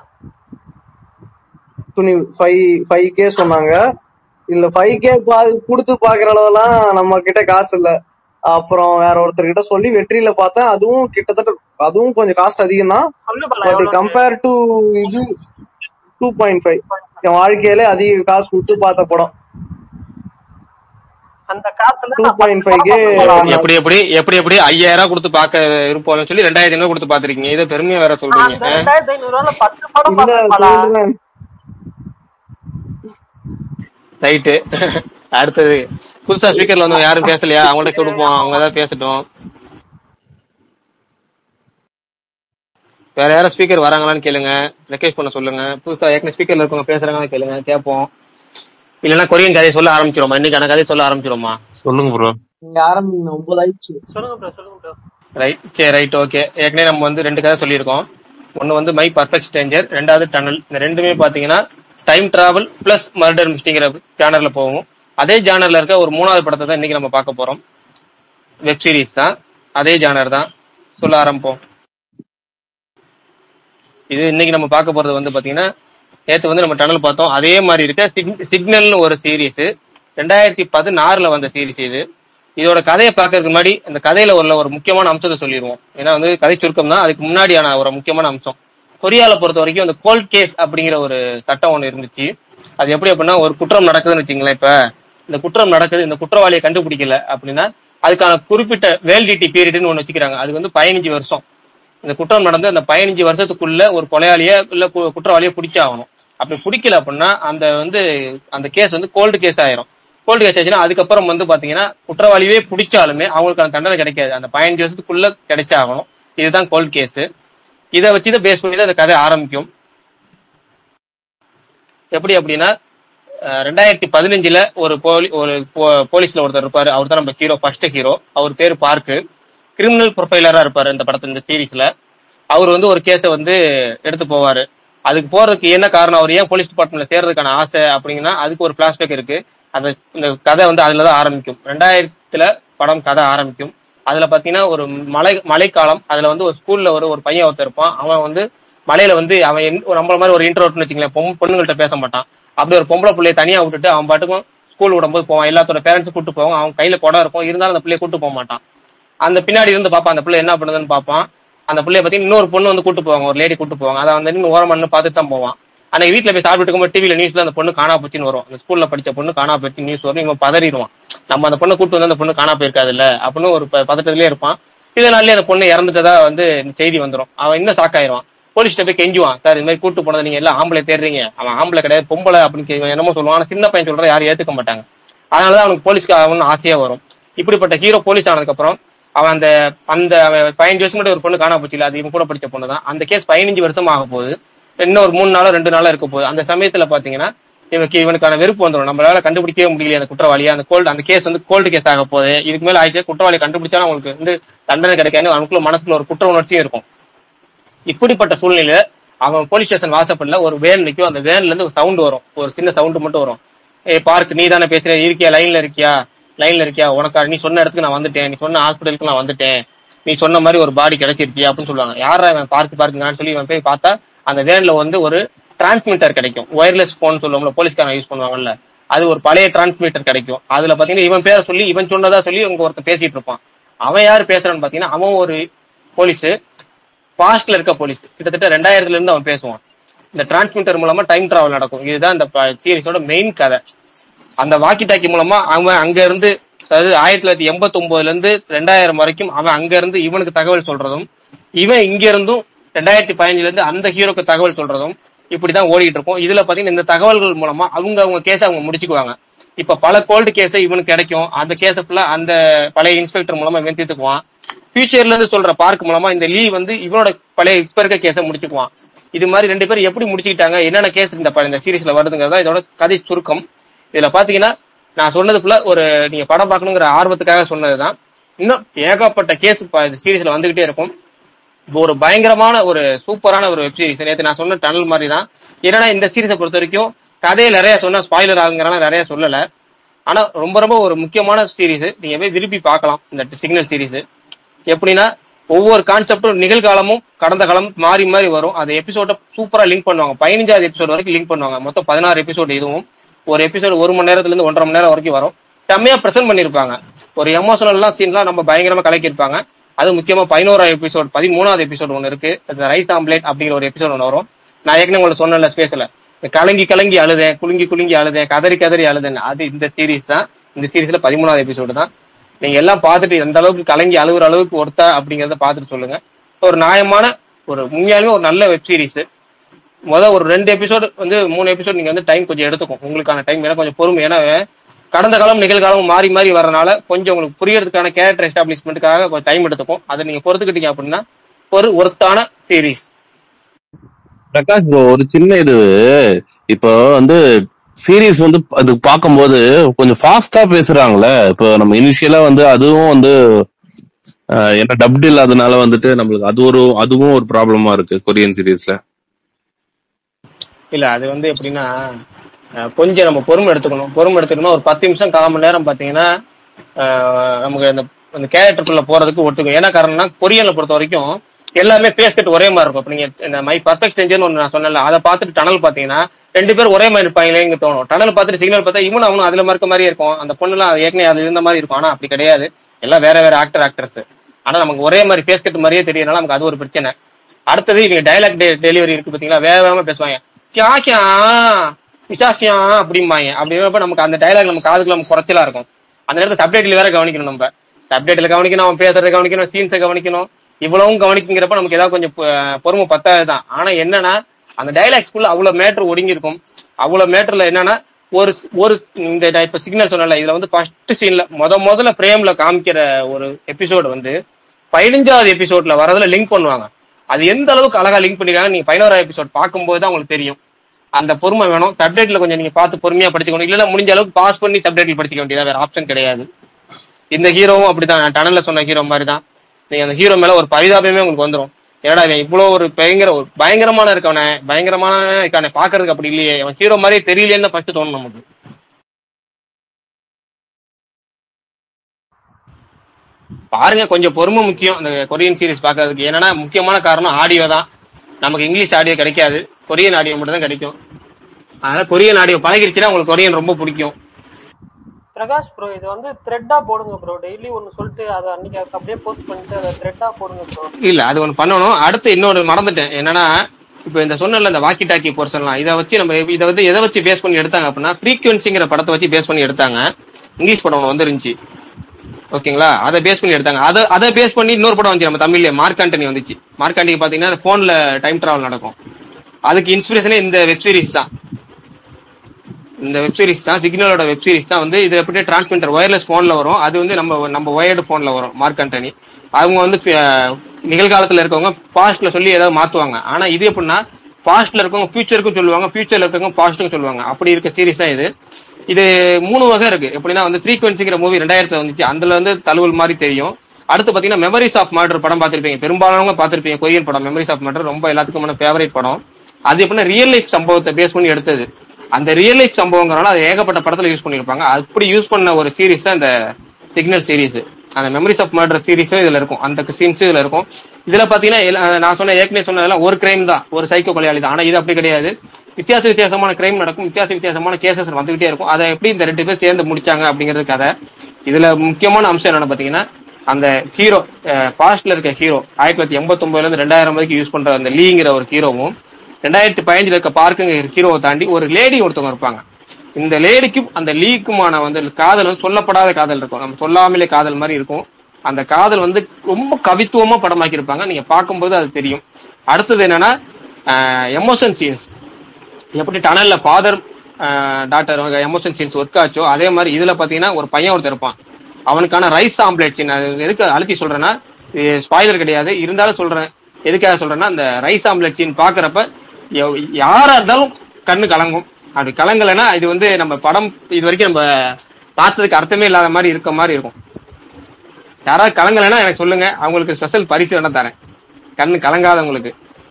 துணி ஃபைவ் ஃபைவ் கே சொன்னாங்க இல்ல ஃபைவ் கே கொடுத்து பாக்குற அளவுலாம் நம்ம கிட்ட காசு இல்ல அப்புறம் வேற ஒருத்தர்கிட்ட சொல்லி வெற்றியில பார்த்தேன் அதுவும் கிட்டத்தட்ட அதுவும் கொஞ்சம் காஸ்ட் அதிகம் தான் சொல்லு பல பட் எவ்வளோன்னு கம்பேர் டு இது டூ பாயிண்ட் ஃபைவ் என் வாழ்க்கையில அதிக காசு கொடுத்து பார்த்த படம் அந்த காசுல டூ நான் பாயிண்ட் பத்து ஃபைவ் கே படம் பார்க்கலாம் எப்படி எப்படி எப்படி எப்படி ஐயாயிரம் ரூபாய் கொடுத்து பார்க்க இருப்போம்னு சொல்லி ரெண்டாயிரத்தி ஐநூறு கொடுத்து பாத்திருக்கீங்க இதை பெருமையா வேற சொல்றீங்க அந்த ரெண்டாயிரத்தி ஐநூறு ரூபால பத்து படம் இல்ல பார்த்தேன் பலா சொல்றேன் ரைட்டு அடுத்தது புதுசா ஸ்பீக்கர்ல வந்து யாரும் பேசலையா அவங்கள்ட்ட கொடுப்போம் அவங்க ஏதாவது பேசட்டும் வேற யாரும் ஸ்பீக்கர் வராங்களான்னு கேளுங்க ரெக்வெஸ்ட் பண்ண சொல்லுங்க புதுசா ஏற்கனவே ஸ்பீக்கர்ல இருக்கவங்க பேசுறாங்கன்னு கேளுங்க கேட்போம் இல்லைன்னா கொரியன் கதையை சொல்ல ஆரம்பிச்சிருமா இன்னைக்கான கதையை சொல்ல ஆரம்பிச்சிருமா சொல்லுங்க ப்ரோ நீங்க ஆரம்பிங்க ஒன்பது ஆயிடுச்சு சொல்லுங்க ப்ரோ சொல்லுங்க ப்ரோ ரைட் சரி ரைட் ஓகே ஏற்கனவே நம்ம வந்து ரெண்டு கதை சொல்லியிருக்கோம் ஒன்னு வந்து மை பர்ஃபெக்ட் ஸ்ட்ரேஞ்சர் ரெண்டாவது டனல் இந்த ரெண்டுமே பாத்தீங்கன்னா டைம் டிராவல் பிளஸ் மர்டர் மிஸ்டிங்கிற ஜானர்ல போகும் அதே ஜானர்ல இருக்க ஒரு மூணாவது படத்தை தான் இன்னைக்கு நம்ம பார்க்க போறோம் வெப் சீரிஸ் தான் அதே ஜானர் தான் சொல்ல ஆரம்பிப்போம் இது இன்னைக்கு நம்ம பார்க்க போறது வந்து பாத்தீங்கன்னா நேத்து வந்து நம்ம டனல் பார்த்தோம் அதே மாதிரி இருக்க சிக்- சிக்னல்னு ஒரு சீரிஸ் ரெண்டாயிரத்தி பதினாறுல வந்த சீரிஸ் இது இதோட கதையை பார்க்கறதுக்கு முன்னாடி இந்த கதையில உள்ள ஒரு முக்கியமான அம்சத்தை சொல்லிடுவோம் ஏன்னா வந்து கதை சுருக்கம் தான் அதுக்கு முன்னாடியான ஒரு முக்கியமான அம்சம் கொரியால பொறுத்த வரைக்கும் அந்த கோல்ட் கேஸ் அப்படிங்கிற ஒரு சட்டம் ஒன்று இருந்துச்சு அது எப்படி அப்படின்னா ஒரு குற்றம் நடக்குதுன்னு வச்சுங்களேன் இப்ப இந்த குற்றம் நடக்குது இந்த குற்றவாளியை கண்டுபிடிக்கல அப்படின்னா அதுக்கான குறிப்பிட்ட வேலிடிட்டி பீரியட்னு ஒன்று வச்சுக்கிறாங்க அது வந்து பதினஞ்சு வருஷம் இந்த குற்றம் நடந்து அந்த பதினஞ்சு வருஷத்துக்குள்ள ஒரு கொலையாளிய இல்ல கு- குற்றவாளியை பிடிச்சே ஆகணும் அப்படி பிடிக்கல அப்படின்னா அந்த வந்து அந்த கேஸ் வந்து கோல்டு கேஸ் ஆயிரும் கோல்டு கேஸ் ஆச்சுன்னா அதுக்கப்புறம் வந்து பாத்தீங்கன்னா குற்றவாளியே பிடிச்சாலுமே அவங்களுக்கு அந்த தண்டனை கிடைக்காது அந்த பதினஞ்சு வருஷத்துக்குள்ள கிடைச்சே ஆகணும் இதுதான் கோல்டு கேஸ் இதை வச்சு தான் பேஸ் பண்ணி தான் இந்த கதை ஆரம்பிக்கும் எப்படி அப்படின்னா அஹ், ரெண்டாயிரத்தி பதினஞ்சுல ஒரு போலி ஒரு போ- போலீஸ்ல ஒருத்தர் இருப்பாரு அவர் தான் நம்ம ஹீரோ ஃபர்ஸ்ட் ஹீரோ அவர் பேரு பார்க்கு கிரிமினல் ப்ரொஃபைலரா இருப்பாரு இந்த படத்துல இந்த சீரிஸ்ல அவர் வந்து ஒரு கேஸை வந்து எடுத்து போவாரு அதுக்கு போறதுக்கு என்ன காரணம் அவர் ஏன் போலீஸ் டிபார்ட்மெண்ட்ல சேர்றதுக்கான ஆசை அப்படிங்கன்னா அதுக்கு ஒரு பிளாஷ்பேக் இருக்கு அந்த இந்த கதை வந்து அதுல தான் ஆரம்பிக்கும் ரெண்டாயிரத்துல படம் கதை ஆரம்பிக்கும் அதுல பாத்தீங்கன்னா ஒரு மழை மழைக்காலம் அதுல வந்து ஒரு ஸ்கூல்ல ஒரு ஒரு பையன் ஒருத்தர் இருப்பான் அவன் வந்து மலையில வந்து அவன் என்- ஒரு நம்மள மாதிரி ஒரு இன்ட்ரோட்னு வச்சுங்களேன் பொம் பொண்ணுங்கள்ட்ட பேச மாட்டான் அப்படி ஒரு பொம்பளை பிள்ளைய தனியா விட்டுட்டு அவன் பாட்டுக்கும் ஸ்கூல் விடும்போது போவான் எல்லாத்தோட பேரண்ட்ஸும் கூட்டு போவான் அவன் கையில குடம் இருக்கும் இருந்தாலும் அந்த பிள்ளைய கூட்டு போக மாட்டான் அந்த பின்னாடி இருந்து பார்ப்பான் அந்த பிள்ளை என்ன பண்ணுதுன்னு பார்ப்பான் அந்த பிள்ளைய பத்தி இன்னொரு பொண்ணு வந்து கூட்டு போவாங்க ஒரு லேடி கூட்டு போவாங்க அதை வந்து இன்னும் ஓரமா நின்னு பார்த்துட்டு தான் போவான் அன்னைக்கு வீட்டுல போய் சாப்பிட்டு இருக்கும்போது டிவில நியூஸ்ல அந்த பொண்ணு காணா போச்சுன்னு வரும் அந்த ஸ்கூல்ல படிச்ச பொண்ணு காணா போச்சு நியூஸ் வரும் இவன் பதறிடுவான் நம்ம அந்த பொண்ணை கூட்டு வந்து அந்த பொண்ணு காணா போயிருக்காதுல்ல அப்படின்னு ஒரு ப- பதட்டத்திலே இருப்பான் இதனாலே அந்த பொண்ணு இறந்துட்டதா வந்து இந்த செய்தி வந்துரும் அவன் இன்னும் சாக்காயிருவான் போலீஸ்ட்ட போய் கெஞ்சுவான் சார் இது மாதிரி கூட்டு போனதை நீங்க எல்லாம் ஆம்பளை தேடுறீங்க அவன் ஆம்பளை கிடையாது பொம்பளை அப்படின்னு கே- என்னமோ சொல்லுவான் ஆனா சின்ன பையன் சொல்ற யாரும் ஏத்துக்க மாட்டாங்க அதனாலதான் அவனுக்கு போலீஸ்க்கு அவனு ஆசையா வரும் இப்படிப்பட்ட ஹீரோ போலீஸ் ஆனதுக்கு அப்புறம் அவன் அந்த அந்த அவன் பதினஞ்சு வருஷம் மட்டும் ஒரு பொண்ணு காணா போச்சு அது இவன் கூட படிச்ச பொண்ணு தான் அந்த கேஸ் பதினஞ்சு வருஷம் ஆக போகுது இன்னும் ஒரு மூணு நாளோ ரெண்டு நாளோ இருக்க போகுது அந்த சமயத்துல பாத்தீங்கன்னா இவனுக்கு இவனுக்கான வெறுப்பு வந்துடும் நம்மளால கண்டுபிடிக்கவே முடியல அந்த குற்றவாளியை அந்த கோல்டு அந்த கேஸ் வந்து கோல்டு கேஸ் ஆக போகுது இதுக்கு மேல ஆயிடுச்சு குற்றவாளி கண்டுபிடிச்சாலும் அவங்களுக்கு வந்து தண்டனை கிடைக்காது அவனுக்குள்ள மனசுல ஒரு குற்ற உணர்ச்சியும் இருக்கும் இப்படிப்பட்ட சூழ்நிலையில அவன் போலீஸ் ஸ்டேஷன் வாசப்படல ஒரு வேன் நிக்கும் அந்த வேன்ல இருந்து ஒரு சவுண்ட் வரும் ஒரு சின்ன சவுண்ட் மட்டும் வரும் ஏ பார்க் நீ தானே பேசுற இருக்கியா லைன்ல இருக்கியா லைன்ல இருக்கியா உனக்கு நீ சொன்ன இடத்துக்கு நான் வந்துட்டேன் நீ சொன்ன ஹாஸ்பிட்டலுக்கு நான் வந்துட்டேன் நீ சொன்ன மாதிரி ஒரு பாடி கிடைச்சிருச்சு அப்படின்னு சொல்லுவாங்க யாரா இவன் பார்க் பார்க்குங்கன்னு சொல்லி இவன் போய் பார்த்தா அந்த வேன்ல வந்து ஒரு டிரான்ஸ்மிட்டர் கிடைக்கும் ஒயர்லெஸ் போன் சொல்லுவோம்ல போலீஸ்காரங்க யூஸ் பண்ணுவாங்கல்ல அது ஒரு பழைய டிரான்ஸ்மிட்டர் கிடைக்கும் அதுல பாத்தீங்கன்னா இவன் பேரை சொல்லி இவன் சொன்னதா சொல்லி அங்க ஒருத்தன் பேசிட்டு இருப்பான் அவன் யாரு பேசுறான்னு பாத்தீங்கன்னா அவன் ஒரு போலீஸ் பாஸ்ட்ல இருக்க போலீஸ் கிட்டத்தட்ட ரெண்டாயிரத்துல இருந்து அவன் பேசுவான் இந்த டிரான்ஸ்மிட்டர் மூலமா டைம் டிராவல் நடக்கும் இதுதான் இந்த சீரிஸோட மெயின் கதை அந்த வாக்கி டாக்கி மூலமா அவன் அங்க இருந்து அதாவது ஆயிரத்தி தொள்ளாயிரத்தி எண்பத்தி ஒன்பதுல இருந்து ரெண்டாயிரம் வரைக்கும் அவன் அங்க இருந்து இவனுக்கு தகவல் சொல்றதும் இவன் இங்க இருந்தும் ரெண்டாயிரத்தி பதினஞ்சுல இருந்து அந்த ஹீரோக்கு தகவல் சொல்றதும் இப்படிதான் ஓடிட்டு இருக்கும் இதுல பாத்தீங்கன்னா இந்த தகவல்கள் மூலமா அவங்க அவங்க கேஸ அவங்க முடிச்சுக்குவாங்க இப்ப பல கோல்டு கேஸ் இவனுக்கு கிடைக்கும் அந்த கேஸ ஃபுல்லா அந்த பழைய இன்ஸ்பெக்டர் மூலமா இவன் தீர்த்துக்குவான் ஃபியூச்சர்ல இருந்து சொல்ற பார்க் மூலமா இந்த லீ வந்து இவனோட பழைய இப்ப இருக்க கேஸ முடிச்சுக்குவான் இது மாதிரி ரெண்டு பேரும் எப்படி முடிச்சுக்கிட்டாங்க என்னென்ன கேஸ் இந்த ப- இந்த சீரிஸ்ல வருதுங்கிறதா இதோட கதை சுருக்கம் இதுல பாத்தீங்கன்னா நான் சொன்னதுக்குள்ள ஒரு நீங்க படம் பார்க்கணுங்கிற ஆர்வத்துக்காக சொன்னதுதான் இன்னும் ஏகப்பட்ட கேஸ் சீரிஸ்ல வந்துகிட்டே இருக்கும் இப்போ ஒரு பயங்கரமான ஒரு சூப்பரான ஒரு வெப் சீரிஸ் நேற்று நான் சொன்ன டனல் மாதிரி தான் என்னன்னா இந்த சீரிஸை பொறுத்த வரைக்கும் கதையை நிறைய சொன்னா ஸ்பாய்லர் ஆகுங்கிறனால நிறைய சொல்லல ஆனா ரொம்ப ரொம்ப ஒரு முக்கியமான சீரிஸ் நீங்க போய் விரும்பி பார்க்கலாம் இந்த சிக்னல் சீரிஸ் எப்படின்னா ஒவ்வொரு கான்செப்டும் நிகழ்காலமும் கடந்த காலம் மாறி மாறி வரும் அந்த எபிசோட சூப்பரா லிங்க் பண்ணுவாங்க பதினஞ்சாவது எபிசோட் வரைக்கும் லிங்க் பண்ணுவாங்க மொத்தம் பதினாறு எபிசோட் இதுவும் ஒரு எபிசோட் ஒரு மணி நேரத்துல இருந்து ஒன்றரை மணி நேரம் வரைக்கும் வரும் செம்மையா பிரசன்ட் பண்ணிருப்பாங்க ஒரு எமோஷனல்லாம் சீன்லாம் நம்ம பயங்கரமா கலக்கியிருப்பாங்க அது முக்கியமா பதினோராவது எபிசோட் பதிமூணாவது எபிசோட் ஒன்று இருக்கு அந்த ரைஸ் ஆம்லேட் அப்படிங்கிற ஒரு எபிசோட் ஒன்று வரும் நான் ஏற்கனவே உங்களுக்கு சொன்னேன்ல ஸ்பேஸ்ல கலங்கி கலங்கி அழுதேன் குலுங்கி குலுங்கி அழுதேன் கதறி கதறி அழுதேன் அது இந்த சீரிஸ் தான் இந்த சீரிஸ்ல பதிமூணாவது எபிசோடு தான் நீங்க எல்லாம் பார்த்துட்டு எந்த அளவுக்கு கலங்கி அழுகுற அளவுக்கு ஒருத்தா அப்படிங்கறத பார்த்துட்டு சொல்லுங்க ஒரு நியாயமான ஒரு உண்மையாலுமே ஒரு நல்ல வெப் சீரிஸ் முத ஒரு ரெண்டு எபிசோடு வந்து மூணு எபிசோட் நீங்க வந்து டைம் கொஞ்சம் எடுத்துக்கும் உங்களுக்கான டைம் ஏன்னா கொஞ்சம் பொறுமை ஏன்னா கடந்த காலம் நிகழ்காலம் மாறி மாறி வரனால கொஞ்சம் உங்களுக்கு புரியறதுக்கான கேரக்டர் எஸ்டாப்ளிஷ்மெண்ட்டுக்காக கொஞ்சம் டைம் எடுத்துக்கும் அதை நீங்க பொறுத்துக்கிட்டீங்க அப்படின்னா ஒரு ஒர்த்தான சீரிஸ் பிரகாஷ் ப்ரோ ஒரு சின்ன இது இப்போ வந்து சீரிஸ் வந்து அது பார்க்கும்போது கொஞ்சம் ஃபாஸ்டா பேசுறாங்கல்ல இப்போ நம்ம இனிஷியலா வந்து அதுவும் வந்து அஹ், என்ன டப்ட் இல்லாதனால வந்துட்டு நம்மளுக்கு அது ஒரு அதுவும் ஒரு ப்ராப்ளமா இருக்கு கொரியன் சீரிஸ்ல இல்ல அது வந்து எப்படின்னா அஹ், கொஞ்சம் நம்ம பொறுமை எடுத்துக்கணும் பொறுமை எடுத்துக்கணும் ஒரு பத்து நிமிஷம் கால் மணி நேரம் பாத்தீங்கன்னா அஹ், நமக்கு அந்த அந்த கேரக்டருக்குள்ள போறதுக்கு ஒட்டுக்கும் ஏன்னா காரணம்னா கொரியன்ல பொறுத்த வரைக்கும் எல்லாமே ஃபேஸ் கட் ஒரே மாதிரி இருக்கும் இப்ப நீங்க இந்த மை பர்ஃபெக்ட் ஸ்ட்ரேஞ்சர்னு ஒன்று நான் சொன்னேன்ல அதை பார்த்துட்டு டனல் பாத்தீங்கன்னா ரெண்டு பேரும் ஒரே மாதிரி இருப்பாங்களேங்க தோணும் டனல் பார்த்துட்டு சிக்னல் பார்த்தா இவனும் அவனும் அதுல இருக்க மாதிரி இருக்கும் அந்த பொண்ணுலாம் ஏற்கனவே அது இருந்த மாதிரி இருக்கும் ஆனா அப்படி கிடையாது எல்லாம் வேற வேற ஆக்டர் ஆக்டர்ஸ் ஆனா நமக்கு ஒரே மாதிரி ஃபேஸ் கட் மாதிரியே தெரியறனால நமக்கு அது ஒரு பிரச்சனை அடுத்தது இவங்க டைலாக் டெலிவரி இருக்கு பாத்தீங்களா வேக வேகமா பேசுவாங்க கியா கியா விசாசியா அப்படிம்பாங்க அப்படிங்கிறப்ப நமக்கு அந்த டைலாக் நம்ம காதுக்குள்ள நம்ம குறைச்சலா இருக்கும் அந்த நேரத்துல சப்டைட்டில் வேற கவனிக்கணும் நம்ம சப்டைட்டில் கவனிக்கணும் அவன் பேசுறத கவனிக்கணும் சீன்ஸை கவனிக்கணும் இவ்வளவும் கவனிக்குங்கிறப்ப நமக்கு ஏதாவது கொஞ்சம் பொ- பொறுமை பத்தாது தான் ஆனா என்னன்னா அந்த டைலாக்ஸ்குள்ள அவ்வளவு மேட்டர் ஒடுங்கி இருக்கும் அவ்வளவு மேட்டர்ல என்னன்னா ஒரு ஒரு இந்த நான் இப்ப சிக்னல் சொன்னல இதுல வந்து ஃபர்ஸ்ட் சீன்ல முத முதல்ல பிரேம்ல காமிக்கிற ஒரு எபிசோடு வந்து பதினஞ்சாவது எபிசோட்ல வரதுல லிங்க் பண்ணுவாங்க அது எந்த அளவுக்கு அழகா லிங்க் பண்ணிருக்காங்க நீங்க பதினோராவது எபிசோட் பார்க்கும்போது தான் உங்களுக்கு தெரியும் அந்த பொறுமை வேணும் சப்டைட்டில் கொஞ்சம் நீங்க பார்த்து பொறுமையா படிச்சுக்கணும் இல்லைன்னா முடிஞ்ச அளவுக்கு பாஸ் பண்ணி சப்டைட்டில் படிச்சுக்க வேண்டியதா வேற ஆப்ஷன் கிடையாது இந்த ஹீரோவும் அப்படிதான் நான் டனல்ல சொன்ன ஹீரோ மாதிரி தான் நீங்க அந்த ஹீரோ மேல ஒரு பரிதாபமே உங்களுக்கு வந்துரும் என்னடா இவன் இவ்வளவு ஒரு பயங்கர ஒரு பயங்கரமான இருக்கவனே பயங்கரமான இருக்கானே பாக்குறதுக்கு அப்படி இல்லையே அவன் ஹீரோ மாதிரியே தெரியலையேன்னு ஃபர்ஸ்ட் தோணும் நமக்கு பாருங்க கொஞ்சம் பொறுமை முக்கியம் இந்த கொரியன் சீரிஸ் பார்க்கறதுக்கு என்னன்னா முக்கியமான காரணம் ஆடியோ தான் நமக்கு இங்கிலீஷ் ஆடியோ கிடைக்காது கொரியன் ஆடியோ மட்டும் தான் கிடைக்கும் அதனால கொரியன் ஆடியோ பழகிருச்சுன்னா உங்களுக்கு கொரியன் ரொம்ப பிடிக்கும் பிரகாஷ் ப்ரோ இது வந்து த்ரெட்டா போடுங்க ப்ரோ டெய்லி ஒன்னு சொல்லிட்டு அதை அன்னைக்கு அப்படியே போஸ்ட் பண்ணிட்டு அதை த்ரெட்டா போடுங்க ப்ரோ இல்ல அது ஒண்ணு பண்ணணும் அடுத்து இன்னொரு மறந்துட்டேன் என்னன்னா இப்போ இந்த சொன்னல இந்த வாக்கி டாக்கி போர்ஷன்லாம் இதை வச்சு நம்ம இதை வந்து எதை வச்சு பேஸ் பண்ணி எடுத்தாங்க அப்படின்னா ஃப்ரீக்வன்சிங்கிற படத்தை வச்சு பேஸ் பண்ணி எடுத்தாங்க இங்கிலீஷ் படம் ஒன்று வந்துருந்துச்சு ஓகேங்களா அதை பேஸ் பண்ணி எடுத்தாங்க அதை அதை பேஸ் பண்ணி இன்னொரு படம் வந்துச்சு நம்ம தமிழ்ல மார்க் ஆண்டனி வந்துச்சு மார்க் ஆண்டனி பாத்தீங்கன்னா போன்ல டைம் டிராவல் நடக்கும் அதுக்கு இன்ஸ்பிரேஷனே இந்த வெப் சீரிஸ் தான் இந்த வெப் சீரிஸ் தான் சிக்னலோட வெப் சீரிஸ் தான் வந்து இது எப்படி டிரான்ஸ்மிட்டர் ஒயர்லெஸ் போன்ல வரும் அது வந்து நம்ம நம்ம ஒயர்டு போன்ல வரும் மார்க் ஆண்டனி அவங்க வந்து அஹ், நிகழ்காலத்துல இருக்கவங்க பாஸ்ட்ல சொல்லி ஏதாவது மாத்துவாங்க ஆனா இது எப்படின்னா பாஸ்ட்ல இருக்கவங்க ஃபியூச்சருக்கும் சொல்லுவாங்க ஃபியூச்சர்ல இருக்கவங்க பாஸ்ட்டுக்கும் சொல்லுவாங்க அப்படி இருக்க சீரிஸ் தான் இது இது மூணு வகை இருக்கு எப்படின்னா வந்து ஃப்ரீக்வன்சிங்கிற மூவி ரெண்டாயிரத்துல வந்துச்சு அதுல வந்து தழுவல் மாதிரி தெரியும் அடுத்து பாத்தீங்கன்னா மெமரிஸ் ஆஃப் மர்டர் படம் பார்த்திருப்பீங்க பெரும்பாலானவங்க பார்த்திருப்பீங்க கொரியன் படம் மெமரிஸ் ஆஃப் மர்டர் ரொம்ப எல்லாத்துக்குமான ஃபேவரட் படம் அது எப்படின்னா ரியல் லைஃப் சம்பவத்தை பேஸ் பண்ணி எடுத்தது அந்த ரியல் லைஃப் சம்பவங்கிறனால அது ஏகப்பட்ட படத்துல யூஸ் பண்ணிருப்பாங்க அப்படி யூஸ் பண்ண ஒரு சீரிஸ் தான் இந்த சிக்னல் சீரிஸ் அந்த மெமரிஸ் ஆஃப் மர்டர் சீரிஸும் இதுல இருக்கும் அந்த சீன்ஸும் இதுல இருக்கும் இதுல பாத்தீங்கன்னா எல்லா- நான் சொன்ன ஏற்கனவே சொன்னதெல்லாம் ஒரு கிரைம் தான் ஒரு சைக்கோ கொலையாளி தான் ஆனா இது அப்படி கிடையாது வித்தியாச வித்தியாசமான கிரைம் நடக்கும் வித்தியாச வித்தியாசமான கேசஸ் வந்துகிட்டே இருக்கும் அதை எப்படி இந்த ரெண்டு பேர் சேர்ந்து முடிச்சாங்க அப்படிங்கிறது கதை இதுல முக்கியமான அம்சம் என்னன்னு பாத்தீங்கன்னா அந்த ஹீரோ பாஸ்ட்ல இருக்க ஹீரோ ஆயிரத்தி தொள்ளாயிரத்தி எண்பத்தொன்பதுல இருந்து ரெண்டாயிரம் வரைக்கும் யூஸ் பண்ற அந்த லீங்கிற ஒரு ஹீரோவும் ரெண்டாயிரத்தி பதினஞ்சுல இருக்க பார்க்குங்கிற ஹீரோவை தாண்டி ஒரு லேடி ஒருத்தவங்க இருப்பாங்க இந்த லேடிக்கும் அந்த லீக்குமான வந்து காதல் வந்து சொல்லப்படாத காதல் இருக்கும் நம்ம சொல்லாமலே காதல் மாதிரி இருக்கும் அந்த காதல் வந்து ரொம்ப கவித்துவமா படமாக்கி இருப்பாங்க நீங்க பார்க்கும்போது அது தெரியும் அடுத்தது என்னன்னா எமோஷன் சீன்ஸ் எப்படி டனல்ல father doctor emotion scenes work ஆச்சோ அதே மாதிரி இதுல பாத்தீங்கன்னா ஒரு பையன் ஒருத்தர் இருப்பான் அவனுக்கான ரைஸ் ஆம்லேட் சீன் அது எதுக்கு அழுத்தி சொல்றேன்னா ஸ்பாய்லர் கிடையாது இருந்தாலும் சொல்றேன் எதுக்காக சொல்றேன்னா அந்த ரைஸ் ஆம்லேட் சீன் பாக்குறப்ப எவ்- யாரா இருந்தாலும் கண்ணு கலங்கும் அப்படி கலங்கலைன்னா இது வந்து நம்ம படம் இது வரைக்கும் நம்ம பார்த்ததுக்கு அர்த்தமே இல்லாத மாதிரி இருக்க மாதிரி இருக்கும் யாராவது கலங்கலைன்னா எனக்கு சொல்லுங்க அவங்களுக்கு ஸ்பெஷல் பரிசு வேணா தரேன் கண்ணு கலங்காதவங்களுக்கு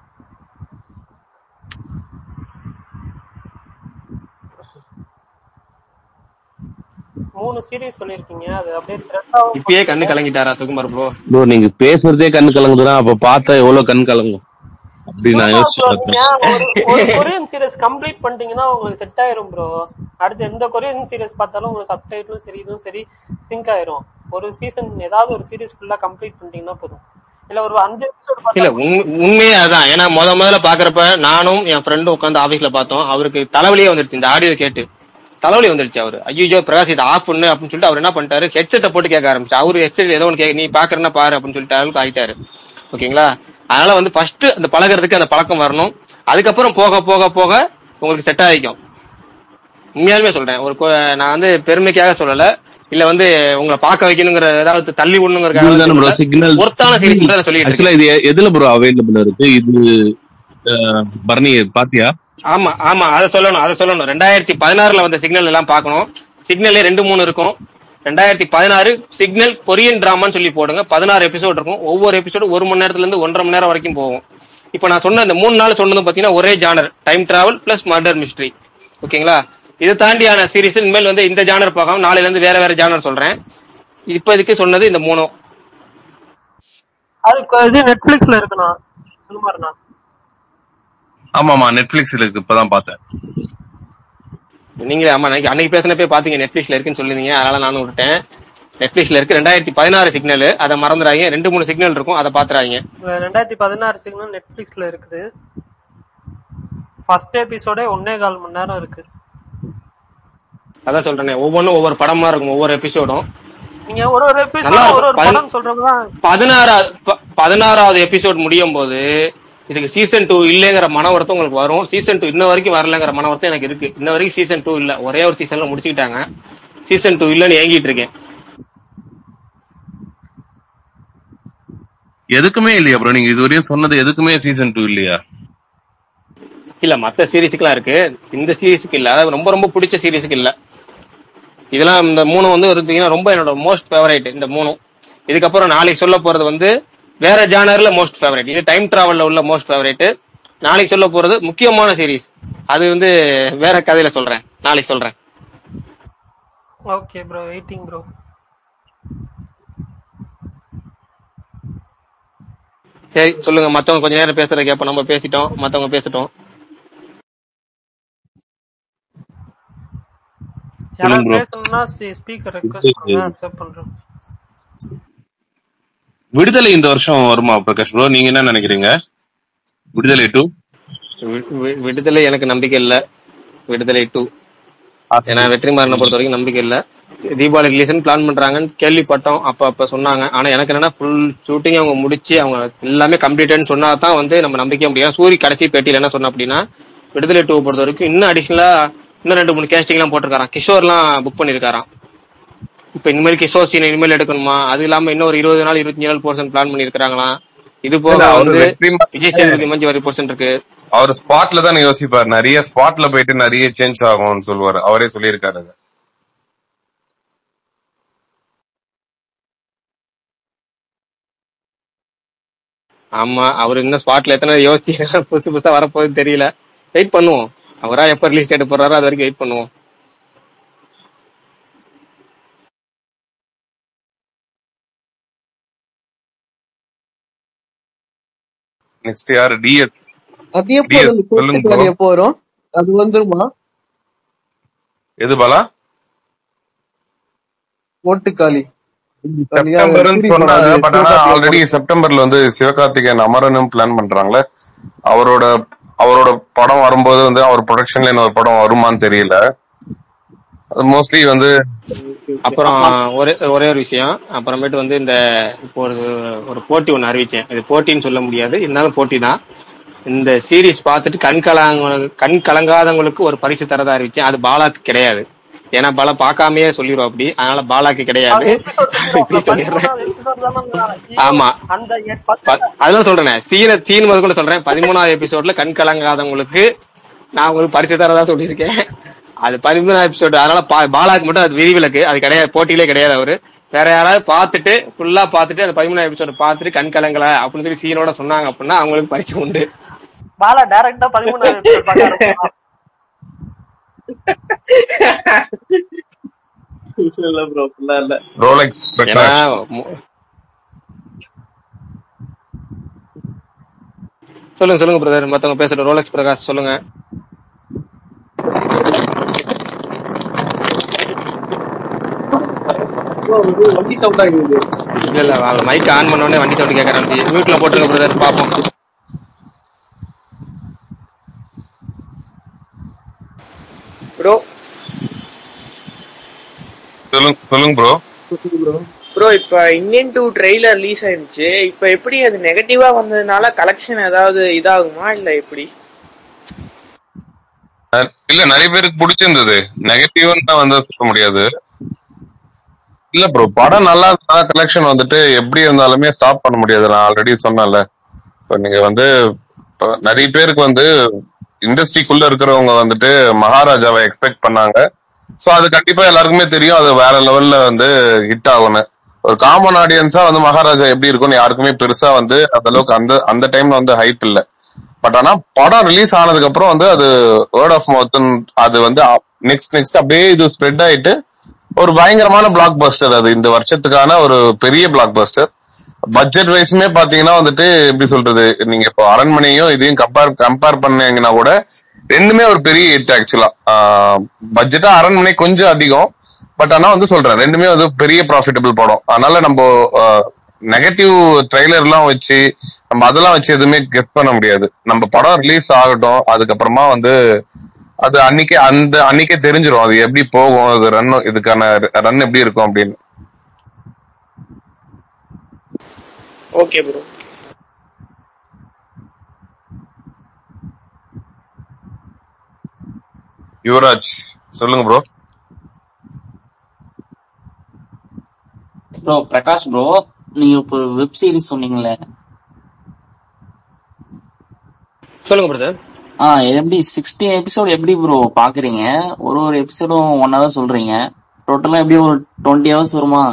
மூணு சீரிஸ் சொல்லிருக்கீங்க அது அப்படியே த்ரெட்டாவும் இப்பயே கண்ணு கலங்கிட்டாரா சுகுமார் ப்ரோ ப்ரோ நீங்க பேசுறதே கண் கலங்குதுன்னா அப்ப பார்த்தா எவ்வளவு கண் கலங்கும் அப்படி நான் யோசிச்சு நீங்க பார்த்தேன் ஒரு ஒரு கொரியன் சீரிஸ் கம்ப்ளீட் பண்ணிட்டீங்கன்னா உங்களுக்கு செட் ஆயிரும் ப்ரோ அடுத்து எந்த கொரியன் சீரிஸ் பார்த்தாலும் உங்களுக்கு சப்டைட்டிலும் சரி இதுவும் சரி சிங்க் ஆயிரும் ஒரு சீசன் ஏதாவது ஒரு சீரிஸ் ஃபுல்லா கம்ப்ளீட் பண்ணிட்டீங்கன்னா போதும் இல்ல ஒரு அஞ்சு எபிசோட் இல்ல உண்மை- உண்மையே அதான் ஏன்னா முத முதல்ல பாக்குறப்ப நானும் என் ஃப்ரெண்டும் உட்காந்து ஆபீஸ்ல பார்த்தோம் அவருக்கு தலைவலியே வந்துருச்சு இந்த ஆடியோ கேட்டு தலைவலி வந்துருச்சு அவரு ஐயோ பிரகாஷ் இதை ஆஃப் பண்ணு அப்படின்னு சொல்லிட்டு அவர் என்ன பண்ணிட்டாரு ஹெட்செட்டை போட்டு கேட்க ஆரம்பிச்சு அவரு ஹெட்செட் ஏதோ ஒன்று கேட்க நீ பாக்குறேன்னா பாரு அப்படின்னு சொல்லிட்டு அளவுக்கு ஆயிட்டாரு ஓகேங்களா அதனால வந்து ஃபர்ஸ்ட் அந்த பழகுறதுக்கு அந்த பழக்கம் வரணும் அதுக்கப்புறம் போக போக போக உங்களுக்கு செட் ஆகிக்கும் உண்மையாலுமே சொல்றேன் ஒரு கொ- நான் வந்து பெருமைக்காக சொல்லல இல்ல வந்து உங்களை பார்க்க வைக்கணுங்கிற ஏதாவது தள்ளி இதுதானே ப்ரோ விடணுங்கிறதுக்காக சிக்னல் ஒருத்தான சீரிஸ் மட்டும் நான் சொல்லிட்டு இருக்கேன் ஆக்சுவலா இது எ- எதுல ப்ரோ அவைலபிள் இருக்கு இது அஹ், பரணி பாத்தியா ஆமா ஆமா அதை சொல்லணும் அதை சொல்லணும் ரெண்டாயிரத்தி பதினாறுல வந்த சிக்னல் எல்லாம் பார்க்கணும் சிக்னல்லே ரெண்டு மூணு இருக்கும் ரெண்டாயிரத்தி பதினாறு சிக்னல் கொரியன் டிராமான்னு சொல்லி போடுங்க பதினாறு எபிசோட் இருக்கும் ஒவ்வொரு எபிசோடும் ஒரு மணி நேரத்துல இருந்து ஒன்றரை மணி நேரம் வரைக்கும் போகும் இப்போ நான் சொன்ன இந்த மூணு நாள் சொன்னது பாத்தீங்கன்னா ஒரே genre time travel plus murder mystery ஓகேங்களா இதை தாண்டியான சீரிஸ் இனிமேல் வந்து இந்த ஜானர் பார்க்காம நாளையில இருந்து வேற வேற ஜானர் சொல்றேன் இப்போதைக்கு சொன்னது இந்த மூணும் அது கொ- இது நெட்ஃபிளிக்ஸ்ல இருக்குண்ணா சுமார்ண்ணா ஆமா ஆமா நெட்ஃபிளிக்ஸ்ல இருக்கு இப்பதான் பார்த்தேன் நீங்களே ஆமா அன்னைக்கு அன்னைக்கு பேசினப்பே பாத்தீங்க நெட்ஃபிளிக்ஸ்ல இருக்குன்னு சொல்லிருந்தீங்க அதனால நானும் விட்டேன் நெட்ஃபிளிக்ஸ்ல இருக்கு ரெண்டாயிரத்தி பதினாறு சிக்னல் அதை மறந்துடாங்க ரெண்டு மூணு சிக்னல் இருக்கும் அதை பாத்துறாங்க ரெண்டாயிரத்தி பதினாறு சிக்னல் நெட்ஃபிளிக்ஸ்ல இருக்குது ஃபர்ஸ்ட் எபிசோடே ஒன்னே கால் மணி நேரம் இருக்கு அதான் சொல்றேனே ஒவ்வொன்றும் ஒவ்வொரு படமா இருக்கும் ஒவ்வொரு எபிசோடும் நீங்க ஒரு ஒரு நல்லா எபிசோட் ஒரு இருக்கும் ஒரு பதின- படம் சொல்றவங்க தான் பதினாறாவது ப- பதினாறாவது எபிசோட் முடியும் போது இதுக்கு சீசன் டூ இல்லைங்கிற மன வருத்தம் உங்களுக்கு வரும் சீசன் டூ இன்ன வரைக்கும் வரலங்கிற மன வருத்தம் எனக்கு இருக்கு இன்ன வரைக்கும் சீசன் டூ இல்ல ஒரே ஒரு சீசன்ல முடிச்சுக்கிட்டாங்க சீசன் டூ இல்லன்னு ஏங்கிட்டு இருக்கேன் எதுக்குமே இல்லையா ப்ரோ நீங்க இதுவரையும் சொன்னது எதுக்குமே சீசன் டூ இல்லையா இல்ல மத்த சீரிஸுக்குலாம் இருக்கு இந்த சீரிஸுக்கு இல்ல அதாவது ரொம்ப ரொம்ப பிடிச்ச சீரிஸுக்கு இல்ல இதெல்லாம் இந்த மூணு வந்து இருந்தீங்கன்னா ரொம்ப என்னோட மோஸ்ட் ஃபேவரேட் இந்த மூணும் இதுக்கப்புறம் நாளைக்கு சொல்ல போறது வந்து வேற ஜானர்ல மோஸ்ட் ஃபேவரேட் இது டைம் டிராவல்ல உள்ள மோஸ்ட் ஃபேவரேட் நாளைக்கு சொல்ல போறது முக்கியமான சீரிஸ் அது வந்து வேற கதையில சொல்றேன் நாளைக்கு சொல்றேன் ஓகே ப்ரோ வெயிட்டிங் ப்ரோ சரி சொல்லுங்க மத்தவங்க கொஞ்ச நேரம் பேசுறத கேப்ப நம்ம பேசிட்டோம் மத்தவங்க பேசிட்டோம் யாராவது bro. பேசணும்னா ஸ்பீக்கர் ரெக்வஸ்ட் பண்ணுங்க அக்செப்ட் பண்றோம் விடுதலை இந்த வருஷம் வருமா பிரகாஷ் ப்ரோ நீங்க என்ன நினைக்கிறீங்க விடுதலை டூ வி- வி- விடுதலை எனக்கு நம்பிக்கை இல்ல விடுதலை டூ ஏன்னா வெற்றிமாறனை பொறுத்த வரைக்கும் நம்பிக்கை இல்ல தீபாவளி ரிலீஸ்னு பிளான் பண்றாங்கன்னு கேள்விப்பட்டோம் அப்ப அப்ப சொன்னாங்க ஆனா எனக்கு என்னன்னா ஃபுல் ஷூட்டிங் அவங்க முடிச்சு அவங்க எல்லாமே கம்ப்ளீட்டட்னு சொன்னா தான் வந்து நம்ம நம்பிக்கை முடியும் சூரி கடைசி பேட்டியில என்ன சொன்ன அப்படின்னா விடுதலை டூ பொறுத்த வரைக்கும் இன்னும் அடிஷனலா இன்னும் ரெண்டு மூணு கேஸ்டிங் எல்லாம் போட்டிருக்காராம் கிஷோர்லாம் புக் பண்ணிருக்காராம் இப்ப இனிமேல் கிஷோர் சீனை இனிமேல் எடுக்கணுமா அது இல்லாம இன்னும் ஒரு இருபது நாள் இருபத்தஞ்சு நாள் போர்ஷன் பிளான் பண்ணிருக்காங்களாம் இது போக இல்ல, அவரு வந்து வெற்றிமா- விஜய் சேதுபதி மஞ்சு வரை போர்ஷன் இருக்கு அவர் ஸ்பாட்ல தான் யோசிப்பார் நிறைய ஸ்பாட்ல போயிட்டு நிறைய சேஞ்ச் ஆகும்னு சொல்லுவாரு அவரே சொல்லியிருக்காரு அது. ஆமா அவர் இன்னும் ஸ்பாட்ல எத்தனை யோசிச்சு புதுசு புதுசா வரப்போகுதுன்னு தெரியல வெயிட் பண்ணுவோம் அவரா எப்ப ரிலீஸ் டேட் போடுறாரோ அது வரைக்கும் வெயிட் பண்ணுவோம் நெக்ஸ்ட் யாரு டிஎஸ் அது எப்போ டிஎஸ் அந்த சொல்லுங்க கோர்ட்டுக்கு ப்ரோ எப்போ வரும் அது வந்துருமா எது பாலா ஓட்டுக்காலி செப்டம்பர்னு சொன்னாங்க பட் ஆனா ஆல்ரெடி செப்டம்பர்ல வந்து சிவகார்த்திகேயன் அமரனும் பிளான் பண்றாங்களே அவரோட அவரோட படம் வரும்போது வந்து அவர் ப்ரொடக்ஷன்ல இன்னொரு படம் வருமான்னு தெரியல அது மோஸ்ட்லி வந்து அப்புறம் ஒரே ஒரே ஒரு விஷயம் அப்புறமேட்டு வந்து இந்த இப்போ ஒரு ஒரு போட்டி ஒன்று அறிவிச்சேன் இது போட்டின்னு சொல்ல முடியாது இருந்தாலும் போட்டி தான் இந்த சீரிஸ் பார்த்துட்டு கண் கலங்க கண் கலங்காதவங்களுக்கு ஒரு பரிசு தரதா அறிவிச்சேன் அது பாலாக்கு கிடையாது ஏன்னா பாலா பார்க்காமயே சொல்லிடுவோம் அப்படி அதனால பாலாக்கு கிடையாது இப்படி சொல்லிடுறேன் ஆமா அந்த எ- ப- அதுதான் சொல்றேன் சீன சீன் முதல் கூட சொல்றேன் பதிமூணாவது எபிசோட்ல கண் கலங்காதவங்களுக்கு நான் உங்களுக்கு பரிசு தரதா சொல்லியிருக்கேன் அது பதிமூணாவது எபிசோடு அதனால பா- பாலாக்கு மட்டும் அது விதிவிலக்கு அது கிடையாது போட்டியிலே கிடையாது அவரு வேற யாராவது பார்த்துட்டு ஃபுல்லா பார்த்துட்டு அந்த பதிமூணாவது எபிசோட பார்த்துட்டு கண் கலங்கல அப்படின்னு சொல்லி சீனோட சொன்னாங்க அப்படின்னா அவங்களுக்கு பரிசு உண்டு பாலா டைரக்டா பதிமூணாவது episode பார்க்க ஆரம்பிச்சிட்டான். இல்ல ப்ரோ ஃபுல்லா இல்ல ரோலெக்ஸ் ஏன்னா மு- சொல்லுங்க சொல்லுங்க பிரதர் மத்தவங்க பேசுற ரோலக்ஸ் பிரகாஷ் சொல்லுங்க ப்ரோ வண்டி சவுண்ட் ஆகிடுது இல்ல இல்ல மைக் ஆன் பண்ண உடனே வண்டி சவுண்ட் கேட்க ஆரம்பிச்சு மியூட்ல போட்டுருங்க பிரதர் பாப்போம் ப்ரோ சொல்லுங்க சொல்லுங்க ப்ரோ ப்ரோ ப்ரோ இப்ப இந்தியன் டூ ட்ரெய்லர் ரிலீஸ் ஆயிருந்துச்சு இப்ப எப்படி அது நெகட்டிவா வந்ததுனால கலெக்ஷன் ஏதாவது இதாகுமா இல்ல எப்படி இல்ல நிறைய பேருக்கு பிடிச்சிருந்தது நெகட்டிவ்னு வந்து சொல்ல முடியாது இல்ல ப்ரோ படம் நல்லா இருந்தா கலெக்ஷன் வந்துட்டு எப்படி இருந்தாலுமே ஸ்டாப் பண்ண முடியாது நான் ஆல்ரெடி சொன்னேன்ல இப்போ நீங்க வந்து இப்ப நிறைய பேருக்கு வந்து இண்டஸ்ட்ரிக்குள்ள இருக்கிறவங்க வந்துட்டு மகாராஜாவை எக்ஸ்பெக்ட் பண்ணாங்க சோ அது கண்டிப்பா எல்லாருக்குமே தெரியும் அது வேற லெவல்ல வந்து ஹிட் ஆகும்னு ஒரு காமன் ஆடியன்ஸா வந்து மகாராஜா எப்படி இருக்கும்னு யாருக்குமே பெருசா வந்து அந்த அளவுக்கு அந்த அந்த டைம்ல வந்து ஹைப் இல்ல பட் ஆனா படம் ரிலீஸ் ஆனதுக்கு அப்புறம் வந்து அது வேர்ட் ஆஃப் மவுத் அது வந்து நெக்ஸ்ட் நெக்ஸ்ட் அப்படியே இது ஸ்ப்ரெட் ஆயிட்டு ஒரு பயங்கரமான பிளாக் பஸ்டர் அது இந்த வருஷத்துக்கான ஒரு பெரிய பிளாக் பஸ்டர் பட்ஜெட் வைஸ்மே பாத்தீங்கன்னா வந்துட்டு எப்படி சொல்றது நீங்க இப்போ அரண்மனையும் இதையும் கம்பேர் கம்பேர் பண்ணீங்கன்னா கூட ரெண்டுமே ஒரு பெரிய ஹிட் ஆக்சுவலா பட்ஜெட்டா அரண்மனை கொஞ்சம் அதிகம் பட் ஆனா வந்து சொல்றேன் ரெண்டுமே வந்து பெரிய ப்ராஃபிட்டபிள் படம் அதனால நம்ம நெகட்டிவ் ட்ரெய்லர்லாம் வச்சு நம்ம அதெல்லாம் வச்சு எதுவுமே கெஸ் பண்ண முடியாது நம்ம படம் ரிலீஸ் ஆகட்டும் அதுக்கப்புறமா வந்து அது அன்னைக்கே அந்த அன்னைக்கே தெரிஞ்சிரும் அது எப்படி போகும் அது ரன் இதுக்கான ரன் எப்படி இருக்கும் அப்படின்னு ஓகே ப்ரோ யுவராஜ் சொல்லுங்க ப்ரோ ப்ரோ பிரகாஷ் ப்ரோ நீங்க இப்போ வெப் சீரிஸ் சொன்னீங்களே சொல்லுங்க பிரதர் ஆ எப்படி சிக்ஸ்டீன் எபிசோட் எப்படி ப்ரோ பாக்குறீங்க ஒரு ஒரு எபிசோடும் ஒன் ஹவர் சொல்றீங்க டோட்டலா எப்படி ஒரு டுவெண்ட்டி ஹவர்ஸ் வருமா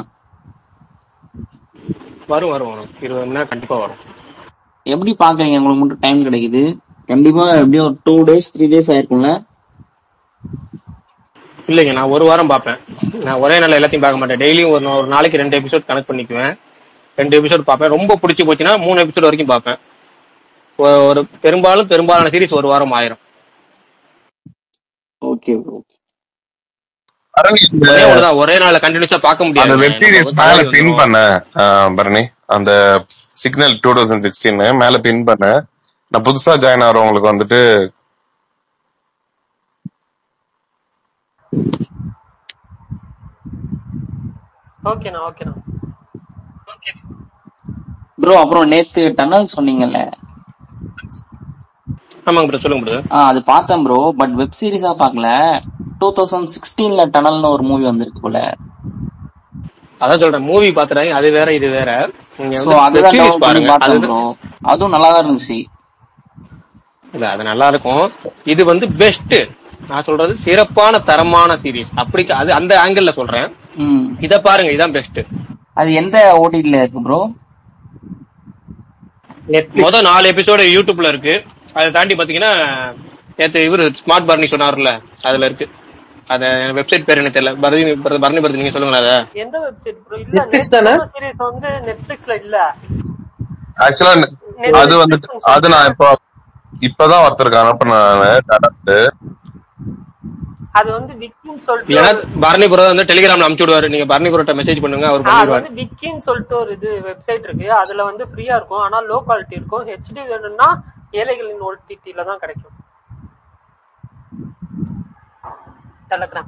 வரும் வரும் வரும் இருபது மணி நேரம் கண்டிப்பா வரும் எப்படி பாக்குறீங்க உங்களுக்கு மட்டும் டைம் கிடைக்குது கண்டிப்பா எப்படியும் ஒரு டூ டேஸ் த்ரீ டேஸ் ஆயிருக்கும்ல இல்லைங்க நான் ஒரு வாரம் பார்ப்பேன் நான் ஒரே நாள் எல்லாத்தையும் பார்க்க மாட்டேன் டெய்லியும் ஒரு நா- ஒரு நாளைக்கு ரெண்டு எபிசோட் கனெக்ட் பண்ணிக்குவேன் ரெண்டு எபிசோட் பார்ப்பேன் ரொம்ப பிடிச்சி போச்சுன்னா மூணு எபிசோட் வரைக்கும் பார்ப்பேன் ஒ- ஒரு பெரும்பாலும் பெரும்பாலான சீரிஸ் ஒரு வாரம் ஆயிரும் ஓகே ப்ரோ ஒரே ஒண்ணுதான் ஒரே நாள்ல கண்டினியூஸா பார்க்க அந்த முடியாது வெப் சீரிஸ் மேல பின் பண்ண ஆஹ் பரணி அந்த சிக்னல் டூ தௌசண்ட் சிக்ஸ்டீன் மேல பின் பண்ண நான் புதுசா ஜாயின் ஆகிறவங்களுக்கு வந்துட்டு ஓகேண்ணா ஓகேண்ணா ப்ரோ அப்புறம் நேத்து டனல் சொன்னீங்கல்ல ஆமாங்க ப்ரோ சொல்லுங்க ப்ரோ ஆ அது பார்த்தேன் ப்ரோ பட் வெப் சீரிஸா பார்க்கல டூ தௌசண்ட் சிக்ஸ்டீன்ல டனல்னு ஒரு மூவி வந்திருக்கு போல அதான் சொல்றேன் மூவி பாத்துறாங்க அது வேற இது வேற நீங்க சோ வந்து அதுதான் வெப் சீரிஸ் டவுன் பண்ணி பாருங்க பார்த்தேன் அது ப்ரோ அதுவும் நல்லா தான் இருந்துச்சு இல்ல அது நல்லா இருக்கும் இது வந்து பெஸ்ட் நான் சொல்றது சிறப்பான தரமான சீரிஸ் அப்படி அது அந்த ஆங்கிள் சொல்றேன் ம் இத பாருங்க இதான் பெஸ்ட் அது எந்த ஓடிடில இருக்கு ப்ரோ மொத நாலு எபிசோடு யூடியூப்ல இருக்கு அதை தாண்டி பாத்தீங்கன்னா நேத்து இவரு ஸ்மார்ட் பர்னி சொன்னார்ல அதுல இருக்கு அத வெப்சைட் பேர் என்ன தெரியல பரணி பரணி பரதி நீங்க சொல்லுங்களேன் அத எந்த வெப்சைட் ப்ரோ இல்ல Netflix தானே? சீரிஸ் வந்து நெட்ஃபிளிக்ஸ்ல இல்ல ஆக்சுவலா அது வந்துட்டு அது நான் இப்போ இப்பதான் ஒருத்தருக்கு அனுப்பினேன் அது வந்து விக்கின்னு சொல்லிட்டு இல்லன்னா ஒரு- பரணி புரோ வந்து டெலிகிராம்ல அனுப்பிச்சு விடுவாரு நீங்க பரணி புரோட்ட மெசேஜ் பண்ணுங்க அவர் ஆ, அது பண்ணிடுவாரு வந்து விக்கின்னு சொல்லிட்டு ஒரு இது வெப்சைட் இருக்கு அதுல வந்து ஃப்ரீயா இருக்கும் ஆனா லோ குவாலிட்டி இருக்கும் ஹெச்டி வேணும்னா ஏழைகளின் ஓடிடில தான் கிடைக்கும் டெலகிராம்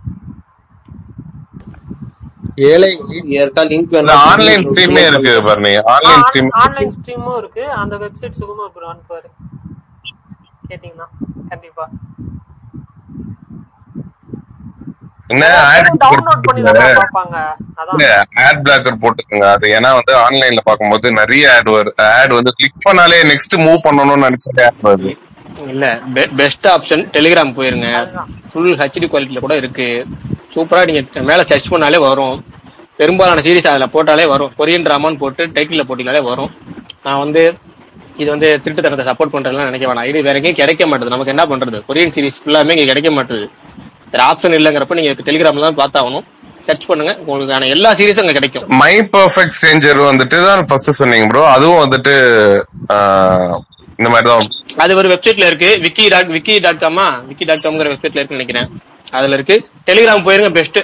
ஏழை இருக்கா லிங்க் ஆன்லைன் ஸ்ட்ரீமே இருக்கு பரணி ஆன்லைன் ஸ்ட்ரீம் ஆன்லைன் ஸ்ட்ரீமும் இருக்கு அந்த வெப்சைட் சுகமா ப்ரோ அனுப்புவாரு கேட்டீங்கன்னா கண்டிப்பா என்ன ஆட் டவுன்லோட் பண்ணி தான் பார்ப்பாங்க அதான் இல்ல ஆட் பிளாக்கர் போட்டுக்கோங்க அது ஏன்னா வந்து ஆன்லைன்ல பாக்கும்போது நிறைய ஆட் வரும் ஆட் வந்து கிளிக் பண்ணாலே நெக்ஸ்ட் மூவ் பண்ணணும்னு நினைச்சாலே ஆட் வருது இல்ல பெஸ்ட் ஆப்ஷன் டெலிகிராம் போயிருங்க ஃபுல் ஹெச்டி குவாலிட்டில கூட இருக்கு சூப்பரா நீங்க மேல சர்ச் பண்ணாலே வரும் பெரும்பாலான சீரிஸ் அதுல போட்டாலே வரும் கொரியன் டிராமான்னு போட்டு டைட்டில் போட்டிங்கனாலே வரும் நான் வந்து இது வந்து திருட்டுத்தனத்தை சப்போர்ட் பண்றதுலாம் நினைக்க வேணாம் இது வேற எங்கேயும் கிடைக்க மாட்டேது நமக்கு என்ன பண்றது கொரியன் சீரிஸ் ஃபுல்லாமே இங்க கிடைக்க மாட்டேது சரி ஆப்ஷன் இல்லைங்கிறப்ப நீங்க டெலிகிராம்ல தான் பார்த்தாகணும் சர்ச் பண்ணுங்க உங்களுக்கான எல்லா சீரிஸும் அங்க கிடைக்கும் மை பர்ஃபெக்ட் ஸ்ட்ரேஞ்சர் வந்துட்டு தான் ஃபர்ஸ்ட் சொன்னீங்க ப்ரோ அதுவும் வந்துட்டு ஆஹ், இந்த மாதிரி தான் அது ஒரு வெப்சைட்ல இருக்கு விக்கி டாட் விக்கி டாட் காமா விக்கி டாட் காம்ங்கிற வெப்சைட்ல இருக்குன்னு நினைக்கிறேன் அதுல இருக்கு டெலிகிராம் போயிருங்க பெஸ்ட்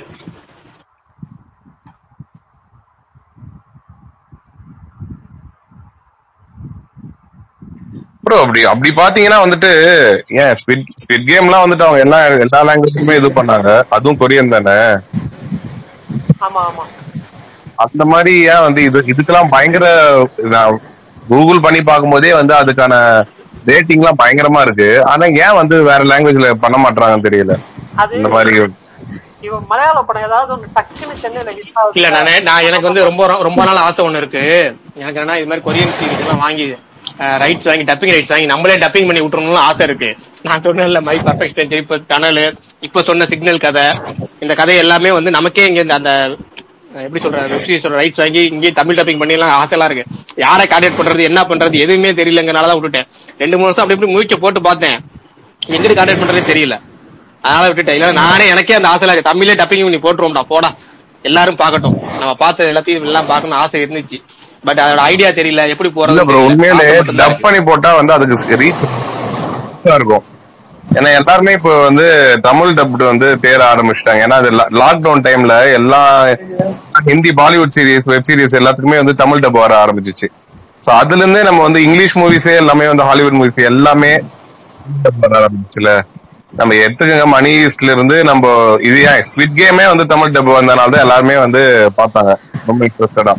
ப்ரோ அப்படி அப்படி பாத்தீங்கன்னா வந்துட்டு ஏன் ஸ்பிட் ஸ்பிட் கேம்லாம் வந்துட்டு அவங்க எல்லா எல்லா லாங்குவேஜுமே இது பண்ணாங்க அதுவும் கொரியன் தானே ஆமா ஆமா அந்த மாதிரி ஏன் வந்து இது இதுக்கெல்லாம் பயங்கர நான் கூகுள் பண்ணி பார்க்கும்போதே வந்து அதுக்கான ரேட்டிங்லாம் பயங்கரமா இருக்கு ஆனா ஏன் வந்து வேற லாங்குவேஜ்ல பண்ண மாட்டாங்கன்னு தெரியல அது இந்த மாதிரி இவன் மலையாள படம் ஏதாவது ஒன்று டக்குன்னு சென்னையில ஹிட் ஆகுது இல்ல நானே நான் எனக்கு வந்து ரொம்ப ரொம்ப நாள் ஆசை ஒண்ணு இருக்கு எனக்கு என்னன்னா இது மாதிரி கொரியன் சீரிஸ் எல்லாம் வாங்கி ரைட்ஸ் வாங்கி டப்பிங் ரைட்ஸ் வாங்கி நம்மளே டப்பிங் பண்ணி விட்டுறணும்னு ஆசை இருக்கு நான் சொன்னேன்ல மை பர்ஃபெக்ட் செஞ்சு இப்ப டனல் இப்ப சொன்ன சிக்னல் கதை இந்த கதை எல்லாமே வந்து நமக்கே இங்க இந்த அந்த அஹ், எப்படி சொல்ற வெப் சீரிஸோட ரைட்ஸ் வாங்கி இங்கேயே தமிழ் டப்பிங் பண்ணி எல்லாம் ஆசைலாம் இருக்கு யாரை கான்டாக்ட் பண்றது என்ன பண்றது எதுவுமே தெரியலங்கனால தான் விட்டுட்டேன் ரெண்டு மூணு வருஷம் அப்படி இப்படி முயற்சி போட்டு பார்த்தேன் எங்கிட்டு கான்டாக்ட் பண்றதே தெரியல அதனால விட்டுட்டேன் இல்ல நானே எனக்கே அந்த ஆசை இருக்கு தமிழே டப்பிங் பண்ணி போட்டுருவோம்டா போடா எல்லாரும் பார்க்கட்டும் நம்ம பார்த்த எல்லாத்தையும் எல்லாம் பார்க்கணும் ஆசை இருந்துச்சு பட் அதோட ஐடியா தெரியல எப்படி இல்ல போறது ப்ரோ உண்மையிலே ஆசை மட்டும்தான் டப் பண்ணி போட்டா வந்து அதுக்கு ரீச் இருக்கும் ஏன்னா எல்லாருமே இப்போ வந்து தமிழ் டப்டு வந்து தேர ஆரம்பிச்சிட்டாங்க ஏன்னா அது லாக்டவுன் டைம்ல எல்லா Hindi Bollywood series web series எல்லாத்துக்குமே வந்து தமிழ் டப் வர ஆரம்பிச்சிச்சு ஸோ அதுல இருந்தே நம்ம வந்து இங்கிலீஷ் மூவிஸே எல்லாமே வந்து ஹாலிவுட் மூவிஸ் எல்லாமே dub வர ஆரம்பிச்சுல நம்ம எடுத்துக்கங்க மணி ஈஸ்ட்ல இருந்து நம்ம இது ஏன் ஸ்விட் கேமே வந்து தமிழ் டப் வந்தனால தான் எல்லாருமே வந்து பார்த்தாங்க ரொம்ப இன்ட்ரெஸ்டடா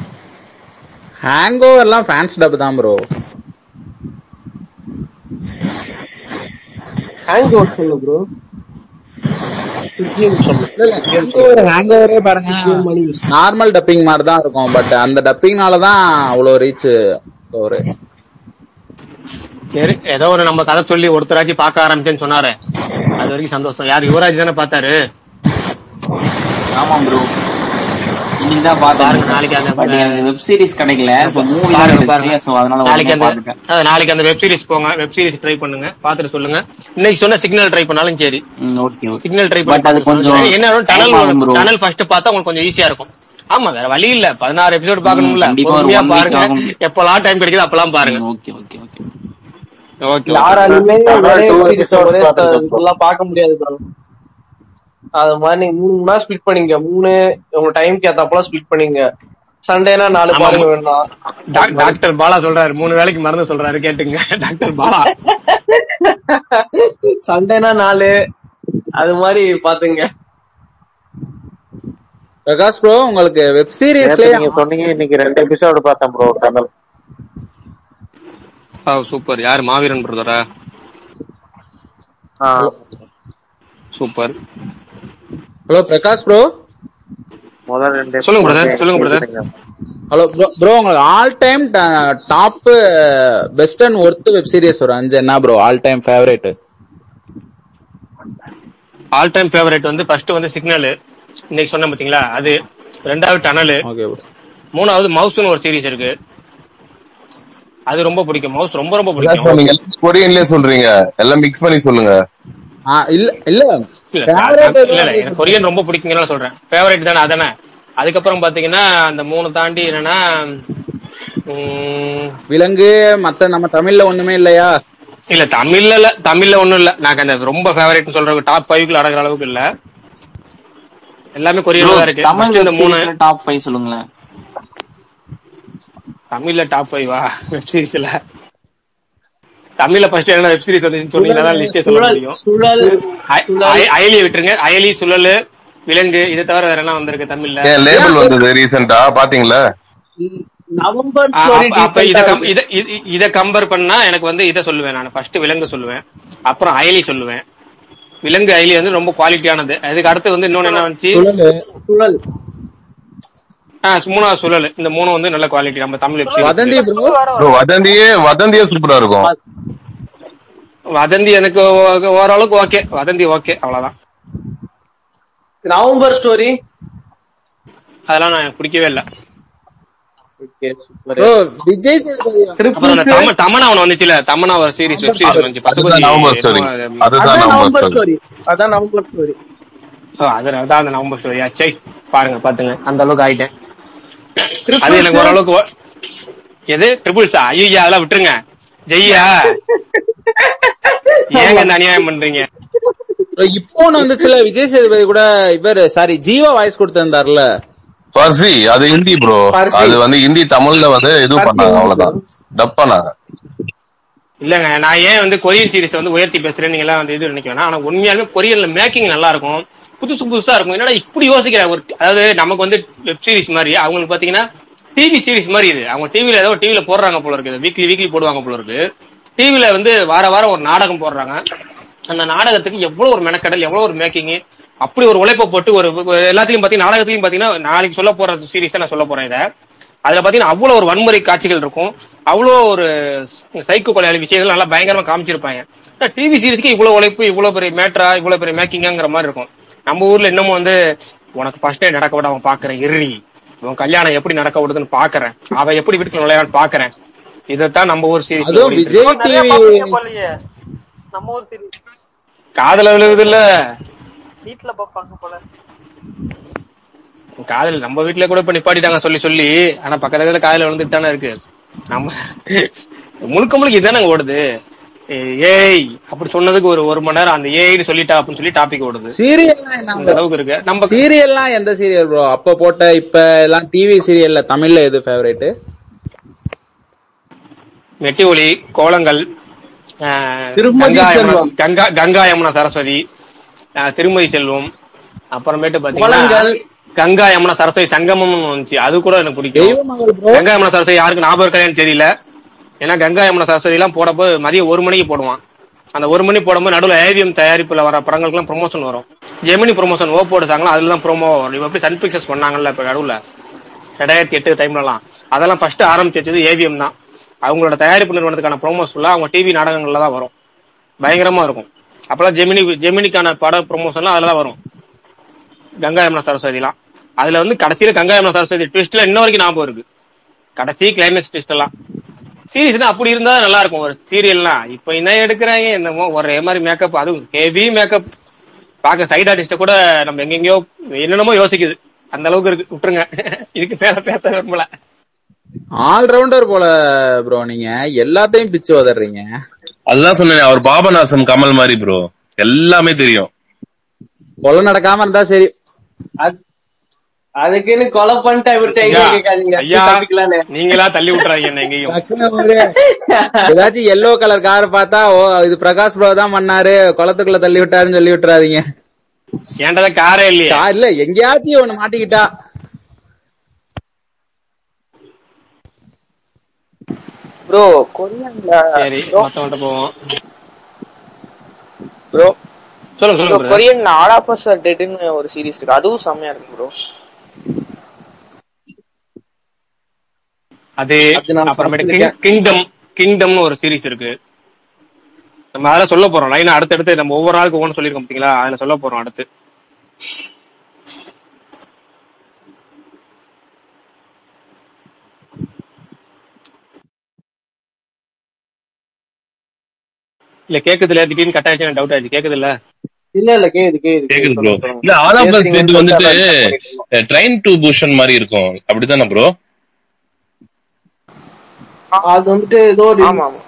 ஹேங் ஓவர்லாம் ஃபேன்ஸ் டப் தான் ப்ரோ ஹேங் ஓவர் சொல்லு ப்ரோ ஹேங் ஓவர் ஹேங் ஓவரே பாருங்க நார்மல் டப்பிங் மாதிரி தான் இருக்கும் பட் அந்த டப்பிங்னால தான் அவ்வளோ ரீச் ஒரு சரி ஏதோ ஒரு நம்ம கதை சொல்லி ஒருத்தராச்சும் பார்க்க ஆரம்பிச்சேன்னு சொன்னாரு அது வரைக்கும் சந்தோஷம் யார் யுவராஜ் தானே பார்த்தாரு ஆமா ப்ரோ இன்னைக்கு தான் பாருங்க, பார்த்தேன் நாளைக்கு அந்த- பட் எனக்கு வெப் சீரிஸ் கிடைக்கல ஸோ மூவி பாருங்க பாருங்க ஸோ அதனால நாளைக்கு உடனே அந்த பார்த்துட்டேன் அஹ், நாளைக்கு அந்த வெப் சீரிஸ் போங்க வெப் சீரிஸ் ட்ரை பண்ணுங்க பார்த்துட்டு சொல்லுங்க இன்னைக்கு சொன்ன சிக்னல் ட்ரை பண்ணாலும் சரி okay okay signal try But அது கொஞ்சம் என்ன டனல் time ஆகும் bro. டனல் ஃபர்ஸ்ட் பார்த்தா உங்களுக்கு கொஞ்சம் ஈஸியா இருக்கும் ஆமா வேற வழி இல்ல பதினாறு எபிசோட் பார்க்கணும்ல கண்டிப்பா ஒரு பொறுமையா one week பாருங்க ஆகும். எப்பெல்லாம் டைம் கிடைக்குது அப்பெல்லாம் பாருங்க ஓகே ஓகே ஓகே ஓகே யாராலுமே அதான் ஒரே two சீரிஸ் episodes ஒரே பார்த்திருக்கேன் bro. இதெல்லாம் பார்க்க முடியாது ப்ரோ அது மாதிரி நீங்க மூணு மூணா ஸ்பிளிட் பண்ணீங்க மூணு உங்க டைம்க்கு ஏத்தாப்பெல்லாம் ஸ்பிளிட் பண்ணீங்க சண்டேனா நாலு ஆமா. பாருங்க வேண்டாம் டாக்- டாக்டர் பாலா சொல்றாரு மூணு வேளைக்கு மருந்து சொல்றாரு கேட்டுங்க டாக்டர் பாலா சண்டேனா நாலு அது மாதிரி பாத்துங்க பிரகாஷ் ப்ரோ உங்களுக்கு வெப் சீரிஸ்லயே நீங்க சொன்னீங்க இன்னைக்கு ரெண்டு எபிசோடு பார்த்தேன் ப்ரோ டனல் சூப்பர் யார் மாவீரன் பிரதரா சூப்பர் ஹலோ பிரகாஷ் ப்ரோ முதல் ரெண்டு சொல்லுங்க brother, சொல்லுங்க brother. ஹலோ ப்ரோ ப்ரோ உங்களுக்கு all time top best and worth web series ஒரு அஞ்சு என்ன bro all time favourite all time favourite வந்து ஃபர்ஸ்ட் வந்து சிக்னல் இன்னைக்கு சொன்னேன் பாத்தீங்களா அது ரெண்டாவது டனல் ஓகே மூணாவது மவுஸ்னு ஒரு சீரிஸ் இருக்கு அது ரொம்ப பிடிக்கும் மவுஸ் ரொம்ப ரொம்ப பிடிக்கும் நீங்க கொரியன்லயே சொல்றீங்க எல்லாம் மிக்ஸ் பண்ணி சொல்லுங்க இல்ல இல்ல இல்ல, Favorite இல்ல, இல்ல, எனக்கு கொரியன் ரொம்ப பிடிக்குங்கன்னு சொல்றேன் ஃபேவரட் தானே அதானே அதுக்கப்புறம் பாத்தீங்கன்னா அந்த மூணு தாண்டி என்னன்னா உம், விலங்கு மத்த நம்ம தமிழ்ல ஒண்ணுமே இல்லையா இல்ல தமிழ்ல இல்ல தமிழ்ல ஒண்ணும் இல்ல நான் அந்த ரொம்ப ஃபேவரட் சொல்ற டாப் ஃபைவ்ல அடங்குற அளவுக்கு இல்ல எல்லாமே கொரியன்ல தான் இருக்கு தமிழ் First இந்த வெப் மூணு சீரிஸ்ல டாப் ஃபைவ் சொல்லுங்களேன் தமிழ்ல டாப் ஃபைவா வெப் சீரிஸ்ல தமிழ்ல ஃபர்ஸ்ட் என்ன வெப் சீரிஸ் வந்துச்சுன்னு சொன்னீங்கன்னா தான் லிஸ்டே சொல்ல சுழல், முடியும் சுழல், அய- அய- அயலியை விட்டுருங்க அயலி சுழல் விலங்கு இதை தவிர வேற என்ன வந்திருக்கு தமிழ்ல ஏன் லேபிள் வந்தது ரீசெண்டா பாத்தீங்களா நவம்பர் ஆ, ஸ்டோரி அப்ப- அப்ப இத கம்- இத இத- இத கம்பேர் பண்ணா எனக்கு வந்து இத சொல்லுவேன் நான் ஃபர்ஸ்ட் விலங்கு சொல்லுவேன் அப்புறம் அயலி சொல்லுவேன் விலங்கு அயலி வந்து ரொம்ப குவாலிட்டியானது அதுக்கு அடுத்து வந்து இன்னொன்னு என்ன வந்துச்சு சுழல் ஆ, மூணாவது சுழல் இந்த மூணு வந்து நல்ல குவாலிட்டி நம்ம Tamil web series. Vadhandhi bro Bro, வதந்தியே வதந்தியே சூப்பரா இருக்கும் வதந்தி எனக்கு ஓ- ஓரளவுக்கு ஓகே வதந்தி ஓகே அவ்வளவுதான் நவம்பர் ஸ்டோரி அதெல்லாம் நான் எனக்கு பிடிக்கவே இல்ல okay super bro Vijay Sethupathi அப்புறம் அந்த தம தமனா ஒண்ணு வந்துச்சுல தமனா ஒரு சீரிஸ் வெப் சீரிஸ் வந்துச்சு பசுபதி அதுதான் நவம்பர் ஸ்டோரி என்னமோ அது- அதுதான் அதான் நவம்பர் நவம்பர் ஸ்டோரி ஸ்டோரி அதான் நவம்பர் ஸ்டோரி ஓ, அது அதான் அந்த நவம்பர் ஸ்டோரி சை பாருங்க பாத்துங்க அந்த அளவுக்கு ஆயிட்டேன் அது எனக்கு ஓரளவுக்கு ஓ- எது ட்ரிபிள்ஸா ஐயோ அதெல்லாம் விட்டுருங்க ஜெய்யா ஏங்க இந்த அநியாயம் பண்றீங்க Bro, இப்போ ஒண்ணு வந்துச்சுல விஜய் சேதுபதி கூட இவர் சாரி ஜீவா வாய்ஸ் கொடுத்திருந்தாருல பர்சி அது ஹிந்தி ப்ரோ பர்சி. அது வந்து ஹிந்தி தமிழ்ல வந்து இது பர்சி பண்ணாங்க ஹிந்தி அவ்வளவுதான் டப் பண்ணாங்க இல்லங்க நான் ஏன் வந்து கொரியன் சீரிஸ் வந்து உயர்த்தி பேசுறேன்னு நீங்க எல்லாம் வந்து இது நினைக்க வேணாம் ஆனா உண்மையாலுமே கொரியன்ல மேக்கிங் நல்லா இருக்கும் புதுசு புதுசா இருக்கும் என்னடா இப்படி யோசிக்கிற ஒரு அதாவது நமக்கு வந்து வெப் சீரிஸ் மாதிரி அவங்களுக்கு பாத்தீங்கன்னா டிவி சீரிஸ் மாதிரி இது அவங்க டிவில ஏதோ டிவில போடுறாங்க போல இருக்குது வீக்லி வீக்லி போடுவாங்க போல இருக்கு டிவில வந்து வார வாரம் ஒரு நாடகம் போடுறாங்க அந்த நாடகத்துக்கு எவ்வளவு ஒரு மெனக்கடல் எவ்வளவு ஒரு மேக்கிங் அப்படி ஒரு உழைப்பை போட்டு ஒரு ஒரு எல்லாத்துலயும் பாத்தீங்கன்னா நாடகத்துலயும் பாத்தீங்கன்னா நாளைக்கு சொல்ல போற சீரிஸ் நான் சொல்ல போறேன் இதை அதுல பாத்தீங்கன்னா அவ்வளவு ஒரு வன்முறை காட்சிகள் இருக்கும் அவ்வளோ ஒரு சைக்கோ கொலையாளி விஷயங்கள் நல்லா பயங்கரமா காமிச்சிருப்பாங்க டிவி சீரிஸ்க்கு இவ்வளவு உழைப்பு இவ்வளவு பெரிய மேட்ரா இவ்வளவு பெரிய மேக்கிங்ங்கிற மாதிரி இருக்கும் நம்ம ஊர்ல இன்னமும் வந்து உனக்கு ஃபர்ஸ்ட் டே நடக்க விட அவன் பாக்குறேன் இறுதி உன் கல்யாணம் எப்படி நடக்க விடுதுன்னு பாக்குறேன் அவன் எப்படி வீட்டுக்கு நுழையான்னு பாக்குறேன் இதைத்தான் நம்ம ஊர் சீரிஸ் அதுவும் விஜய் நிறைய டிவி பாப்பீங்க போலயே நம்ம ஊர் சரி காதல விழுவுது இல்ல வீட்டுல பாப்பாங்க போல காதல் நம்ம வீட்ல கூட இப்ப நிப்பாட்டிட்டாங்க சொல்லி சொல்லி ஆனா பக்கத்துல காதல விழுந்துட்டு தானே இருக்கு நம்ம முழுக்க முழுக்க இதானே ஓடுது ஏ- ஏய் அப்படி சொன்னதுக்கு ஒரு ஒரு மணி நேரம் அந்த ஏஐன்னு சொல்லிட்டா அப்படின்னு சொல்லி டாபிக் ஓடுது சீரியல்லாம் என்ன இந்த அளவுக்கு இருக்கு நம்ம சீரியல்லாம் எந்த சீரியல் ப்ரோ அப்ப போட்ட இப்ப எல்லாம் டிவி சீரியல்ல தமிழ்ல எது ஃபேவரேட் மெட்டி ஒளி கோலங்கள் ஆஹ், திருமதி கங்கா யமுனா- செல்வம். கங்கா கங்கா யமுனா சரஸ்வதி ஆஹ், திருமதி செல்வம் அப்புறமேட்டு கோலங்கள். பாத்தீங்கன்னா கங்கா யமுனா சரஸ்வதி சங்கமம் வந்துச்சு அது கூட எனக்கு பிடிக்கும் தெய்வமகள் bro. கங்கா யமுனா சரஸ்வதி யாருக்கு ஞாபகம் இருக்கான்னு தெரியல ஏன்னா கங்கா யமுனா சரஸ்வதி எல்லாம் போடப்போ மதியம் ஒரு மணிக்கு போடுவான் அந்த ஒரு மணி போடும்போது நடுவில் ஏவிஎம் தயாரிப்புல வர படங்களுக்குலாம் ப்ரொமோஷன் வரும் ஜெமினி ப்ரொமோஷன் ஓ போடுறாங்களோ அதெல்லாம் ப்ரோமோ வரும் இப்ப எப்படி சன் பிக்சர்ஸ் பண்ணாங்கல்ல இப்ப நடுவில் ரெண்டாயிரத்தி எட்டு டைம்லலாம் அதெல்லாம் ஃபர்ஸ்ட் ஆரம்பிச்சு வச்சது ஏவிஎம் தான் அவங்களோட தயாரிப்பு நிறுவனத்துக்கான ப்ரோமோஸ் ஃபுல்லாக அவங்க டிவி நாடகங்கள்ல தான் வரும் பயங்கரமா இருக்கும் அப்பெல்லாம் ஜெமினி ஜெமினிக்கான பட ப்ரொமோஷன்லாம் அதில் தான் வரும் கங்கா யமுனா சரஸ்வதிலாம் அதுல வந்து கடைசியில கங்கா யமுனா சரஸ்வதி ட்விஸ்ட்ல இன்ன வரைக்கும் ஞாபகம் இருக்கு கடைசி கிளைமேக்ஸ் ட்விஸ்ட் எல்லாம் சீரிஸ்னா அப்படி இருந்தா நல்லா இருக்கும் ஒரு சீரியல்லாம் இப்ப என்ன எடுக்கிறாங்க என்னமோ ஒரே மாதிரி மேக்கப் அதுவும் ஹெவி மேக்கப் பார்க்க சைட் ஆர்டிஸ்ட கூட நம்ம எங்கெங்கயோ என்னென்னமோ யோசிக்குது அந்த அளவுக்கு இருக்கு விட்டுருங்க இதுக்கு மேல பேச விரும்பல ஆல்ரவுண்டர் போல ப்ரோ நீங்க எல்லாத்தையும் பிச்சு உதறீங்க அதுதான் சொன்னேன் அவர் பாபநாசம் கமல் மாதிரி ப்ரோ எல்லாமே தெரியும் கொலை நடக்காம இருந்தா சரி அதுக்குன்னு கொலை பண்ணிட்டு விட்டு எங்க ஐயா, கேட்காதீங்க ஐயா தப்பிக்கலான்னு நீங்களா தள்ளி விட்டுறாதீங்க என்ன எங்கேயும் டக்குனு ஒரு ஏதாச்சும் எல்லோ கலர் கார் பார்த்தா ஓ இது பிரகாஷ் ப்ரோ தான் பண்ணாரு குளத்துக்குள்ள தள்ளி விட்டாருன்னு சொல்லி விட்டுறாதீங்க ஏன்டா காரே இல்லையே கா- இல்ல எங்கேயாச்சும் ஒண்ணு மாட்டிக்கிட்டா ப்ரோ கொரியன்ல சரி மத்தவன்ட்ட போவோம் ப்ரோ சொல்லுங்க சொல்லுங்க bro brother. Korean all of us are டெட்னு ஒரு சீரிஸ் இருக்கு அதுவும் செம்மையா இருக்கு ப்ரோ அது அது நான் அப்புறமேட்டு பார்த்திருக்கேன். கிங்டம் கிங்டம்னு ஒரு சீரிஸ் இருக்கு நம்ம அதில் சொல்ல போறோம் லைனா அடுத்தடுத்து நம்ம ஒவ்வொரு நாளுக்கு ஒவ்வொன்று சொல்லியிருக்கோம் பார்த்தீங்களா அதில் சொல்ல போறோம் அடுத்து இல்ல கேக்குதுல திடீர்னு கட் ஆயிடுச்சு டவுட் ஆயிடுச்சு கேக்குது இல்ல இல்ல இல்ல கேக்குது கேக்குது கேக்குது ப்ரோ இல்ல ஆலா பிளஸ் இது வந்துட்டு ட்ரெயின் டு பூஷன் மாதிரி இருக்கும் அப்படித்தானே ப்ரோ அது வந்துட்டு ஏதோ ஒரு ஆமா ஆமா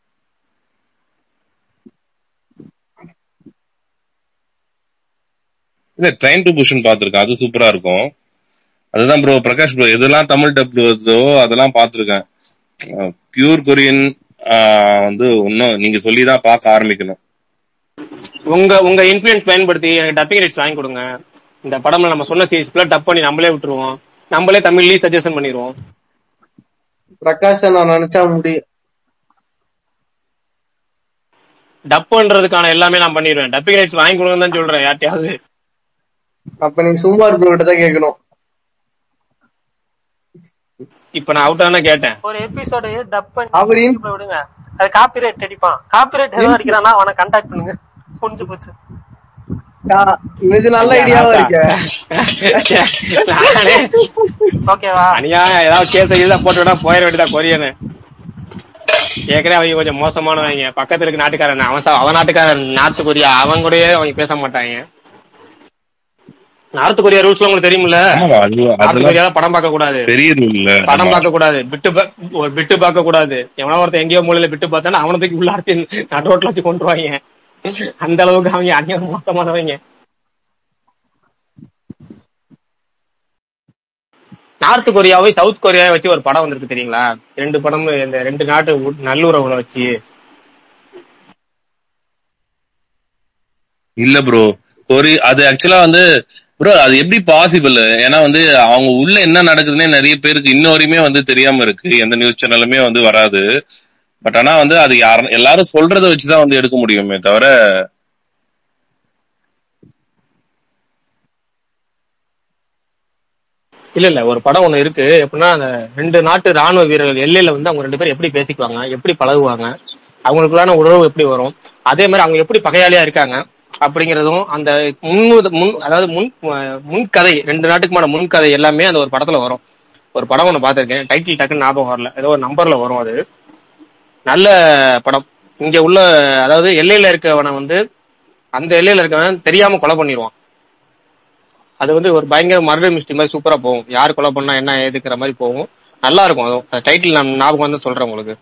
இல்ல ட்ரெயின் டு பூஷன் பாத்திருக்கேன் அது சூப்பரா இருக்கும் அதுதான் ப்ரோ பிரகாஷ் ப்ரோ எதெல்லாம் தமிழ் டப் வருதோ அதெல்லாம் பாத்திருக்கேன் பியூர் கொரியன் வந்து இன்னும் நீங்க சொல்லி தான் பார்க்க ஆரம்பிக்கணும் உங்க உங்க இன்ஃபுளுன்ஸ் பயன்படுத்தி எனக்கு டப்பிங் ரைட்ஸ் வாங்கி கொடுங்க இந்த படம்ல நம்ம சொன்ன சீரிஸ் ஃபுல்லா டப் பண்ணி நம்மளே விட்டுருவோம் நம்மளே தமிழ்லயே சஜஷன் பண்ணிடுவோம் பிரகாஷ் நான் நினைச்சா முடியும் டப் பண்றதுக்கான எல்லாமே நான் பண்ணிடுவேன் டப்பிங் ரைட்ஸ் வாங்கி கொடுங்கன்னு தான் சொல்றேன் யார்ட்டையாவது அப்ப நீங்க சுமார் ப்ரோ கிட்ட தான் கேட்கணும் இப்ப நான் அவுட் ஆனா கேட்டேன் ஒரு எபிசோடு டப் பண்ணி அவர் in- YouTubeல விடுங்க அது காப்பிரைட் அடிப்பான் காப்பிரைட் எதுவும் அடிக்கிறானா அவனை கான்டாக்ட் பண்ணுங்க புரிஞ்சு போச்சு ஆ, இது நல்ல ஐடியாவா இருக்கு நானே ஓகேவா அநியாயம் ஏதாவது கேஸ் எழுதா போட்டு விடா போயிட வேண்டியதா கொரியனு ஏற்கனவே அவங்க கொஞ்சம் மோசமானவங்க பக்கத்துல இருக்க நாட்டுக்காரன் அவன் சா- அவன் நாட்டுக்காரன் நார்த் கொரியா அவன் கூடயே அவங்க பேச மாட்டாங்க நார்த் கொரியா ரூல்ஸ் உங்களுக்கு தெரியுமில்ல ஆமா, அது- நார்த் அதெல்லாம் கொரியால படம் பார்க்க கூடாது பெரிய ரூல் இல்ல படம் பார்க்க கூடாது விட்டு பா- ஒரு விட்டு பார்க்க கூடாது எவனோ ஒருத்தன் எங்கேயோ மூலையில விட்டு பார்த்தானா அவனை தூக்கி உள்ள அடிச்சு நடு ரோட்ல வச்சு கொண்டுருவாங்க அந்த அளவுக்கு அவங்க அநியாயம் மோசமானவங்க நார்த் கொரியாவை சவுத் கொரியாவை வச்சு ஒரு படம் வந்திருக்கு தெரியுங்களா ரெண்டு படம் இந்த ரெண்டு நாட்டு உ- நல்லுறவுல வச்சு இல்ல ப்ரோ ஒரு அது ஆக்சுவலா வந்து ப்ரோ அது எப்படி பாசிபிள் ஏன்னா வந்து அவங்க உள்ள என்ன நடக்குதுன்னே நிறைய பேருக்கு இன்ன வரையுமே வந்து தெரியாம இருக்கு எந்த நியூஸ் சேனலுமே வந்து வராது பட் ஆனா வந்து அது யார் எல்லாரும் சொல்றத வச்சுதான் வந்து எடுக்க முடியுமே தவிர இல்ல இல்ல ஒரு படம் ஒண்ணு இருக்கு எப்படின்னா அந்த ரெண்டு நாட்டு ராணுவ வீரர்கள் எல்லையில வந்து அவங்க ரெண்டு பேரும் எப்படி பேசிக்குவாங்க எப்படி பழகுவாங்க அவங்களுக்குள்ளான உறவு எப்படி வரும் அதே மாதிரி அவங்க எப்படி பகையாளியா இருக்காங்க அப்படிங்கறதும் அந்த முன் முன் அதாவது முன் முன் கதை ரெண்டு நாட்டுக்குமான முன் கதை எல்லாமே அந்த ஒரு படத்துல வரும் ஒரு படம் ஒன்று பார்த்திருக்கேன் டைட்டில் டக்குன்னு ஞாபகம் வரல ஏதோ ஒரு நம்பர்ல வரும் அது நல்ல படம் இங்க உள்ள அதாவது எல்லையில இருக்கவனை வந்து அந்த எல்லையில இருக்கவன் தெரியாம கொலை பண்ணிடுவான் அது வந்து ஒரு பயங்கர மர்டர் மிஸ்ட்ரி மாதிரி சூப்பரா போகும் யார் கொலை பண்ணா என்ன ஏதுக்கிற மாதிரி போகும் நல்லா இருக்கும் அதுவும் டைட்டில் நான் ஞாபகம் வந்து சொல்றேன் உங்களுக்கு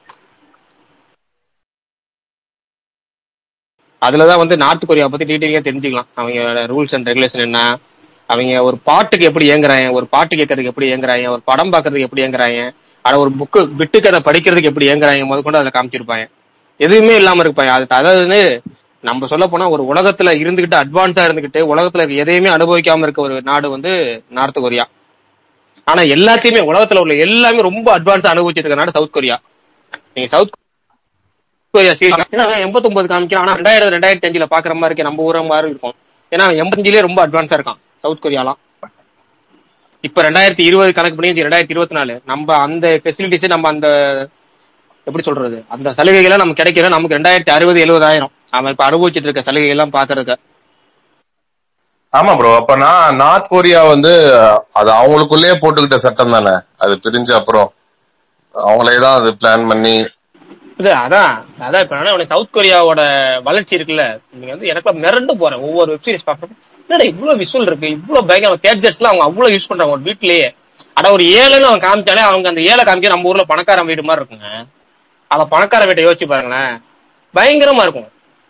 அதுலதான் வந்து நார்த் கொரியா பத்தி டீட்டெயிலாக தெரிஞ்சுக்கலாம் அவங்க ரூல்ஸ் அண்ட் ரெகுலேஷன் என்ன அவங்க ஒரு பாட்டுக்கு எப்படி ஏங்குறாங்க ஒரு பாட்டு கேட்கறதுக்கு எப்படி ஏங்குறாங்க ஒரு படம் பார்க்கறதுக்கு எப்படி ஏங்குறாங்க ஆனா ஒரு புக்கு விட்டு கதை படிக்கிறதுக்கு எப்படி ஏங்குறாங்க முத கொண்டு அதில் காமிச்சிருப்பாங்க எதுவுமே இல்லாம இருப்பாங்க அது அதாவது நம்ம சொல்ல போனா ஒரு உலகத்துல இருந்துகிட்டு அட்வான்ஸா இருந்துகிட்டு உலகத்துல இருக்க எதையுமே அனுபவிக்காம இருக்க ஒரு நாடு வந்து நார்த் கொரியா ஆனா எல்லாத்தையுமே உலகத்துல உள்ள எல்லாமே ரொம்ப அட்வான்ஸா அனுபவிச்சிட்டு இருக்க நாடு சவுத் கொரியா நீங்க சவுத் கொரியா சீரியஸ் எண்பத்தொன்பது காமிக்கிறான் ஆனா ரெண்டாயிரம் ரெண்டாயிரத்தி அஞ்சுல பாக்குற மாதிரி இருக்கு நம்ம ஊர மாதிரி இருக்கும் ஏன்னா அவன் எண்பத்தஞ்சுலயே ரொம்ப அட்வான்ஸா இருக்கான் சவுத் கொரியாலாம் இப்ப ரெண்டாயிரத்தி இருபது கணக்கு பண்ணி ரெண்டாயிரத்தி இருபத்தி நாலு நம்ம அந்த ஃபெசிலிட்டிஸ் நம்ம அந்த எப்படி சொல்றது அந்த சலுகைகள் நமக்கு கிடைக்கிற நமக்கு ரெண்டாயிரத்தி அறுபது எழுபதாயிரம் அவன் இப்ப அனுபவிச்சுட்டு இருக்க சலுகைகள் எல்லாம் பாக்குறதுக்கு ஆமா ப்ரோ அப்ப நான் நார்த் கொரியா வந்து அது அவங்களுக்குள்ளேயே போட்டுக்கிட்ட சட்டம் தானே அது பிரிஞ்ச அப்புறம் அவங்களே தான் அது பிளான் பண்ணி இது அதான் அதான் இப்ப என்னன்னா உனக்கு சவுத் கொரியாவோட வளர்ச்சி இருக்குல்ல நீங்க வந்து எனக்கு மிரண்டு போறேன் ஒவ்வொரு வெப் சீரிஸ் பாக்குறப்ப என்னடா இவ்வளவு விஷுவல் இருக்கு இவ்வளவு பயங்கர கேட்ஜெட்ஸ் எல்லாம் அவங்க அவ்வளவு யூஸ் பண்றாங்க ஒரு வீட்லயே ஆனா ஒரு ஏழைன்னு அவன் காமிச்சாலே அவங்க அந்த ஏழை காமிக்க நம்ம ஊர்ல பணக்காரன் வீடு மாதிரி இருக்குங்க அவன் பணக்கார வீட்டை யோசிச்சு பாருங்களேன் பயங்கரமா இருக்கும்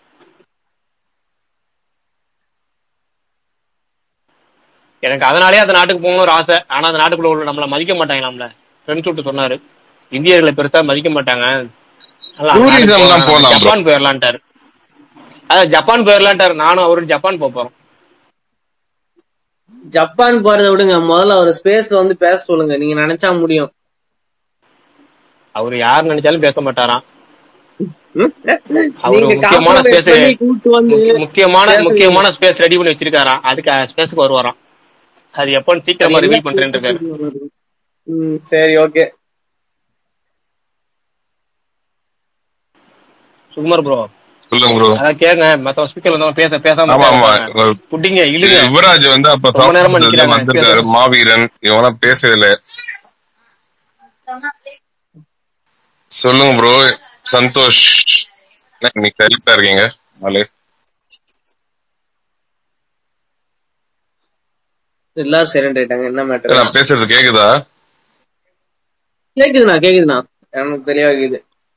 எனக்கு அதனாலே அந்த நாட்டுக்கு போகணும்னு ஒரு ஆசை ஆனா அந்த நாட்டுக்குள்ள உள்ள நம்மள மதிக்க மாட்டாங்க நம்மள ஃப்ரெண்ட்ஸ் விட்டு சொன்னாரு இந்தியர்களை பெருசா மதிக்க மாட்டாங்க அதனால அந்த நாட்டுக்கு டூரிசம் எல்லாம் போகலாம். போலாம் bro. ஜப்பான் போயிடலான்ட்டாரு அதான் ஜப்பான் போயிடலான்ட்டாரு நானும் அவரும் ஜப்பான் போக போறோம் ஜப்பான் போறதை விடுங்க முதல்ல அவர் ஸ்பேஸ்ல வந்து பேச சொல்லுங்க நீங்க நினைச்சா முடியும் அவரு யார் நினைச்சாலும் பேச மாட்டாராம் அவரு நீங்க முக்கியமான compromise ஸ்பேஸ் பண்ணி கூட்டு வந்து முக்கியமான பேசுவீங்க. முக்கியமான ஸ்பேஸ் ரெடி பண்ணி வச்சிருக்காராம் அதுக்கு ஸ்பேஸ்க்கு வருவாராம் அது எப்போன்னு சீக்கிரமா அது என்ன ரிவீல் பண்றேன்னு space இருக்காரு வச்சிருக்கீங்க? ம், சரி ஓகே சுகுமார் ப்ரோ சொல்லுங்க ப்ரோ அதான் கேங்க மத்த ஸ்பீக்கர்ல இருந்தவங்க பேச பேசாம ஆமா ஆமா இருக்காங்க. புடிங்க இழுங்க யுவராஜ் வந்து அப்ப ரொம்ப நேரமா சாப்பிட்டதுல நிக்கிறாங்க. வந்திருக்காரு பேச- மாவீரன் இவங்கெல்லாம் பேசவே இல்ல சொல்லுங்க ப்ரோ சந்தோஷ் என்ன இன்னைக்கு சைலண்டா இருக்கீங்க நாளு எல்லாரும் சைலண்ட் ஆயிட்டாங்க என்ன இல்ல, மேட்டர் நான் பேசுறது கேக்குதா கேக்குதுண்ணா கேக்குதுண்ணா எனக்கு தெளிவா கேக்குது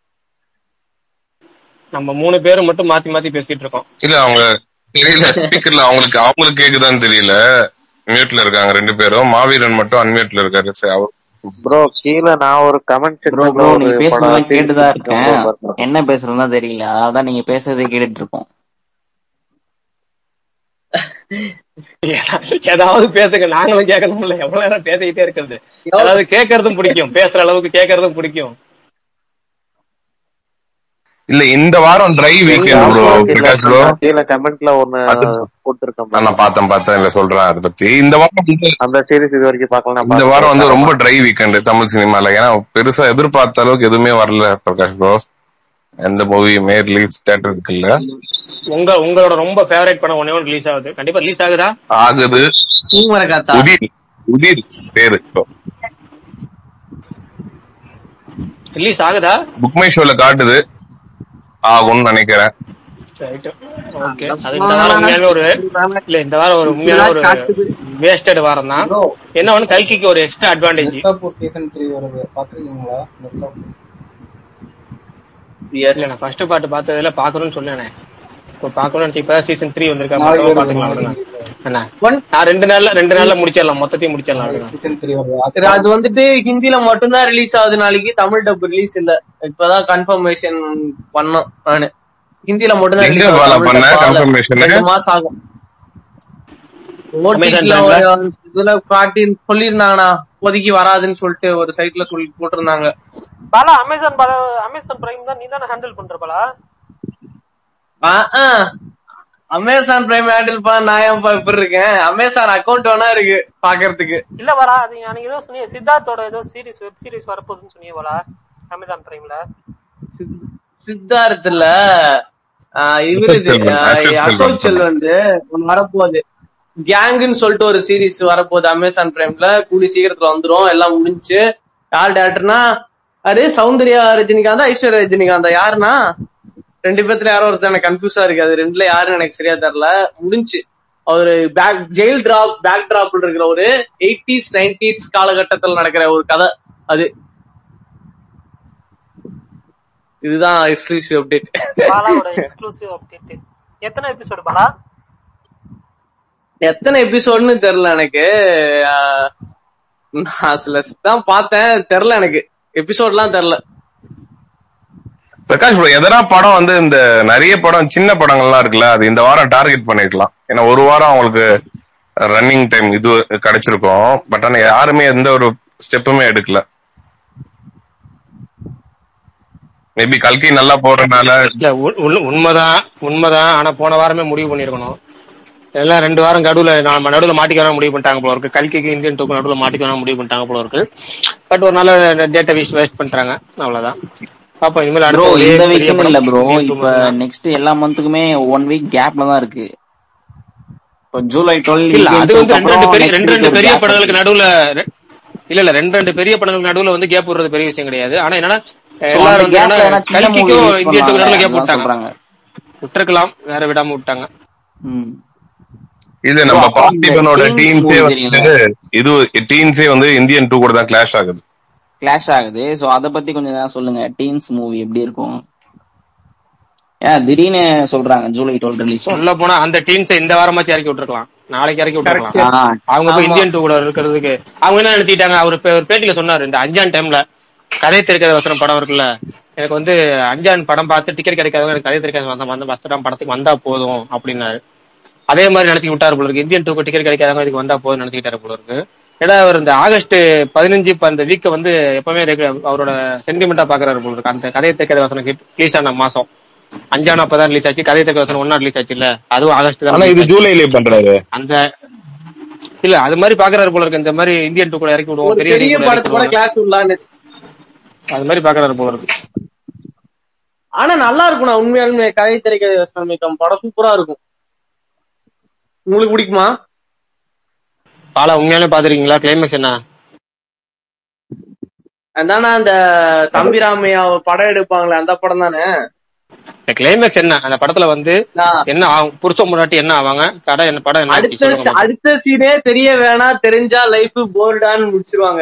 நம்ம மூணு பேரும் மட்டும் மாத்தி மாத்தி பேசிட்டு இருக்கோம் இல்ல அவங்க தெரியல ஸ்பீக்கர்ல அவங்களுக்கு அவங்களுக்கு கேக்குதான்னு தெரியல மியூட்ல இருக்காங்க ரெண்டு பேரும் மாவீரன் மட்டும் அன்மியூட்ல இருக்காரு சரி, அவர் ப்ரோ கீழே நான் ஒரு கமெண்ட் ப்ரோ செக்ஷன்ல ப்ரோ ஒரு நீங்க படம் பேசுறதெல்லாம் series கேட்டுதான் இருக்கேன் இருக்கேன் bro பாருங்க. என்ன பேசுறதுன்னு தெரியல அதான் நீங்க பேசுறதே கேட்டுட்டு இருக்கோம் ஏதாவது பேசுங்க நாங்களும் கேட்கணும்ல எவ்வளவு நேரம் பேசிக்கிட்டே இருக்கிறது அதாவது கேட்கறதும் பிடிக்கும் பேசுற அளவுக்கு கேட்கறதும் பிடிக்கும் இல்ல இந்த வாரம் try weekend bro Prakash bro நான் கீழே கமெண்ட்ல ஒண்ணு போட்டிருக்கேன் நான் பார்த்தேன் பார்த்தேன் இல்ல சொல்றேன் அதை பத்தி இந்த வாரம் வந்து அந்த சீரிஸ் இது வரைக்கும் பார்க்கலாம் இந்த வாரம் வந்து ரொம்ப ட்ரை வீக்கெண்ட் தமிழ் சினிமால ஏன்னா பெருசா எதிர்பார்த்த அளவுக்கு எதுவுமே வரல பிரகாஷ் ப்ரோ எந்த மூவியுமே ரிலீஸ் தேட்டர் இருக்குல்ல உங்க உங்களோட ரொம்ப ஃபேவரட் படம் ஒன்னே ஒன்று ரிலீஸ் ஆகுது கண்டிப்பா ரிலீஸ் ஆகுதா ஆகுது தூங்குற காத்தா உதிர் உதிர் பேரு ரிலீஸ் ஆகுதா புக் மை ஷோல காட்டுது ஆகும்னு நினைக்கிறேன் ரைட் ஓகே அது இந்த வாரம் உண்மையாவே ஒரு இல்ல இந்த வாரம் ஒரு உண்மையான ஒரு வேஸ்டட் வாரம் தான் என்ன ஒண்ணு கல்கிக்கு ஒரு extra advantage Mirzapur season three வருது பாத்துருக்கீங்களா மிர்சாப்பூர் இல்ல நான் ஃபர்ஸ்ட் பாட்டு பார்த்ததுல பாக்கணும்னு சொன்னேனே இப்போ பாக்கணும்னு இப்ப சீசன் த்ரீ வந்திருக்கா நாளைக்கு மொத்தமா வருது, பாத்துக்கலாம் நாளைக்கு. விடுங்க. என்ன நான் ரெண்டு நாள்ல ரெண்டு நாள்ல முடிச்சிடலாம் மொத்தத்தையும் முடிச்சிடலாம் விடுங்க. சீசன் த்ரீ வருது சரி, அது வந்துட்டு ஹிந்தில மட்டும்தான் ரிலீஸ் ஆகுது நாளைக்கு தமிழ் டப் ரிலீஸ் இல்ல இப்பதான் கன்ஃபர்மேஷன் பண்ணோம் நானு ஹிந்தில மட்டும்தான் எங்க ரிலீஸ் வேலை ஆகுது பண்ண தமிழ் dub ஆகல. confirmation? ரெண்டு மாசம் ஆகும் Amazon ஓடிடில Prime-ல? ஒரு இதுல காட்டி சொல்லிருந்தாங்கண்ணா இப்போதைக்கு வராதுன்னு சொல்லிட்டு ஒரு சைட்ல சொல்லி போட்டிருந்தாங்க Bala Amazon Bala Amazon Prime தான் நீ தானே ஹேண்டில் பண்ற பாலா அமேசான் பிரைம் ஹேண்டில் பண்ண நான் ஏன் இப்படி இருக்கேன் அமேசான் அக்கவுண்ட் வேணா இருக்கு பாக்குறதுக்கு இல்ல வரா அது அன்னைக்கு ஏதோ சொன்னீங்க சித்தார்த்தோட ஏதோ சீரிஸ் வெப் சீரிஸ் வரப்போகுதுன்னு சொன்னீங்க பாலா அமேசான் பிரைம்ல சித்தார்த் இல்ல ஆஹ் இவரு இது அசோக் செல்வன், ஆஹ் அசோக் அசோக் செல்வன். செல்வன் வந்து ஒண்ணு வரப்போகுது கேங்குன்னு சொல்லிட்டு ஒரு சீரிஸ் வரப்போகுது அமேசான் பிரைம்ல கூடி சீக்கிரத்துல வந்துரும் எல்லாம் முடிஞ்சு யார் டேரக்டர்னா அது சௌந்தர்யா ரஜினிகாந்தா ஐஸ்வர்யா ரஜினிகாந்தா யாருன்னா ரெண்டு பேர்த்துல யாரோ ஒருத்தர் எனக்கு கன்ஃபியூஸா இருக்கு அது ரெண்டுல யாருன்னு எனக்கு சரியா தெரியல முடிஞ்சு ஒரு பேக் ஜெயில் டிராப் பேக் டிராப்ல இருக்கிற ஒரு எயிட்டிஸ் நைன்டிஸ் காலகட்டத்தில் நடக்கிற ஒரு கதை அது இதுதான் எக்ஸ்க்ளூசிவ் அப்டேட் பாலாவோட எக்ஸ்க்ளூசிவ் அப்டேட் எத்தனை எபிசோடு பாலா எத்தனை எபிசோட்னு தெரியல எனக்கு ஆஹ் நான் சில தான் பார்த்தேன் தெரியல எனக்கு எபிசோட்லாம் தெரியல பிரகாஷ் ப்ரோ எதனா படம் வந்து இந்த நிறைய படம் சின்ன படங்கள்லாம் இருக்குல்ல அது இந்த வாரம் டார்கெட் பண்ணிருக்கலாம் ஏன்னா ஒரு வாரம் அவங்களுக்கு ரன்னிங் டைம் இது கிடைச்சிருக்கும் பட் ஆனா யாருமே எந்த ஒரு ஸ்டெப்புமே எடுக்கல மேபி கல்கி நல்லா போறதுனால இல்ல உ- உ- உண்மைதான் உண்மைதான் ஆனா போன வாரமே முடிவு பண்ணிருக்கணும் எல்லாம் ரெண்டு வாரம் கடுவுல நம்ம நடுவுல மாட்டிக்க வேணாம் முடிவு பண்ணிட்டாங்க போல இருக்கு கல்கிக்கு இந்தியன் டூக்கு நடுவுல மாட்டிக்க வேணாம் முடிவு பண்ணிட்டாங்க போல இருக்கு பட் ஒரு நல்ல டேட்டா வேஸ்ட் வேஸ்ட் பண்றாங்க அவ்வளவுதான் பாப்போம் இனிமேல் ப்ரோ அடுத்த ஒரே இந்த பெரிய வீக்கும் படம் இல்ல ப்ரோ Indian two இப்ப மட்டும்தான். நெக்ஸ்ட் எல்லா மந்த்துக்குமே ஒன் வீக் கேப்ல தான் இருக்கு இப்போ ஜூலை டுவெல் இல்ல அது வந்து ரெண்டு ரெண்டு பெரிய ரெண்டு ரெண்டு பெரிய கேப் படங்களுக்கு நடுவுல ரெ- இல்ல இல்ல ரெண்டு ரெண்டு பெரிய படங்களுக்கு நடுவுல வந்து கேப் விடுறது பெரிய விஷயம் கிடையாது ஆனா என்னன்னா So, எல்லாரும் அந்த வந்து gapல என்னன்னா எதனா சின்ன movie கல்கிக்கும் release இந்தியன் டூக்கு நடுவுல பண்ணலாம்ல, கேப் அதான் விட்டாங்க சொல்றாங்க. விட்டுருக்கலாம் வேற விடாம விட்டாங்க இது Bro, நம்ம அப்புறம் இந்த பார்த்திபனோட teens டீம்ஸே movie வந்து தெரியுங்களா? இது டீம்ஸே வந்து இந்தியன் டூ கூட தான் கிளாஷ் ஆகுது கிளாஷ் ஆகுது சோ அத பத்தி கொஞ்சம் ஏதாவது சொல்லுங்க டீன்ஸ் மூவி எப்படி இருக்கும் ஏன் திடீர்னு சொல்றாங்க ஜூலை டுவெல் ரிலீஸ் சொல்ல போனா அந்த டீம்ஸ் இந்த வாரமாச்சும் இறக்கி விட்டுருக்கலாம் நாளைக்கு இறக்கி விட்டுருக்கலாம் ஆ, அவங்க போய் ஆமா. இந்தியன் டூ கூட இருக்கிறதுக்கு அவங்க என்ன நினைச்சிட்டாங்க அவர் பே- ஒரு பேட்டியில சொன்னாரு இந்த அஞ்சான் டைம்ல கதை திரைக்கதை வசனம் படம் இருக்குல்ல எனக்கு வந்து அஞ்சான் படம் பார்த்து டிக்கெட் கிடைக்காதவங்க எனக்கு கதை திரைக்கதை வந்த வந்து வசனம் படத்துக்கு வந்தா போதும் அப்படின்னாரு அதே மாதிரி நினைச்சு விட்டாரு போல இருக்கு இந்தியன் டூக்கு டிக்கெட் கிடைக்காதவங்க இதுக்கு வந்தா போதும் நினைச்சுக்கிட்டாரு போல இருக்கு ஏன்னா அவர் இந்த ஆகஸ்ட் பதினஞ்சு இப்ப அந்த வீக்கை வந்து எப்பவுமே ரெகு- அவரோட சென்டிமெண்டா பாக்குறாரு போல இருக்கு அந்த கதை திரைக்கதை வசனம் ரிலீஸ் ஆன மாசம் அஞ்சானா அப்பதான் ரிலீஸ் ஆச்சு கதை திரைக்கதை வசனம் ஒன்னா ரிலீஸ் ஆச்சு இல்ல அதுவும் ஆகஸ்ட் தான் ஆனா release இது ஆச்சு. ஜூலைலயே பண்றாரு அந்த இல்ல அது மாதிரி பாக்குறாரு போல இருக்கு இந்த மாதிரி இந்தியன் டூ கூட இறக்கி விடுவோம் ஒரு பெரிய பெரிய league கூட படத்து இறக்கி கூட விடுவோம் கிளாஸ் விடலான்னு அது மாதிரி பாக்குறாரு போல இருக்கு ஆனா நல்லா இருக்கும் நான் உண்மையாலுமே கதை திரைக்கதை வசனம் படம் சூப்பரா இருக்கும் உங்களுக்கு பிடிக்குமா பாலா உண்மையாலே பாத்துருக்கீங்களா கிளைமேக்ஸ் என்ன அதானே அந்த தம்பிராமையா படம் எடுப்பாங்களே அந்த படம் தானே கிளைமேக்ஸ் என்ன அந்த படத்துல வந்து என்ன ஆகும் புருஷ முன்னாடி என்ன ஆவாங்க கடை என்ன படம் என்ன ஆச்சு? அடுத்த சொல்லுங்க பாப்போம். அடுத்த சீனே தெரிய வேணாம் தெரிஞ்சா லைஃப் போர்டான்னு முடிச்சிருவாங்க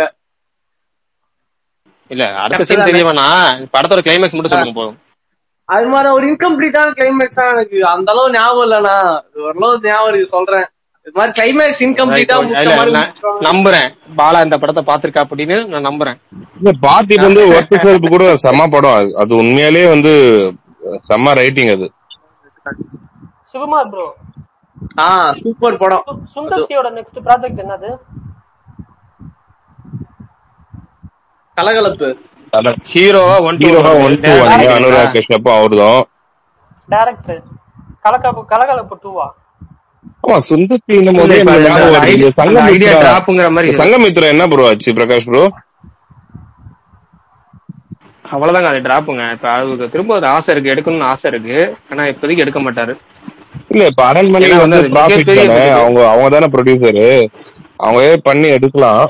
இல்ல அடுத்த Correct சீன் தானே? தெரிய வேணாம் படத்தோட கிளைமேக்ஸ் மட்டும் சொல்லுங்க போதும் அது மாதிரி ஒரு இன்கம்ப்ளீட்டான கிளைமேக்ஸ் தான் எனக்கு அந்த அளவு ஞாபகம் இல்லண்ணா ஓரளவு ஞாபகம் இருக்கு சொல்றேன் இது மாதிரி கிளைமேக்ஸ் இன்கம்ப்ளீட்டா Right, முடிச்ச இல்ல, மாதிரி நான் முடிச்சிருவாங்க. நம்புறேன் பாலா இந்த படத்தை பாத்திருக்கா அப்படின்னு நான் நம்புறேன் இல்ல பார்த்திபன் வந்து ஒர்க் செல்ஃப் கூட செம்ம படம் அது. அது உண்மையாலேயே வந்து செம்ம ரைட்டிங் அது சுகுமார் ப்ரோ ஆ சூப்பர் படம் சுந்தர்சியோட நெக்ஸ்ட் ப்ராஜெக்ட் என்னது கலகலப்பு ஹீரோவா ஒன் டூ ஹீரோவா ஒன் டூ வந்து அனுராக் கஷ்யப்பும் அவர்தான் டைரக்டர் கலக்கப்பு கலகலப்பு டூவா ஆமா சுந்தர்சி என்னும் போதே இல்ல, இப்ப எனக்கு அந்த ஞாபகம் வருது. idea- அந்த idea சங்கமித்ரா drop-ங்கிற மாதிரி இருக்கு. சங்கமித்ரா என்ன ப்ரோ ஆச்சு பிரகாஷ் ப்ரோ அவ்வளவுதாங்க அது டிராப்புங்க இப்ப அவருக்கு திரும்ப ஒரு ஆசை இருக்கு எடுக்கணும்னு ஆசை இருக்கு ஆனா இப்போதைக்கு எடுக்க மாட்டாரு இல்ல இப்ப அரண்மனை ஏன்னா வந்து வந்து அது ப்ராஃபிட் மிகப்பெரிய தானே budget. அவங்க அவங்க தானே ப்ரொடியூசரு அவங்களே பண்ணி எடுக்கலாம்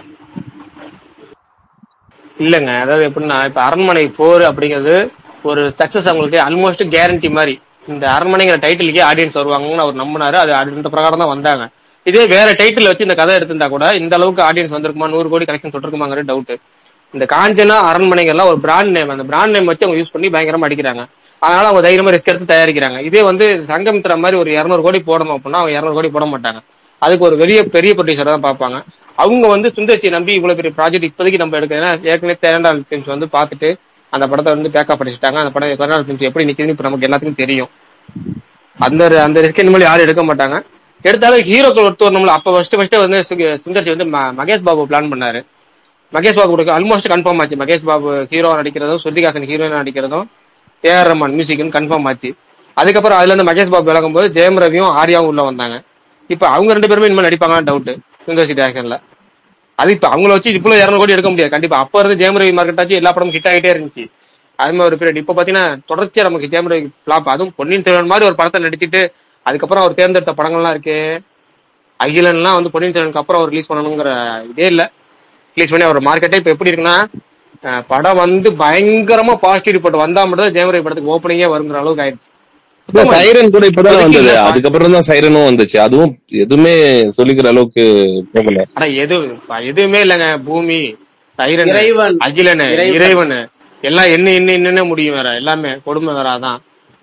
இல்லங்க அதாவது எப்படின்னா இப்ப அரண்மனை போர் அப்படிங்கிறது ஒரு சக்சஸ் அவங்களுக்கு ஆல்மோஸ்ட் கேரண்டி மாதிரி இந்த அரண்மனைங்கிற டைட்டிலுக்கே ஆடியன்ஸ் வருவாங்கன்னு அவர் நம்பினாரு அது அது இந்த பிரகாரம் தான் வந்தாங்க இதே வேற டைட்டில் வச்சு இந்த கதை எடுத்திருந்தா கூட இந்த அளவுக்கு ஆடியன்ஸ் வந்திருக்குமா நூறு கோடி கலெக்ஷன் தொட்டிருக்குமாங்கிற டவுட் இந்த காஞ்சனா அரண்மனைகள்லாம் ஒரு பிராண்ட் நேம் அந்த பிராண்ட் நேம் வச்சு அவங்க யூஸ் பண்ணி பயங்கரமா அடிக்கிறாங்க அதனால அவங்க தைரியமா ரிஸ்க் எடுத்து தயாரிக்கிறாங்க இதே வந்து சங்கமித்ரா மாதிரி ஒரு இரநூறு கோடி போடணும் அப்படின்னா அவங்க இரநூறு கோடி போட மாட்டாங்க அதுக்கு ஒரு பெரிய பெரிய ப்ரொடியூசர் தான் பார்ப்பாங்க அவங்க வந்து சுந்தர்சியை நம்பி இவ்வளவு பெரிய ப்ராஜெக்ட் இப்போதைக்கு நம்ம எடுக்கிறோம் ஏன்னா ஏற்கனவே தேரண்டால் ஃபிலிம்ஸ் வந்து பார்த்துட்டு அந்த படத்தை வந்து பேக்கப் படிச்சுட்டாங்க அந்த படம் தேரண்டால் ஃபிலிம்ஸ் எப்படி நிக்குதுன்னு இப்போ நமக்கு எல்லாத்துக்கும் தெரியும் அந்த அந்த ரிஸ்க் இனிமேல் யாரும் எடுக்க மாட்டாங்க எடுத்தாலும் ஹீரோக்கள் ஒருத்தர் நம்மள அப்ப ஃபர்ஸ்ட் ஃபர்ஸ்ட் வந்து சு- சுந்தர்சி வந்து ம- மகேஷ் பாபு பிளான் பண்ணாரு மகேஷ் பாபு கூட ஆல்மோஸ்ட் கன்ஃபார்ம் ஆச்சு மகேஷ் பாபு ஹீரோ நடிக்கிறதும் ஸ்ருதிகாசன் ஹீரோயின் நடிக்கிறதும் ஏஆர் ரஹ்மான் மியூசிக்னு கன்ஃபார்ம் ஆச்சு அதுக்கப்புறம் அதுல இருந்து மகேஷ் பாபு விலகும் போது ஜெயம் ரவியும் ஆர்யாவும் உள்ள வந்தாங்க இப்ப அவங்க ரெண்டு பேருமே இனிமேல் நடிப்பாங்கன்னு டவுட் சுந்தர்சி டேரக்ஷன்ல அது இப்ப அவங்கள வச்சு இவ்வளவு இரநூறு கோடி எடுக்க முடியாது கண்டிப்பா அப்ப இருந்து ஜெயம் ரவி மார்க்கெட் ஆச்சு எல்லா படமும் ஹிட் ஆகிட்டே இருந்துச்சு அது மாதிரி ஒரு பீரியட் இப்ப பாத்தீங்கன்னா தொடர்ச்சியா நமக்கு ஜெயம் ரவி ஃபிளாப் அதுவும் பொன்னியின் செல்வன் மாதிரி ஒரு படத்தை நடிச்சிட்டு அதுக்கப்புறம் அவர் தேர்ந்தெடுத்த படங்கள்லாம் இருக்கு அகிலன்லாம் வந்து பொன்னியின் செல்வனுக்கு அப்புறம் அவர் ரிலீஸ் பண்ணணுங்கிற இதே இல்ல ரிலீஸ் பண்ணி அவர் மார்க்கெட்டே இப்ப எப்படி இருக்குன்னா அஹ் படம் வந்து பயங்கரமா பாசிட்டிவ் ரிப்போர்ட் வந்தா மட்டும் தான் ஜெயம் ரவி படத்துக்கு ஓப்பனிங்கே வருங்கிற அளவுக்கு ஆயிடுச்சு இந்த சைரன் கூட இப்பதான் இப்போதைக்கு வந்தது இல்லப்பா அதுக்கப்புறம் தான் சைரனும் வந்துச்சு அதுவும் எதுவுமே சொல்லிக்கிற அளவுக்கு போகல ஆனா எது எதுவுமே இல்லைங்க பூமி சைரன் இறைவன் அகிலனு இறைவன் இறைவனு எல்லாம் என்ன என்ன என்னென்ன முடியும் வேற எல்லாமே கொடுமை வேற அதான்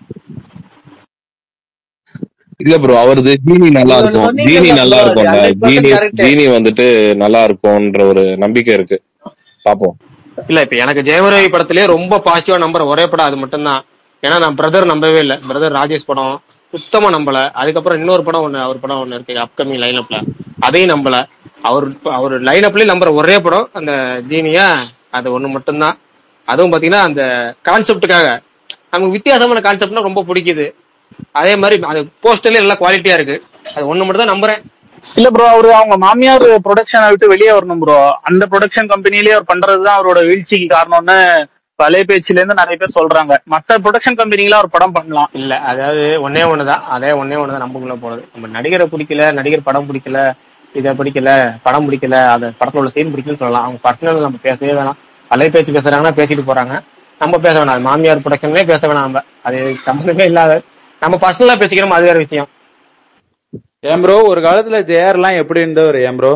இல்ல ப்ரோ அவரது ஜீனி நல்லா நீங்க ஒண்ணு இருக்கும் சொன்னீங்கல்ல ஜீனி நல்லா ப்ரோ அது இருக்கும்ல ஹண்ட்ரட் ஜீனி பர்சன்ட் கரெக்ட் ஜீனி வந்துட்டு நல்லா இருக்கும்ன்ற ஒரு நம்பிக்கை இருக்கு பாப்போம் இல்ல இப்ப எனக்கு ஜெயவரவி படத்திலேயே ரொம்ப பாசிட்டிவா நம்புற ஒரே படம் அது மட்டும்தான் ஏன்னா நான் பிரதர் நம்பவே இல்லை பிரதர் ராஜேஷ் படம் சுத்தமா நம்பல அதுக்கப்புறம் இன்னொரு படம் ஒண்ணு அவர் படம் ஒண்ணு இருக்கு அப்கமிங் லைனப்ல அதையும் நம்பல அவர் அவர் லைனப்லயே நம்புற ஒரே படம் அந்த ஜீனியா அது ஒண்ணு மட்டும்தான் அதுவும் பாத்தீங்கன்னா அந்த கான்செப்டுக்காக நமக்கு வித்தியாசமான கான்செப்ட்னா ரொம்ப பிடிக்குது அதே மாதிரி அது போஸ்டர்லயே நல்லா குவாலிட்டியா இருக்கு அது ஒண்ணு மட்டும் தான் நம்புறேன் இல்ல ப்ரோ அவரு அவங்க மாமியார் ப்ரொடக்ஷனை விட்டு வெளியே வரணும் ப்ரோ அந்த ப்ரொடக்ஷன் கம்பெனிலேயே அவர் பண்றதுதான் அவரோட வீழ்ச்சிக்கு காரணம்னு பழைய பேச்சுல இருந்து நிறைய பேர் சொல்றாங்க மத்த ப்ரொடக்ஷன் கம்பெனில அவர் படம் பண்ணலாம் இல்ல அதாவது ஒன்னே ஒண்ணுதான் அதே ஒன்னே ஒண்ணுதான் நம்புக்குள்ள போறது நம்ம நடிகரை பிடிக்கல நடிகர் படம் பிடிக்கல இதை பிடிக்கல படம் பிடிக்கல அந்த படத்துல உள்ள சீன் பிடிக்கலன்னு சொல்லலாம் அவங்க பர்சனல் நம்ம பேசவே வேணாம் பழைய பேச்சு பேசுறாங்கன்னா பேசிட்டு போறாங்க நம்ம பேச வேணாம் அது மாமியார் ப்ரொடக்ஷன்லயே பேச வேணாம் நம்ம அது சம்பந்தமே இல்லாத நம்ம பர்சனலா பேசிக்கிறோம் அது வேற விஷயம் ஏன் ப்ரோ ஒரு காலத்துல ஜேஆர் எல்லாம் எப்படி இருந்தவர் ஏன் ப்ரோ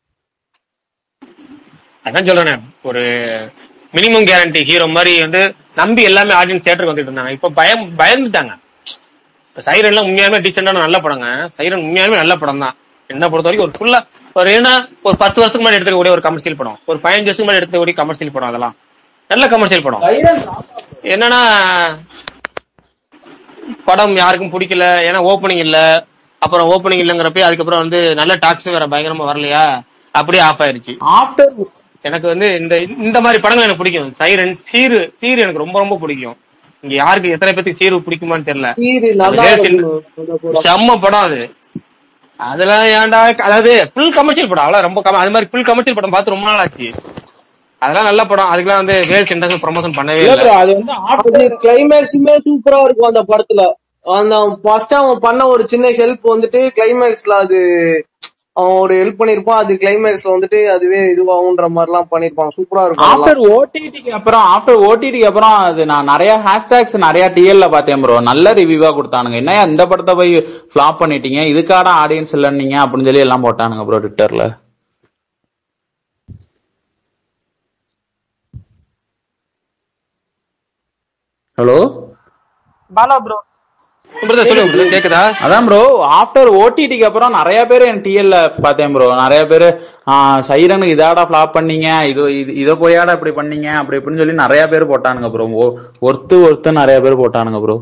அதான் சொல்றேனே ஒரு மினிமம் கேரண்டி ஹீரோ மாதிரி வந்து நம்பி எல்லாமே ஆடியன்ஸ் தியேட்டருக்கு வந்துட்டு இருந்தாங்க இப்ப பயம் பயந்துட்டாங்க இப்ப சைரன்லாம் உண்மையாலுமே டீசென்டான நல்ல படங்க சைரன் உண்மையாலுமே நல்ல படம் தான் என்ன பொறுத்த வரைக்கும் ஒரு ஃபுல்லா ஒரு ஏன்னா ஒரு பத்து வருஷத்துக்கு முன்னாடி எடுத்துக்கூடிய ஒரு கமர்ஷியல் படம் ஒரு பதினஞ்சு வருஷத்துக்கு முன்னாடி எடுத்துக்கூடிய கமர்ஷியல் படம் அதெல்லாம் நல்ல கமர்ஷியல் படம் என்னன்னா படம் யாருக்கும் பிடிக்கல ஏன்னா ஓப்பனிங் இல்ல அப்புறம் ஓப்பனிங் இல்லங்கிறப்ப அதுக்கப்புறம் வந்து நல்ல டாக்ஸ் வேற பயங்கரமா வரலையா அப்படியே ஆஃப் ஆயிருச்சு ஆஃப்டர் எனக்கு வந்து இந்த இந்த மாதிரி படங்கள் எனக்கு பிடிக்கும் சைரன் சீரு சீரு எனக்கு ரொம்ப ரொம்ப பிடிக்கும் இங்க யாருக்கு எத்தனை பேத்துக்கு சீரு பிடிக்குமான்னு தெரியல இது அது நல்லா வேறு சின்ன- இருக்கும் அந்த படம். செம்ம படம் அது அதெல்லாம் ஏன்டா அதாவது ஃபுல் கமர்ஷியல் படம் அவ்வளவு ரொம்ப கம- அது மாதிரி ஃபுல் கமர்ஷியல் படம் பார்த்து ரொம்ப நாள் ஆச்சு அதெல்லாம் நல்ல படம் அதுக்கெல்லாம் வந்து வேல்ஸ் இண்டஸ்ட்ரியல் ப்ரொமோஷன் பண்ணவே இல்ல இல்லை bro, அது வந்து அது கிளைமேக்ஸுமே சூப்பரா இருக்கும் அந்த படத்துல அந்த ஃபர்ஸ்ட் அவன் பண்ண ஒரு சின்ன ஹெல்ப் வந்துட்டு கிளைமேக்ஸ்ல அது அவன் ஒரு ஹெல்ப் பண்ணிருப்பான் அது கிளைமேக்ஸ்ல வந்துட்டு அதுவே இதுவாகுன்ற மாதிரி எல்லாம் பண்ணிருப்பான் சூப்பரா இருக்கும் ஆஃப்டர் அதெல்லாம். ஓடிடிக்கு அப்புறம் ஆஃப்டர் ஓடிடிக்கு அப்புறம் அது நான் நிறைய ஹேஷ்டேக்ஸ் நிறைய டிஎல்ல பார்த்தேன் ப்ரோ நல்ல ரிவ்யூவா கொடுத்தானுங்க என்ன இந்த படத்தை போய் ஃபிளாப் பண்ணிட்டீங்க இதுக்கான ஆடியன்ஸ் இல்லைன்னீங்க அப்படின்னு சொல்லி எல்லாம் போட்டானுங்க ப்ரோ ட்விட்டர்ல ஹலோ பாலா ப்ரோ சொல்லுங்க கேக்குதா அதான் ப்ரோ ஆஃப்டர் ஓடிடிக்கு அப்புறம் நிறைய பேர் என் டிஎல்ல பார்த்தேன் ப்ரோ நிறைய பேர் சைரனுக்கு இதாடா ஃபிளாப் பண்ணீங்க இது இது இதை போயாடா இப்படி பண்ணீங்க அப்படி இப்படின்னு சொல்லி நிறைய பேர் போட்டானுங்க ப்ரோ ஒருத்து ஒருத்து நிறைய பேர் போட்டானுங்க ப்ரோ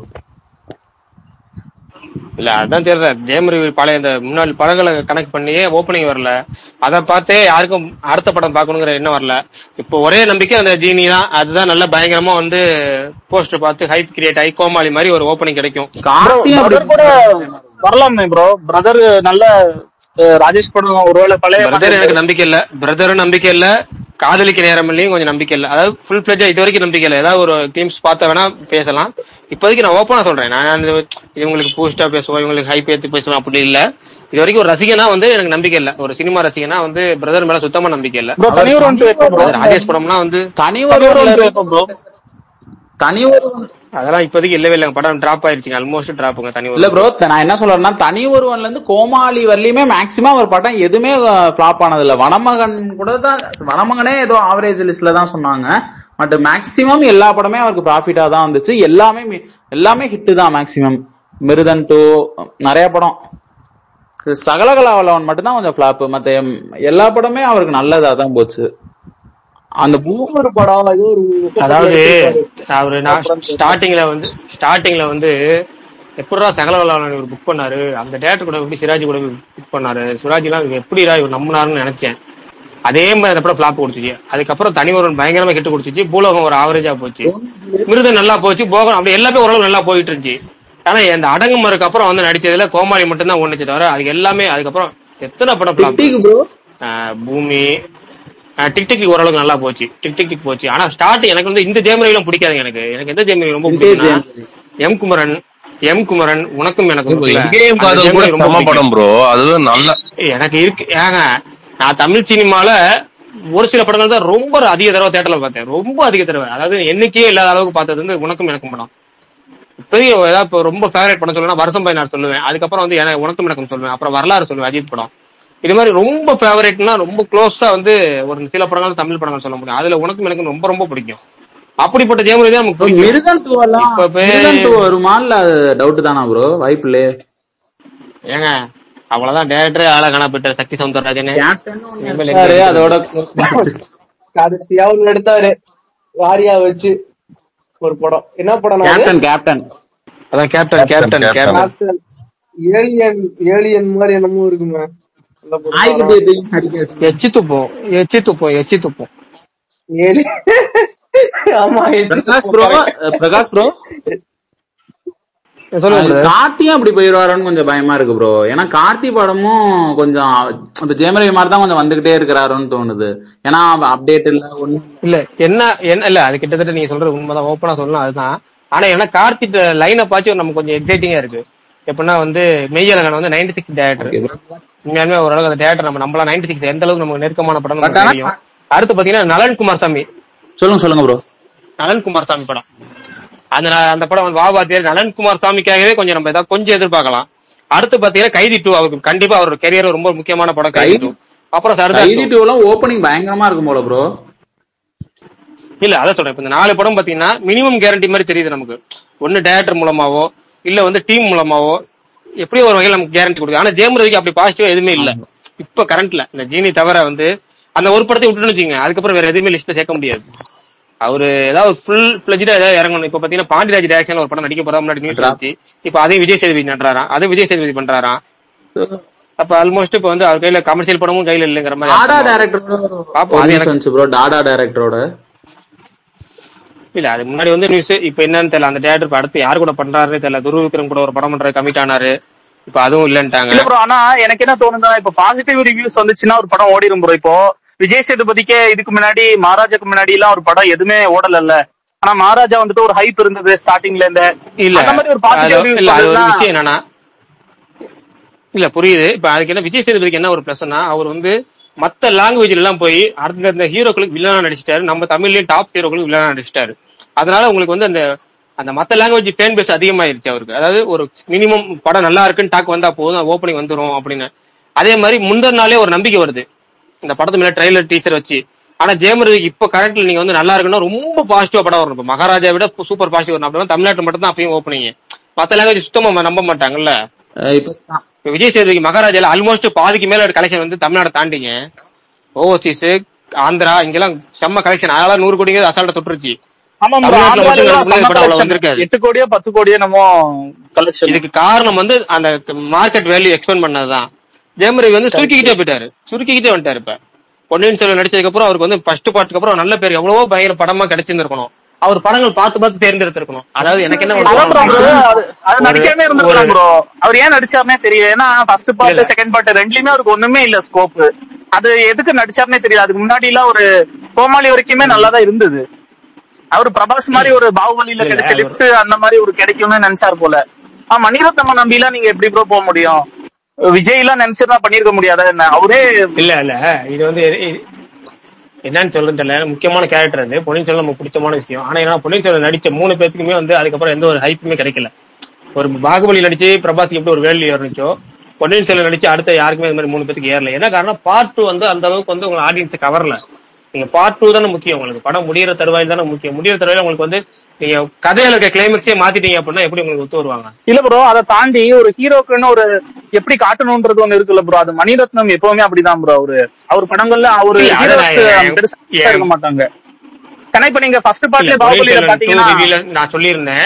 இல்ல அதான் தெரியல ஜெயம் ரவி பழைய இந்த முன்னாள் படங்களை கனெக்ட் பண்ணியே ஓப்பனிங் வரல அதை பார்த்தே யாருக்கும் அடுத்த படம் பார்க்கணுங்கிற எண்ணம் வரல இப்போ ஒரே நம்பிக்கை அந்த ஜீனி தான் அதுதான் நல்ல பயங்கரமா வந்து போஸ்டர் பார்த்து ஹைப் கிரியேட் ஆகி கோமாளி மாதிரி ஒரு ஓப்பனிங் கிடைக்கும் பிரதர் கூட வரலாமே ப்ரோ பிரதர் நல்ல அஹ், ராஜேஷ் படம் ஒருவேளை பழைய பிரதர் எனக்கு நம்பிக்கை இல்ல பிரதரும் நம்பிக்கை இல்ல காதலிக்க நேரம் இல்லையும் கொஞ்சம் நம்பிக்கை இல்ல அதாவது ஃபுல் ஃபிளஜா இது வரைக்கும் நம்பிக்கை இல்ல ஏதாவது ஒரு டீம்ஸ் பார்த்தா வேணா பேசலாம் இப்போதைக்கு நான் ஓப்பனா சொல்றேன் நான் அந்த இவங்களுக்கு பூஸ்டா பேசுவோம் இவங்களுக்கு ஹைப் ஏத்தி பேசுவோம் அப்படி இல்ல இது வரைக்கும் ஒரு ரசிகனா வந்து எனக்கு நம்பிக்கை இல்ல ஒரு சினிமா ரசிகனா வந்து பிரதர் மேல சுத்தமா நம்பிக்கை இல்ல ப்ரோ தனி ஒரு ஒன்று எப்போ ப்ரோ அது ராஜேஷ் படம்னா வந்து தனி தனி ஒரு ஒருவன்ல ஒன்று எப்போ ப்ரோ தனி ஒரு அதெல்லாம் இப்போதைக்கு இல்லவே இல்லைங்க படம் டிராப் ஆயிருச்சுங்க ஆல்மோஸ்ட் டிராப்புங்க தனி இல்ல ப்ரோ நான் என்ன சொல்றேன்னா தனி ஒருவன்ல இருந்து கோமாளி வரலையுமே மேக்சிமம் ஒரு படம் எதுவுமே ஃபிளாப் ஆனது இல்ல வனமகன் கூட தான் வனமகனே ஏதோ ஆவரேஜ் லிஸ்ட்ல தான் சொன்னாங்க பட் மேக்சிமம் எல்லா படமே அவருக்கு ப்ராஃபிட்டா தான் வந்துச்சு எல்லாமே மி- எல்லாமே ஹிட் தான் மேக்சிமம் மிருதன் டூ நிறைய படம் சகலகலாவலவன் மட்டும் தான் கொஞ்சம் ஃபிளாப் மத்த எம்- எல்லா படமே அவருக்கு நல்லதா தான் போச்சு அந்த ஒரு படம் ஏதோ ஒரு அதாவது அவரு நான் ஸ்டார்டிங்ல வந்து ஸ்டார்டிங்ல வந்து எப்படிடா சகலவலாளன் இவர் புக் பண்ணாரு அந்த டேரக்டர் கூட எப்படி சிராஜ் கூட புக் பண்ணாரு சிராஜ் எல்லாம் இவர் எப்படிடா இவர் நம்பினாருன்னு நினைச்சேன் அதே மாதிரி அந்த படம் ஃபிளாப் கொடுத்துச்சு அதுக்கப்புறம் தனி ஒரு பயங்கரமா ஹிட் கொடுத்துச்சு பூலோகம் ஒரு ஆவரேஜா போச்சு மிருதம் நல்லா போச்சு போகம் அப்படி எல்லாமே ஓரளவு நல்லா போயிட்டு இருந்துச்சு ஆனா இந்த அடங்குமருக்கு அப்புறம் வந்து நடிச்சதுல கோமாளி மட்டும் தான் ஒண்ணுச்சு தவிர அது எல்லாமே அதுக்கப்புறம் எத்தனை படம் ஃபிளாப் பூமி ஆஹ் டிக் டிக் ஓரளவுக்கு நல்லா போச்சு டிக் டிக் டிக் போச்சு ஆனா ஸ்டார்ட் எனக்கு வந்து இந்த ஜெயமரவிலும் பிடிக்காது எனக்கு எனக்கு எந்த ஜெயமரவி ரொம்ப பிடிக்கும்னா எம் குமரன் எம் குமரன் உனக்கும் எனக்கும் இருக்குல்ல, எங்கேயும் அந்த காதல் கூட ஜெயமரவி ரொம்ப செம்ம பிடிக்கும். படம் ப்ரோ அதுவும் நல்ல எனக்கு இருக்கு ஏங்க நான் தமிழ் சினிமால ஒரு சில படங்கள் தான் ரொம்ப அதிக தடவை தேட்டர்ல பார்த்தேன் ரொம்ப அதிக தடவை அதாவது எண்ணிக்கையே இல்லாத அளவுக்கு பார்த்தது வந்து உனக்கும் எனக்கும் படம் பெரிய ஏதாவது இப்போ ரொம்ப ஃபேவரட் படம் சொல்லணும்னா வருஷம் பயனார் சொல்லுவேன் அதுக்கப்புறம் வந்து எனக்கு உனக்கு மினக்கம் சொல்லுவேன் அப்புறம் வரலாறு சொல்லுவேன் அஜித் படம் இது மாதிரி ரொம்ப ஃபேவரட்னா ரொம்ப க்ளோஸா வந்து ஒரு சில படங்கள் தமிழ் படங்கள் சொல்ல முடியும் அதுல உனக்கு எனக்கு ரொம்ப ரொம்ப பிடிக்கும் அப்படிப்பட்ட ஜெயமொழி தான் நமக்கு பிடிக்கும் மிருதன் டூ எல்லாம் இப்ப போய் மிருதன் டூ வருமா இல்ல டவுட் தானா ப்ரோ வாய்ப்பு இல்லையே ஏங்க அவ்வளவுதான் டேரக்டரே ஆளா காண போயிட்டார் சக்தி சவுந்தரராஜன் இனிமேல் எங்க எடுத்தாரு, எடுக்கிறது? அதோட கடைசியா ஒண்ணு எடுத்தாரு வாரியா வச்சு ஒரு படம் என்ன படம் கேப்டன் கேப்டன் அதான் captain captain captain alien alien மாதிரி என்னமோ இருக்குங்க அந்த படம். நாய்க்குட்டியை தூக்கி அடிக்க வச்சு. எச்சி துப்போம் எச்சி துப்போம் எச்சி துப்போம் ஏலி ஆமா பிரகாஷ் ப்ரோ பிரகாஷ் ப்ரோ சொல்லுங்க brother. கார்த்தியும் அப்படி போயிருவாரோன்னு கொஞ்சம் பயமா இருக்கு ப்ரோ ஏன்னா கார்த்தி படமும் கொஞ்சம் இப்ப ஜெயமரவி மாதிரி தான் கொஞ்சம் வந்துகிட்டே இருக்கிறாரோன்னு தோணுது ஏன்னா அப்டேட் இல்ல ஒண்ணு இல்ல என்ன என்ன இல்ல அது கிட்டத்தட்ட நீங்க சொல்றது உண்மைதான் ஓப்பனா சொல்லலாம் அதுதான் ஆனா ஏன்னா கார்த்திக் லைனை பார்த்து நமக்கு கொஞ்சம் எக்ஸைட்டிங்கா இருக்கு எப்படின்னா வந்து மெய்யலகன் வந்து நைன்டி சிக்ஸ் டேரக்டர் உண்மையாலுமே ஓரளவுக்கு அந்த டேரக்டர் நம்ம நம்பலாம் நைன்டி சிக்ஸ் எந்த அளவுக்கு நமக்கு நெருக்கமான படம் நமக்கு But ஆனா- தெரியும் அடுத்து பாத்தீங்கன்னா நலன் குமாரசாமி சொல்லுங்க சொல்லுங்க ப்ரோ நலன் குமாரசாமி படம் அந்த ந- அந்த படம் வந்து வாபாத்தியார் நலன் குமாரசாமிக்காகவே கொஞ்சம் நம்ம ஏதாவது கொஞ்சம் எதிர்பார்க்கலாம் அடுத்து பாத்தீங்கன்னா கைதி டூ அவருக்கு கண்டிப்பா அவரோட கெரியர் ரொம்ப முக்கியமான படம் கைதி டூ அப்புறம் சர்தார் கைதி two. டூ எல்லாம் ஓப்பனிங் பயங்கரமா இருக்கும் போல ப்ரோ இல்ல அதான் சொல்றேன் இப்ப இந்த நாலு படம் பாத்தீங்கன்னா மினிமம் கேரண்டி மாதிரி தெரியுது நமக்கு ஒண்ணு டேரக்டர் மூலமாவோ இல்ல வந்து டீம் மூலமாவோ எப்படியோ ஒரு வகையில் நமக்கு கேரண்டி கொடுக்குது ஆனா ஜெயம் ரவிக்கு அப்படி பாசிட்டிவா எதுவுமே இல்ல இப்ப கரண்ட்ல இந்த ஜீனி தவிர வந்து அந்த ஒரு படத்தை விட்டுட்டு வச்சுங்க அதுக்கப்புறம் வேற எதுவுமே லிஸ்ட்ல சேர்க்க முடியாது அவரு ஏதாவது ஃபுல் பிளஜா ஏதாவது இறங்கணும் இப்ப பாத்தீங்கன்னா பாண்டியராஜ் டேரக்ஷன்ல ஒரு படம் நடிக்க போறதா முன்னாடி நியூஸ் இருந்துச்சு இப்ப அதையும் விஜய் சேதுபதி நன்றாராம் அதை விஜய் சேதுபதி பண்றாராம் அப்ப ஆல்மோஸ்ட் இப்ப வந்து அவர் கையில கமர்ஷியல் படமும் கையில இல்லைங்கிற மாதிரி டாடா அர்த்தமா. டேரக்டரோட பாப்போம் அது எனக்கு வந்துச்சு ப்ரோ டாடா டேரக்டரோட இல்ல அது முன்னாடி வந்து நியூஸ் இப்ப என்னன்னு தெரியல அந்த டேரக்டர் இப்ப அடுத்து யாரு கூட பண்றாருன்னு தெரியல துருவ விக்ரம் கூட ஒரு படம் பண்ற கமிட் ஆனாரு இப்ப அதுவும் இல்லன்ட்டாங்க இல்ல ப்ரோ ஆனா எனக்கு என்ன தோணுதுன்னா இப்ப பாசிட்டிவ் ரிவ்யூஸ் வந்துச்சுன்னா ஒரு படம் ஓடிடும் ப்ரோ இப்போ விஜய் சேதுபதிக்கே இதுக்கு முன்னாடி மகாராஜாக்கு முன்னாடி எல்லாம் ஒரு படம் எதுவுமே ஓடல ஆனா மகாராஜா வந்துட்டு ஒரு ஹைப் இருந்தது ஸ்டார்டிங்ல இருந்து இல்ல அந்த மாதிரி ஒரு அது- பாசிட்டிவ் ரிவ்யூஸ் இல்ல அது ஒரு வந்ததுன்னா விஷயம் என்னன்னா இல்ல புரியுது இப்ப அதுக்கு என்ன விஜய் சேதுபதிக்கு என்ன ஒரு பிளஸ்னா அவர் வந்து மத்த லாங்குவேஜ்ல எல்லாம் போய் அடுத்த இந்த ஹீரோக்களுக்கு வில்லனா நடிச்சிட்டாரு நம்ம தமிழ்லயும் டாப் ஹீரோக்களுக்கு வில்லனா நடிச்சிட்டாரு அதனால உங்களுக்கு வந்து அந்த அந்த மத்த லாங்குவேஜ் ஃபேன் பேஸ் அதிகமாயிருச்சு அவருக்கு அதாவது ஒரு மினிமம் படம் நல்லா இருக்குன்னு டாக் வந்தா போதும் ஓப்பனிங் வந்துரும் அப்படின்னு அதே மாதிரி முந்தின நாளே ஒரு நம்பிக்கை வருது இந்த படத்து மேல ட்ரைலர் டீசர் வச்சு ஆனா ஜெயமரதிக்கு இப்போ கரண்ட்ல நீங்க வந்து நல்லா இருக்குன்னா ரொம்ப பாசிட்டிவா படம் வரும் இப்ப மகாராஜா விட சூப்பர் பாசிட்டிவ் வரும் அப்படின்னா தமிழ்நாட்டு மட்டும் தான் அப்பயும் ஓப்பனிங் மத்த லாங்குவேஜ் சுத்தமா நம்ப மாட்டாங்கல்ல இப்ப இப்ப விஜய் சேதுபதிக்கு மகாராஜால ஆல்மோஸ்ட் பாதிக்கு மேல கலெக்ஷன் வந்து தமிழ்நாடு தாண்டிங்க ஓவர்சீஸ் ஆந்திரா இங்கெல்லாம் செம்ம கலெக்ஷன் அதெல்லாம் நூறு கோடிங்க அசால்ட்டா தொட்டுருச்சு ஆமா bro, தமிழ்நாட்டுல ஆந்திரால மட்டும் எல்லாம் நடக்கும்போது செம்ம படம் அவ்வளவு collection. வந்திருக்காது எட்டு கோடியோ பத்து கோடியோ நம்ம கலெக்ஷன் இதுக்கு காரணம் வந்து அந்த மார்க்கெட் வேல்யூ எக்ஸ்பெண்ட் பண்ணதுதான் ஜெயமரவி வந்து சுருக்கிக்கிட்டே போயிட்டாரு சுருக்கிக்கிட்டே வந்துட்டாரு இப்ப பொன்னியின் செல்வன் நடிச்சதுக்கு அப்புறம் அவருக்கு வந்து ஃபர்ஸ்ட் பார்ட்டுக்கு அப்புறம் நல்ல பேர் எவ்வளவோ பயங்கர படமா கிடைச்சிருந்திருக்கணும் அவர் படங்கள் பார்த்து பார்த்து தேர்ந்தெடுத்திருக்கணும் அதாவது எனக்கு என்ன ஒரு அதான் bro, bro, அது அது ஒரு- நடிக்காம ஒரு- இருந்திருக்கலாம் ப்ரோ அவர் ஏன் நடிச்சாருனே தெரியல ஏன்னா ஃபர்ஸ்ட் இல்ல. பார்ட் செகண்ட் பார்ட் ரெண்டுலயுமே அவருக்கு ஒண்ணுமே இல்ல ஸ்கோப் அது எதுக்கு நடிச்சாருனே தெரியல அதுக்கு முன்னாடி எல்லாம் ஒரு கோமாளி வரைக்குமே நல்லா தான் இருந்தது அவர் பிரபாஸ் மாதிரி ஒரு பாகுபலியில இல்ல, கிடைச்ச அவர்- லிஃப்ட் அந்த மாதிரி ஒரு கிடைக்கும்னு நினைச்சாரு போல ஆ மணிரத்னம நம்பிலாம் நீங்க எப்படி ப்ரோ போக முடியும் விஜய் எல்லாம் நினைச்சிருந்தா பண்ணிருக்க முடியாதா என்ன அவரே இல்ல இல்ல இது வந்து இது- என்னன்னு சொல்றது தெரியல முக்கியமான கேரக்டர் அது பொன்னியின் செல்வன் நமக்கு பிடிச்சமான விஷயம் ஆனா ஏன்னா பொன்னியின் செல்வன் நடிச்ச மூணு பேத்துக்குமே வந்து அதுக்கப்புறம் எந்த ஒரு ஹைப்புமே கிடைக்கல ஒரு பாகுபலி நடிச்சு பிரபாஸ்க்கு எப்படி ஒரு வேல்யூ இருந்துச்சோ பொன்னியின் செல்வன் நடிச்சு அடுத்த யாருக்குமே இந்த மாதிரி மூணு பேத்துக்கு ஏறல என்ன காரணம் பார்ட் டூ வந்து அந்த அளவுக்கு வந்து உங்க ஆடியன்ஸை கவரல நீங்க பார்ட் டூ தானே முக்கியம் உங்களுக்கு படம் முடியிற தருவாயில் தானே முக்கியம் முடியிற தருவாயில் உங்களுக்கு வந்து நீங்க கதையில இருக்க கிளைமேக்ஸே மாத்திட்டீங்க அப்படின்னா எப்படி உங்களுக்கு ஒத்து வருவாங்க இல்ல ப்ரோ அதை தாண்டி ஒரு ஹீரோக்குன்னு ஒரு எப்படி காட்டணும்ன்றது ஒண்ணு இருக்குல்ல ப்ரோ அது மணிரத்னம் எப்பவுமே அப்படிதான் ப்ரோ அவரு அவர் படங்கள்ல அவரு இல்ல, அதை நான் heroes என்- பெருசா என்- இருக்க மாட்டாங்க ஏன்னா இப்ப நீங்க ஃபர்ஸ்ட் இல்ல, பார்ட்ல பொன்னியின் பாகுபலியில செல்வன் two பாத்தீங்கன்னா review ல நான் சொல்லியிருந்தேன்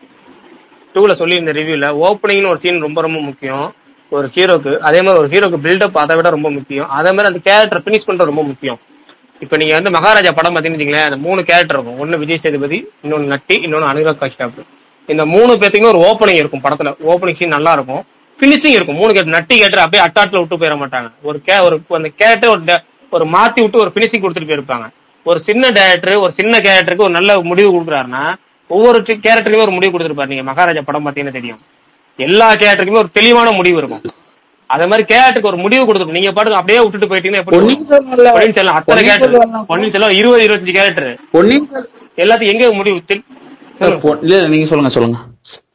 டூல சொல்லியிருந்த ரிவ்யூல ஓப்பனிங்னு ஒரு சீன் ரொம்ப ரொம்ப முக்கியம் ஒரு ஹீரோக்கு அதே மாதிரி ஒரு ஹீரோக்கு பில்டப் அதை விட ரொம்ப முக்கியம் அதே மாதிரி அந்த கேரக்டர் ஃபினிஷ் பண்றது ரொம்ப முக்கியம் இப்ப நீங்க வந்து மகாராஜா படம் பாத்தீங்கன்னு வச்சுங்களேன் அந்த மூணு கேரக்டர் இருக்கும் ஒன்னு விஜய் சேதுபதி இன்னொன்னு நட்டி இன்னொன்னு அனுராக் காஷ்யப் இந்த மூணு பேத்துக்குமே ஒரு ஓப்பனிங் இருக்கும் படத்துல ஓப்பனிங் சீன் நல்லா இருக்கும் ஃபினிஷிங் இருக்கும் மூணு கேரக்டர் நட்டி கேரக்டர் அப்படியே அட்டாட்ல விட்டு போயிட மாட்டாங்க ஒரு கே ஒரு அந்த கேரக்டர் ஒரு ட- ஒரு மாத்தி விட்டு ஒரு ஃபினிஷிங் கொடுத்துட்டு போயிருப்பாங்க ஒரு சின்ன டேரக்டர் ஒரு சின்ன கேரக்டருக்கு ஒரு நல்ல முடிவு கொடுக்குறாருன்னா ஒவ்வொரு கேரக்டருக்குமே ஒரு முடிவு கொடுத்துருப்பாரு நீங்க மகாராஜா படம் பாத்தீங்கன்னா தெரியும் எல்லா கேரக்டருக்குமே ஒரு தெளிவான முடிவு இருக்கும் அதே மாதிரி கேரக்டருக்கு ஒரு முடிவு கொடுத்துருக்கும் நீங்க பாட்டுக்கு அப்படியே விட்டுட்டு போயிட்டீங்கன்னா எப்படி பொன்னியின் இருக்கும்? செல்வன்ல- பொன்னியின் செல்வன் அத்தனை பொன்னியின் கேரக்டர் செல்வன்ல- பொன்னியின் செல்வன் இருபது இருபத்தஞ்சு கேரக்டர் பொன்னியின் செல்வன் எல்லாத்தையும் எங்க முடிவு தெளி- பொ- இல்ல இல்ல, நீங்க சொல்லுங்க சொல்லுங்க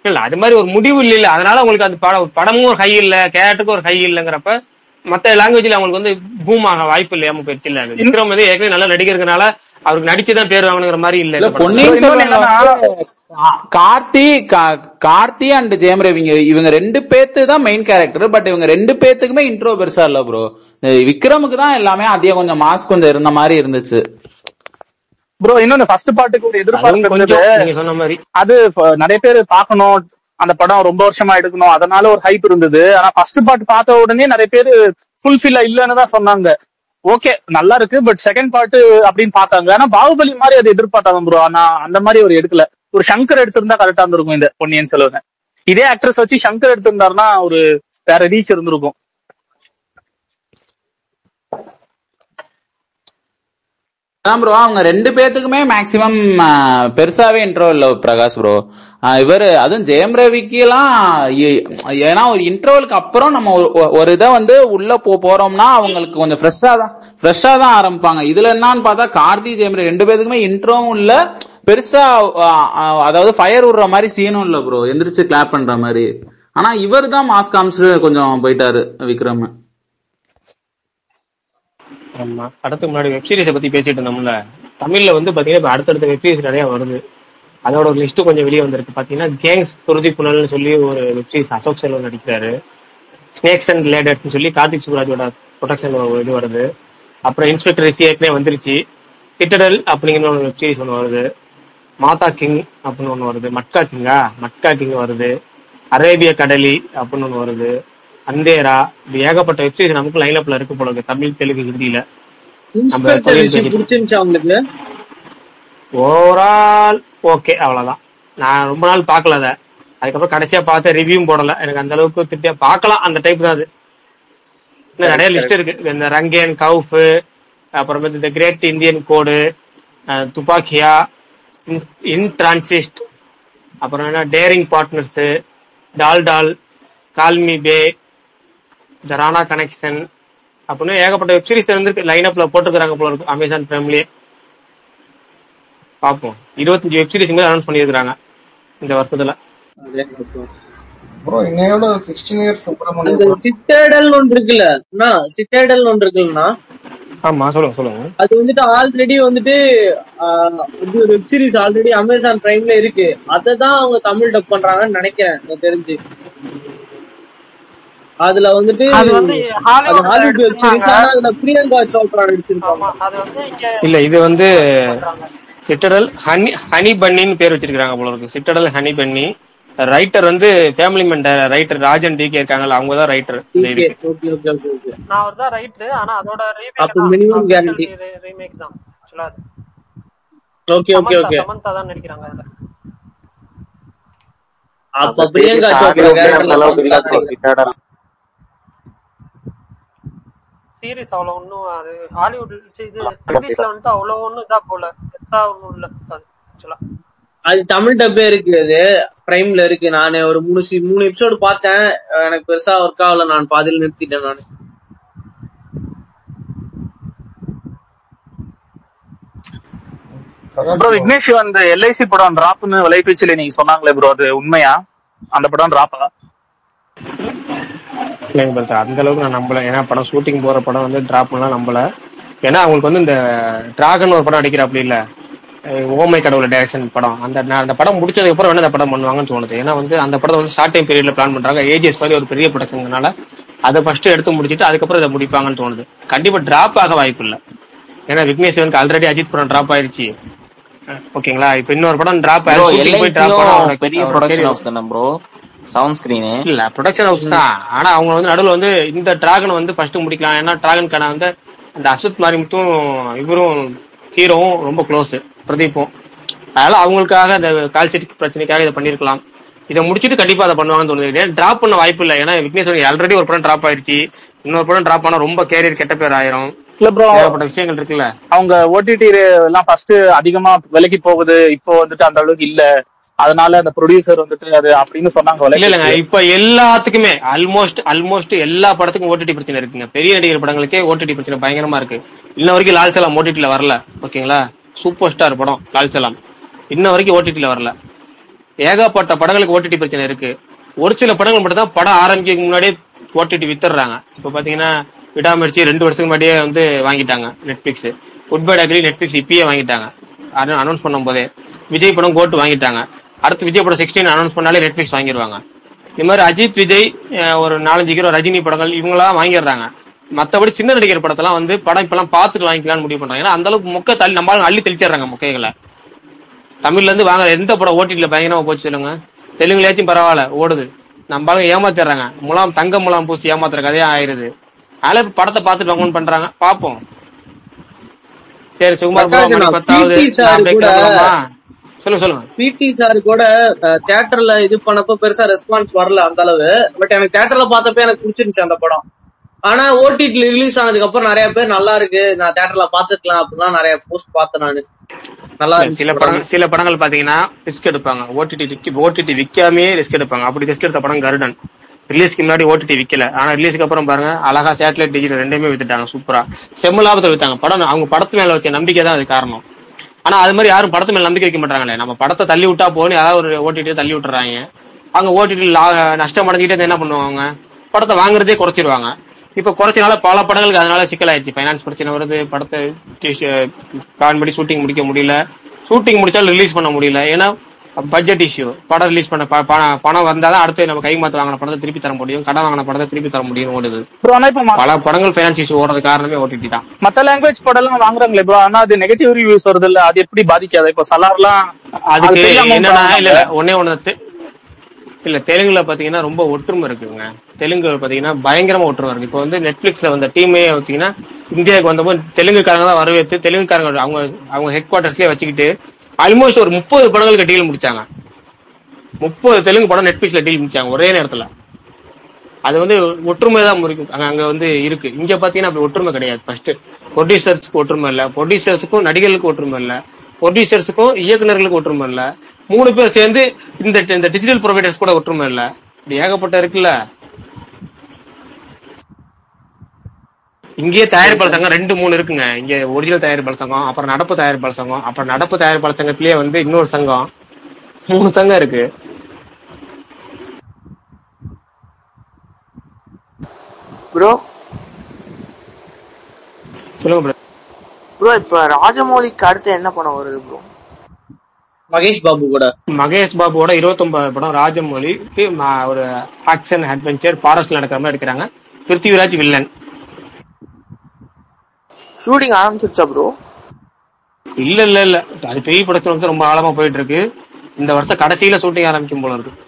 இல்ல அது மாதிரி ஒரு முடிவு இல்ல இல்ல அதனால உங்களுக்கு அந்த படம் படமும் ஒரு ஹை இல்ல கேரக்டருக்கு ஒரு ஹை இல்லங்கிறப்ப மத்த லாங்குவேஜ்ல அவங்களுக்கு வந்து பூம் ஆக வாய்ப்பு இல்லையாம போயிடுச்சு இல்ல விக்ரம் வந்து ஏற்கனவே நல்ல நடிகர்னால அவருக்கு நடிச்சுதான் பேர் வாங்கணுங்கிற மாதிரி இல்ல இல்ல இந்த படத்துல. பொன்னியின் செல்வன்ல வந்து கா- கார்த்தி கா- கார்த்தி அண்ட் ஜெயம் ரவி இவங்க இவங்க ரெண்டு பேத்து தான் மெயின் கேரக்டர் பட் இவங்க ரெண்டு பேத்துக்குமே இன்ட்ரோ பெருசா இல்ல ப்ரோ விக்ரமுக்கு தான் எல்லாமே அதிகம் கொஞ்சம் மாஸ் கொஞ்சம் இருந்த மாதிரி இருந்துச்சு ப்ரோ இன்னொன்னு ஃபர்ஸ்ட் பாட்டுக்கு ஒரு எதிர்பார்ப்பு அதுவும் இருந்தது கொஞ்சம் நீங்க சொன்ன மாதிரி அது ஃப- நிறைய பேர் பார்க்கணும் அந்த படம் ரொம்ப வருஷமா எடுக்கணும் அதனால ஒரு ஹைப் இருந்தது ஆனா ஃபர்ஸ்ட் பார்ட் பார்த்த உடனே நிறைய பேர் ஃபுல்ஃபில் இல்லைன்னு தான் சொன்னாங்க ஓகே நல்லா இருக்கு பட் செகண்ட் பார்ட் அப்படின்னு பார்த்தாங்க ஆனா பாகுபலி மாதிரி அதை எதிர்பார்த்தாங்க ப்ரோ ஆனா அந்த மாதிரி ஒரு எடுக்கல ஒரு சங்கர் எடுத்திருந்தா கரெக்டா இருந்திருக்கும் இந்த பொன்னியின் செல்வன் இதே ஆக்ட்ரஸ் வச்சு சங்கர் எடுத்திருந்தாருன்னா ஒரு வேற ரீச் இருந்திருக்கும் அதான் ப்ரோ அவங்க ரெண்டு பேத்துக்குமே மேக்சிமம் பெருசாவே இன்ட்ரோ இல்ல பிரகாஷ் ப்ரோ இவர் அதுவும் ஜெயம் ரவிக்கு எல்லாம் ஏ- ஏன்னா ஒரு இன்டர்வலுக்கு அப்புறம் நம்ம ஒரு- ஒரு- ஒரு இதை வந்து உள்ள போ போறோம்னா அவங்களுக்கு கொஞ்சம் ஃப்ரெஷ்ஷா தான் ஃப்ரெஷ்ஷா தான் ஆரம்பிப்பாங்க இதுல என்னன்னு பார்த்தா கார்த்தி ஜெயம் ரவி ரெண்டு பேத்துக்குமே இன்ட்ரோவும் இல்ல பெருசா ஆ, ஆ, அதாவது ஃபயர் விடுற மாதிரி சீனும் இல்ல ப்ரோ எந்திரிச்சு கிளாப் பண்ற மாதிரி ஆனா இவர் தான் மாஸ் காமிச்சிட்டு கொஞ்சம் போயிட்டாரு விக்ரம் ஆமா படத்துக்கு முன்னாடி வெப் சீரிஸை பத்தி பேசிட்டு இருந்தோம்ல தமிழ்ல வந்து பாத்தீங்கன்னா இப்ப அடுத்தடுத்த வெப் சீரிஸ் நிறைய வருது அதோட ஒரு லிஸ்ட் கொஞ்சம் வெளியே வந்திருக்கு பாத்தீங்கன்னா கேங்ஸ் துருதி புனல்னு சொல்லி ஒரு வெப் சீரிஸ் அசோக் செல்வன் நடிக்கிறாரு ஸ்னேக்ஸ் அண்ட் லேடர்ஸ்னு சொல்லி கார்த்திக் சுப்ராஜோட ப்ரொடக்ஷன் இது வருது அப்புறம் இன்ஸ்பெக்டர் ரிஷி ஏற்கனவே வந்துருச்சு சிட்டடல் அப்படிங்கிற ஒரு வெப் சீரிஸ் ஒன்று வருது மாதா கிங் அப்படின்னு ஒன்று வருது மட்கா கிங்கா மட்கா கிங் வருது அரேபிய கடலி அப்படின்னு ஒன்று வருது அந்தேரா இது ஏகப்பட்ட வெப் சீரிஸ் நமக்கு லைனப்ல இருக்கு போல இருக்கு தமிழ் தெலுங்கு ஹிந்தியில நம்ம இன்ஸ்பெக்டர் ரிஷி தொழில் பிடிச்சிருந்துச்சா உங்களுக்கு ஓவரால் ஓகே அவ்வளவுதான் நான் ரொம்ப நாள் பார்க்கல அதை அதுக்கப்புறம் கடைசியா பார்த்து ரிவ்யூவும் போடல எனக்கு அந்த அளவுக்கு திருப்தியா பார்க்கலாம் அந்த டைப் தான் அது இன்னும் நிறைய லிஸ்ட் இருக்கு இந்த ரங்கேன் கவுஃப் அப்புறமேட்டு இந்த கிரேட் இந்தியன் கோடு துப்பாக்கியா இன் டிரான்சிஸ்ட் அப்புறம் என்ன டேரிங் பார்ட்னர்ஸ் டால் டால் call me bae the Rana connection அப்படின்னு ஏகப்பட்ட வெப் சீரிஸ் இருந்திருக்கு லைனப்ல போட்டுருக்காங்க போல இருக்கு அமேசான் பிரைம்லயே பார்ப்போம் இருபத்தஞ்சு வெப் சீரிஸ் மேல அனௌன்ஸ் பண்ணியிருக்காங்க இந்த வருஷத்துல ப்ரோ இன்னையோட சிக்ஸ்டீன் இயர்ஸ் அந்த சுப்பிரமணியம் சிட்டேடல் ஒன்று இருக்குல்ல அண்ணா சிட்டேடல் ஒன்று இருக்குல்லண்ணா ஆமா சொல்லுங்க சொல்லுங்க அது வந்துட்டு ஆல்ரெடி வந்துட்டு ஆஹ், இது ஒரு வெப் சீரிஸ் ஆல்ரெடி அமேசான் பிரைம்ல இருக்கு அதை தான் அவங்க தமிழ் டப் பண்றாங்கன்னு நினைக்கிறேன் எனக்கு தெரிஞ்சு அதுல வந்துட்டு அது வந்து அது ஹாலிவுட்ல ஹாலிவுட் வெப் சீரிஸ் எடுத்திருந்தாங்க ஆனா அதுல பிரியங்கா சோப்ரா நடிச்சிருக்காங்க ஆமா அது வந்து இங்க இல்ல இது வந்து சிட்டடல் ஹனி ஹனி பன்னின்னு பேர் வச்சிருக்காங்க போல இருக்கு சிட்டடல் ஹனி பன்னி ரைட்டர் வந்து family man writer Raj and D K இருக்காங்கல்ல அவங்க தான் ரைட்டர் இந்த ஓகே இதுக்கு ஓகே ஓகே ஓகே ஓகே நான் அவர் தான் ரைட்டு ஆனா அதோட ரீமேக் அப்ப தான் மினிமம் கேரண்டி ரீமேக் தான் ஆக்சுவலா ஓகே ஓகே ஓகே சமந்தா தான் நடிக்கிறாங்க அதுல அப்ப பிரியங்கா சோப்ரா கேரக்டர்ல சமந்தா சீரிஸ் அவ்வளவு ஒன்றும் அது ஹாலிவுட் இது இங்கிலீஷ்ல வந்துட்டு அவ்வளவு ஒன்றும் இதா போல பெருசா ஒன்றும் இல்ல அது ஆக்சுவலா அது தமிழ் டப்பே இருக்கு அது பிரைம்ல இருக்கு நானு ஒரு மூணு சி மூணு எபிசோடு பார்த்தேன் எனக்கு பெருசா ஒர்க் ஆகல நான் பாதியில் நிறுத்திட்டேன் நான் ப்ரோ விக்னேஷ் அந்த எல்ஐசி படம் டிராப்னு விலைபேச்சில நீங்க சொன்னாங்களே ப்ரோ அது உண்மையா அந்த படம் டிராப்பா இல்லைங்க பிரதர் அந்த அளவுக்கு நான் நம்பல ஏன்னா படம் ஷூட்டிங் போற படம் வந்து டிராப் எல்லாம் நம்பல ஏன்னா அவங்களுக்கு வந்து இந்த டிராகன் ஒரு படம் அடிக்கிற அப்படி இல்ல அஹ் ஓமை கடவுள் டைரக்ஷன் படம் அந்த நான் அந்த படம் முடிச்சதுக்கு அப்புறம் வேணா அந்த படம் பண்ணுவாங்கன்னு தோணுது ஏன்னா வந்து அந்த படத்தை வந்து ஷார்ட் டைம் பீரியட்ல பிளான் பண்றாங்க ஏஜிஎஸ் மாதிரி ஒரு பெரிய ப்ரொடக்ஷன்னால அதை ஃபர்ஸ்ட் எடுத்து முடிச்சிட்டு அதுக்கப்புறம் இதை முடிப்பாங்கன்னு தோணுது கண்டிப்பா டிராப் ஆக வாய்ப்பு இல்ல ஏன்னா விக்னேஷ் சிவனுக்கு ஆல்ரெடி அஜித் படம் டிராப் ஆயிருச்சு அஹ் ஓகேங்களா இப்ப இன்னொரு படம் டிராப் ப்ரோ ஆயிடுச்சு போய் டிராப் ஆனா எல்ஐசியும் அவனுக்கு- பெரிய அவனுக்கு ப்ரொடக்ஷன் தெரியும். ஹவுஸ் தானே ப்ரோ சவுண்ட் ஸ்கிரீனு இல்ல ப்ரொடக்ஷன் ஹவுஸ் தான் ஆனா அவங்க வந்து நடுவுல வந்து இந்த டிராகன் வந்து ஃபர்ஸ்ட் முடிக்கலாம் ஏன்னா டிராகனுக்கான வந்து அந்த அஸ்வத் மாரிமுத்தும் இவரும் ஹீரோவும் ரொம்ப க்ளோஸ் பிரதீப்பும் அதனால அவங்களுக்காக அந்த கால் சீட் பிரச்சனைக்காக இதை பண்ணிருக்கலாம் இதை முடிச்சிட்டு கண்டிப்பா அதை பண்ணுவாங்கன்னு தோணுது ஏன் டிராப் பண்ண வாய்ப்பு இல்லை ஏன்னா விக்னேஷ் ஆல்ரெடி ஒரு படம் டிராப் ஆயிடுச்சு இன்னொரு படம் டிராப் ஆனா ரொம்ப கேரியர் கெட்ட பேர் ஆயிரும் இல்ல ப்ரோ ஏகப்பட்ட விஷயங்கள் இருக்குல்ல அவங்க ஓடிடி எல்லாம் ஃபர்ஸ்ட் அதிகமா விலைக்கு போகுது இப்போ வந்துட்டு அந்த அளவுக்கு இல்ல அதனால அந்த ப்ரொடியூசர் வந்துட்டு அது அப்படின்னு சொன்னாங்க இல்ல இல்லங்க விலைக்கு இப்ப எல்லாத்துக்குமே ஆல்மோஸ்ட் ஆல்மோஸ்ட் எல்லா படத்துக்கும் ஓடிடி பிரச்சனை இருக்குங்க பெரிய நடிகர் படங்களுக்கே ஓடிடி பிரச்சனை பயங்கரமா இருக்கு இன்ன வரைக்கும் லால் சலாம் ஓடிடில வரல ஓகேங்களா சூப்பர் ஸ்டார் படம் லால் சலாம் இன்ன வரைக்கும் ஓடிடில வரல ஏகப்பட்ட படங்களுக்கு ஓடிடி பிரச்சனை இருக்கு ஒரு சில படங்கள் மட்டும் தான் படம் ஆரம்பிக்கிறதுக்கு முன்னாடியே ஓடிடி வித்துடுறாங்க இப்போ பாத்தீங்கன்னா விடாமுயற்சி ரெண்டு வருஷத்துக்கு முன்னாடியே வந்து வாங்கிட்டாங்க நெட்ஃபிளிக்ஸ் குட் பை அக்ரி நெட்ஃபிளிக்ஸ் இப்பயே வாங்கிட்டாங்க அனௌன்ஸ் பண்ணும் போதே விஜய் படம் கோட்டு வாங்கிட்டாங்க அடுத்து விஜய் படம் சிக்ஸ்டீன் அனௌன்ஸ் பண்ணாலே நெட்ஃபிளிக்ஸ் வாங்கிடுவாங்க இந்த மாதிரி அஜித் விஜய் அஹ் ஒரு நாலஞ்சு ஹீரோ ரஜினி படங்கள் இவங்களாம் வாங்கிடுறாங்க மத்தபடி சின்ன நடிகர் படத்தெல்லாம் வந்து படம் இப்பெல்லாம் பார்த்துட்டு வாங்கிக்கலாம்னு முடிவு பண்றாங்க ஏன்னா அந்த அளவுக்கு மொக்க தள்ளி நம்மளால அள்ளி தெளிச்சிடுறாங்க மொக்கைகளை தமிழ்ல இருந்து வாங்க எந்த படம் ஓட்டில பயங்கரமா போச்சு சொல்லுங்க தெலுங்குலயாச்சும் பரவாயில்ல ஓடுது நம்ம ஏமாத்திடுறாங்க முலாம் தங்க முலாம் பூசி ஏமாத்துற கதையா ஆயிருது அதனால இப்ப படத்தை பார்த்துட்டு வாங்கன்னு பண்றாங்க பாப்போம் சரி சுகுமார் bro, பிரகாஷ் மணி அண்ணா, பத்தாவது PT sir நான் break கூட- கிளம்பலாமா? சொல்லுங்க சொல்லுங்க பிடி சார் கூட தியேட்டர்ல இது பண்ணப்ப பெருசா ரெஸ்பான்ஸ் வரல அந்த அளவு பட் எனக்கு தியேட்டர்ல பார்த்தப்ப எனக்கு பிடிச்சிருந்துச்சு அந்த படம் ஆனா ஓடிடி ரிலீஸ் ஆனதுக்கு அப்புறம் நிறைய பேர் நல்லா இருக்கு நான் தியேட்டர்ல பாத்துக்கலாம் அப்படிலாம் நிறைய போஸ்ட் பார்த்தேன் நானு நல்லா இல்ல, இருந்துச்சு சில படம். படங்கள் சில படங்கள் பாத்தீங்கன்னா ரிஸ்க் எடுப்பாங்க ஓடிடி விக்கி ஓடிடி விக்காமே ரிஸ்க் எடுப்பாங்க அப்படி ரிஸ்க் எடுத்த படம் கருடன் ரிலீஸ்க்கு முன்னாடி ஓடிடி விக்கல ஆனா ரிலீஸ்க்கு அப்புறம் பாருங்க அழகா சேட்டலைட் டிஜிட்டல் ரெண்டுமே வித்துட்டாங்க சூப்பரா செம்ம லாபத்தை வித்தாங்க படம் அவங்க படத்து மேல வச்ச நம்பிக்கை தான் அது காரணம் ஆனா அது மாதிரி யாரும் படத்து மேல நம்பிக்கை வைக்க மாட்டாங்களே நம்ம படத்தை தள்ளி விட்டா போன்னு ஏதாவது ஒரு ஓடிடி தள்ளி விட்டுறாங்க அவங்க ஓடிடி நஷ்டம் அடைஞ்சிட்டே இருந்தா என்ன பண்ணுவாங்க படத்தை வாங்குறதே குறைச்சிருவாங்க இப்ப குறைச்சனால பல படங்களுக்கு அதனால சிக்கலாயிருச்சு ஃபைனான்ஸ் பிரச்சனை வருது படத்தை பிளான் படி ஷூட்டிங் முடிக்க முடியல ஷூட்டிங் முடிச்சாலும் ரிலீஸ் பண்ண முடியல ஏன்னா பட்ஜெட் இஷ்யூ படம் ரிலீஸ் பண்ண ப- பணம் பணம் வந்தாதான் அடுத்து நம்ம கை மாத்த வாங்கின படத்தை திருப்பி தர முடியும் கடன் வாங்கின படத்தை திருப்பி தர முடியும் ஓடுது ப்ரோ ஆனா இப்ப ம- பல படங்கள் ஃபைனான்ஸ் இஷ்யூ ஓடுறது காரணமே ஓடிடி தான் மத்த லாங்குவேஜ் படம் எல்லாம் வாங்குறாங்களே ப்ரோ ஆனா அது நெகட்டிவ் ரிவ்யூஸ் வருது இல்ல அது எப்படி பாதிக்காது இப்போ சலார்லாம் அதுக்கு பெரிய amount என்னன்னா இல்ல வாங்குறாங்க. இல்ல, ஒண்ணே ஒண்ணு தெ- இல்ல தெலுங்குல பாத்தீங்கன்னா ரொம்ப ஒற்றுமை இருக்குங்க தெலுங்கு பாத்தீங்கன்னா பயங்கரமா ஒற்றுமை இருக்கு இப்போ வந்து நெட்ஃபிளிக்ஸ்ல வந்த டீமே பாத்தீங்கன்னா இந்தியாவுக்கு வந்தப்போ தெலுங்குக்காரங்க தான் வரவேற்று தெலுங்குக்காரங்க அவங்க அவங்க ஹெட் குவார்டர்ஸ்லயே வச்சுக்கிட்டு ஆல்மோஸ்ட் ஒரு முப்பது படங்களுக்கு டீல் முடிச்சாங்க முப்பது தெலுங்கு படம் நெட்ஃபிளிக்ஸ்ல டீல் முடிச்சாங்க ஒரே நேரத்துல அது வந்து ஒற்றுமை தான் இருக்கு அங்க அங்க வந்து இருக்கு இங்க பாத்தீங்கன்னா அப்படி ஒற்றுமை கிடையாது ஃபர்ஸ்ட் ப்ரொடியூசர்ஸ்க்கு ஒற்றுமை இல்ல ப்ரொடியூசர்ஸுக்கும் நடிகர்களுக்கு ஒற்றுமை இல்ல ப்ரொடியூசர்ஸுக்கும் இயக்குனர்களுக்கு ஒற்றுமை இல்ல மூணு பேர் சேர்ந்து இந்த இந்த டிஜிட்டல் ப்ரொவைடர்ஸ் கூட ஒற்றுமை இல்ல இப்படி ஏகப்பட்ட இருக்குல்ல இங்கேயே தயாரிப்பாளர் சங்கம் ரெண்டு மூணு இருக்குங்க இங்க ஒரிஜினல் தயாரிப்பாளர் சங்கம் அப்புறம் நடப்பு தயாரிப்பாளர் சங்கம் அப்புறம் நடப்பு தயாரிப்பாளர் சங்கத்திலேயே வந்து இன்னொரு சங்கம் மூணு சங்கம் இருக்கு ப்ரோ சொல்லுங்க bro. ப்ரோ இப்ப ராஜமௌலிக்கு அடுத்து என்ன படம் வருது ப்ரோ மகேஷ் பாபு கூட மகேஷ் பாபுவோட 29 படம் ராஜமௌலிக்கு ம- ஒரு ஆக்ஷன் அட்வென்ச்சர் ஃபாரஸ்ட்ல நடக்கிற மாதிரி எடுக்கிறாங்க பிருத்திவிராஜ் வில்லன் ஷூட்டிங் ஆரம்பிச்சிருச்சா ப்ரோ இல்ல இல்ல இல்ல அது பெரிய படத்துல வந்து ரொம்ப ஆழமா போயிட்டு இருக்கு இந்த வருஷம் கடைசியில ஷூட்டிங் ஆரம்பிக்கும் போல இருக்கு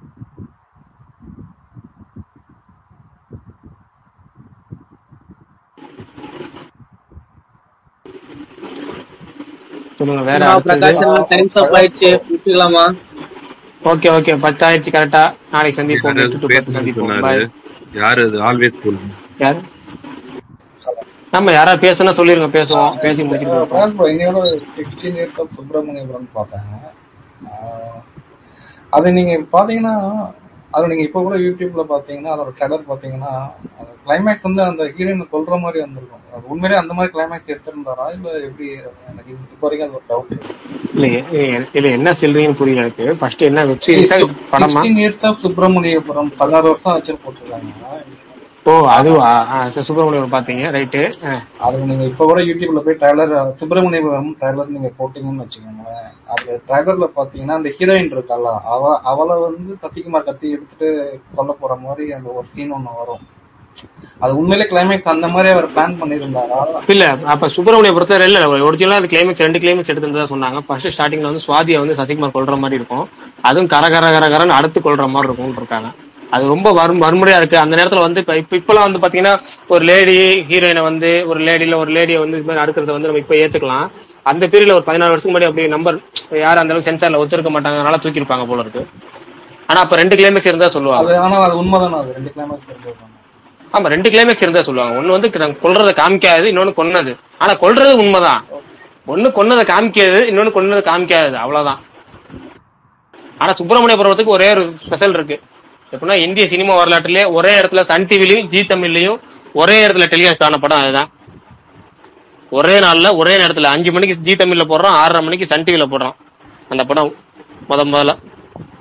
சொல்லுங்க வேற பிரகாஷ் டைம்ஸ் அப் ஆயிடுச்சு முடிச்சுக்கலாமா ஓகே ஓகே பத்தாயிடுச்சு கரெக்டா நாளைக்கு சந்திப்போம் எட்டு to பத்து சந்திப்போம் பாய் யாரு அது ஆல்வேஸ் கூல் யார் நம்ம யாராவது பேசணும் சொல்லிருங்க பேசுவோம் பேசி முடிச்சுட்டு போறோம். பிராங்க் ப்ரோ இன்னையோட சிக்ஸ்டீன் இயர்ஸ் ஆஃப் சுப்பிரமணியபுரம் பார்த்தேன் ஆஹ் அது நீங்க பாத்தீங்கன்னா அது நீங்க இப்ப கூட யூடியூப்ல பாத்தீங்கன்னா அதோட ட்ரெய்லர் பாத்தீங்கன்னா அந்த கிளைமேக்ஸ் வந்து அந்த ஹீரோயினை கொல்ற மாதிரி வந்திருக்கும் அது உண்மையிலேயே அந்த மாதிரி கிளைமேக்ஸ் எடுத்திருந்தாரா இல்ல எப்படி எனக்கு இப்போ வரைக்கும் அது ஒரு டவுட் இல்ல எ- இல்ல என்ன சொல்றீங்கன்னு புரியல எனக்கு ஃபர்ஸ்ட் என்ன வெப் சீரிஸா படமா சிக்ஸ்டீன் இயர்ஸ் ஆஃப் சுப்பிரமணியபுரம் பதினாறு வருஷம் ஆச்சுன்னு போட்டிருக்காங்க ஓ அதுவா ஆ, சரி, சுப்பிரமணியம் பாத்தீங்க ரைட்டு அது நீங்க இப்ப கூட யூடியூப்ல போய் ட்ரைலர் சுப்பிரமணியபுரம் ட்ரைலர் நீங்க போட்டீங்கன்னு வச்சுக்கோங்களேன் அது ட்ரைலர்ல பாத்தீங்கன்னா அந்த ஹீரோயின் இருக்கால அவ அவளை வந்து சசிகுமார் கத்தி எடுத்துட்டு கொல்ல போற மாதிரி அந்த ஒரு சீன் ஒண்ணு வரும் அது உண்மையிலே கிளைமேக்ஸ் அந்த மாதிரி அவர் பிளான் பண்ணியிருந்தாரா இல்ல அப்ப சுப்பிரமணியபுரத்துல இல்ல ஒரிஜினலா அது கிளைமேக்ஸ் ரெண்டு கிளைமேக்ஸ் எடுத்திருந்ததா சொன்னாங்க ஃபர்ஸ்ட் ஸ்டார்டிங்ல வந்து சுவாதியை வந்து சசிகுமார் கொல்ற மாதிரி இருக்கும் அதுவும் கர கர கர கரன்னு அடுத்து கொல்ற மாதிரி இருக்கும்னு இருக்காங்க அது ரொம்ப வரும் வன்முறையா இருக்கு அந்த நேரத்துல வந்து இப்ப இப்ப இப்பெல்லாம் வந்து பாத்தீங்கன்னா ஒரு லேடி ஹீரோயினை வந்து ஒரு லேடியில ஒரு லேடியை வந்து இது மாதிரி அடுக்கிறத வந்து நம்ம இப்ப ஏத்துக்கலாம் அந்த பீரியட்ல ஒரு பதினாறு வருஷத்துக்கு முன்னாடி அப்படி நம்பர் யாரும் அந்த அளவுக்கு சென்சார்ல ஒத்துருக்க மாட்டாங்க அதனால தூக்கியிருப்பாங்க போல இருக்கு ஆனா அப்ப ரெண்டு கிளைமேக்ஸ் இருந்தா சொல்லுவாங்க அது ஆனா அது உண்மைதானே அது ரெண்டு கிளைமேக்ஸ் இருந்திருக்காங்க ஆமா ரெண்டு கிளைமேக்ஸ் இருந்தா சொல்லுவாங்க ஒண்ணு வந்து நாங்க கொல்றத காமிக்காது இன்னொன்னு கொன்னது ஆனா கொல்றது உண்மைதான் ஒண்ணு கொன்னதை காமிக்காது இன்னொன்னு கொன்னதை காமிக்காது அவ்வளவுதான் ஆனா சுப்பிரமணியபுரத்துக்கு ஒரே ஒரு ஸ்பெஷல் இருக்கு எப்படின்னா இந்திய சினிமா வரலாற்றிலே ஒரே இடத்துல சன் டிவிலையும் ஜி தமிழ்லயும் ஒரே இடத்துல டெலிகாஸ்ட் ஆன படம் அதுதான் ஒரே நாள்ல ஒரே நேரத்துல அஞ்சு மணிக்கு ஜி தமிழ்ல போடுறோம் ஆறரை மணிக்கு சன் டிவில போடுறோம் அந்த படம் முத முதல்ல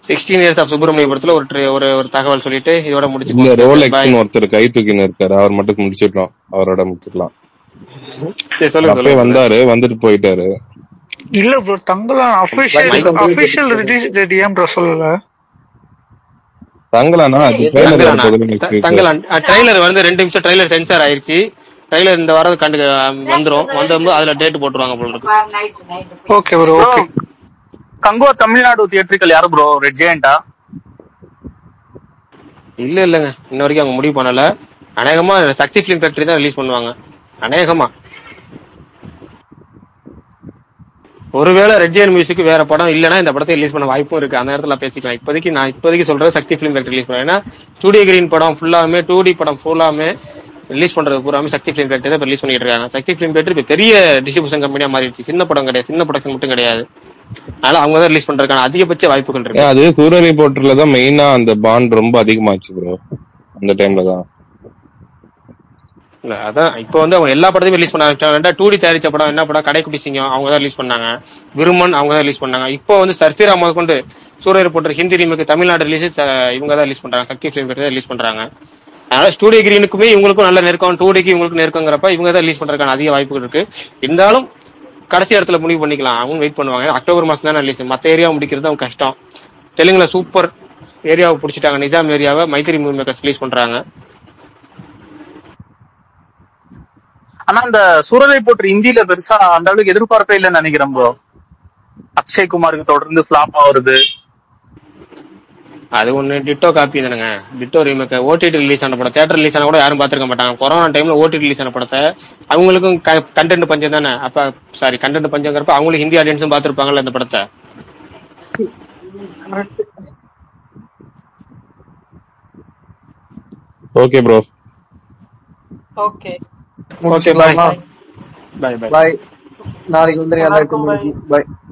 சிக்ஸ்டீன் இயர்ஸ் ஆஃப் சுப்பிரமணியபுரத்துல ஒரு tra- ஒரு ஒரு தகவல் சொல்லிட்டு இதோட இல்ல முடிச்சுக்கோ ரோலெக்ஸ்னு ஒருத்தர் கை தூக்கின்னு இருக்காரு அவர் மட்டும் முடிச்சிடலாம் அவரோட முடிச்சிடலாம் சரி சொல்லுங்க அப்பயே சொல்லுங்க வந்தாரு வந்துட்டு போயிட்டாரு இல்ல bro Thangalaan official official ready ஏன் ப்ரோ சொல்லல தங்கலானா அது ட்ரெய்லர் தங்கலானா வரப்போகுது நெக்ஸ்ட் வீக் தங்கலான் ட்ரைலர் வந்து ரெண்டு நிமிஷம் ட்ரைலர் சென்சார் ஆயிருச்சு ட்ரைலர் இந்த வாரம் கண்டு வந்துரும் வந்து அதுல டேட் போட்டுருவாங்க போல இருக்கு okay bro okay Kanguva Tamil Nadu தியேட்டர்கள் யாரு ப்ரோ ரெட் ஜெயண்டா இல்ல இல்லங்க இன்ன வரைக்கும் அவங்க முடிவு பண்ணல அநேகமா சக்தி பிலிம் ஃபேக்டரி தான் ரிலீஸ் பண்ணுவாங்க அநேகமா ஒருவேளை ரெட்ஜியன் மியூசிக் வேற படம் இல்லைன்னா இந்த படத்தை ரிலீஸ் பண்ண வாய்ப்பும் இருக்கு அந்த நேரத்துல பேசிக்கலாம் இப்போதைக்கு நான் இப்போதைக்கு சொல்றது சக்தி பிலிம் ஃபேக்டரி ரிலீஸ் பண்ணுவேன் ஏன்னா டூ டி கிரீன் படம் ஃபுல்லாமே டூ டி படம் ஃபுல்லாமே ரிலீஸ் பண்றது பூராமே சக்தி பிலிம் ஃபேக்டரி தான் ரிலீஸ் பண்ணிட்டு இருக்காங்க சக்தி பிலிம் ஃபேக்டரி இப்போ பெரிய டிஸ்ட்ரிபியூஷன் கம்பெனியா மாறிடுச்சு சின்ன படம் கிடையாது சின்ன ப்ரொடக்ஷன் மட்டும் கிடையாது அதனால அவங்க தான் ரிலீஸ் பண்றதுக்கான அதிகபட்ச வாய்ப்புகள் இருக்கு ஏன் அது சூரிய ரிப்போர்ட்டர்ல தான் மெயினா அந்த பாண்ட் ரொம்ப அதிகமாச்சு ப்ரோ அந்த டைம்ல தான் இல்ல அதான் இப்போ வந்து அவங்க எல்லா படத்தையும் ரிலீஸ் பண்ண ஆரம்பிச்சாங்க ரெண்டா டூ டி தயாரிச்ச படம் என்ன படம் கடைக்குட்டி சிங்கம் அவங்க தான் ரிலீஸ் பண்ணாங்க விருமன் அவங்க தான் ரிலீஸ் பண்ணாங்க இப்போ வந்து சர்ஃபிரா முதல் கொண்டு சூரிய reporter Hindi remake Tamil Nadu release இவங்க தான் ரிலீஸ் பண்றாங்க சக்தி ஃபிலிம் தான் ரிலீஸ் பண்றாங்க அதனால ஸ்டூடியோ கிரீனுக்குமே இவங்களுக்கும் நல்ல நெருக்கம் டூ டிக்கு இவங்களுக்கு நெருக்கங்கிறப்ப இவங்க தான் ரிலீஸ் பண்றதுக்கான அதிக வாய்ப்புகள் இருக்கு இருந்தாலும் கடைசி இடத்துல முடிவு பண்ணிக்கலாம் அவங்க வெயிட் பண்ணுவாங்க ஏன்னா அக்டோபர் மாசம் தான் ரிலீஸ் மத்த ஏரியா முடிக்கிறது அவங்க கஷ்டம் தெலுங்குல சூப்பர் ஏரியாவை பிடிச்சிட்டாங்க நிஜாம் ஏரியாவை மைத்திரி மூவி மேக்கர்ஸ் ரிலீஸ் பண்றாங்க ஆனா அந்த சூரரை போட்டு இந்தியில பெருசா அந்த அளவுக்கு எதிர்பார்ப்பே இல்லைன்னு நினைக்கிறேன் ப்ரோ அக்ஷய் குமாருக்கு தொடர்ந்து ஃபிளாப் ஆகுறது அது ஒண்ணு டிட்டோ காப்பி தானுங்க டிட்டோ ரீமேக் ஓடிடி ரிலீஸ் ஆன படம் தேட்டர் ரிலீஸ் ஆன கூட யாரும் பாத்துருக்க மாட்டாங்க கொரோனா டைம்ல ஓடிடி ரிலீஸ் ஆன படத்தை அவங்களுக்கும் கண்டென்ட் பஞ்சம் தானே அப்ப சாரி கண்டென்ட் பஞ்சங்கிறப்ப அவங்களும் ஹிந்தி ஆடியன்ஸும் பாத்துருப்பாங்கல்ல இந்த படத்தை okay bro okay okay bye முடிச்சிடலாமா பாய் பாய் பாய் நாளைக்கு வந்துருங்க எல்லாருக்கும் பாய்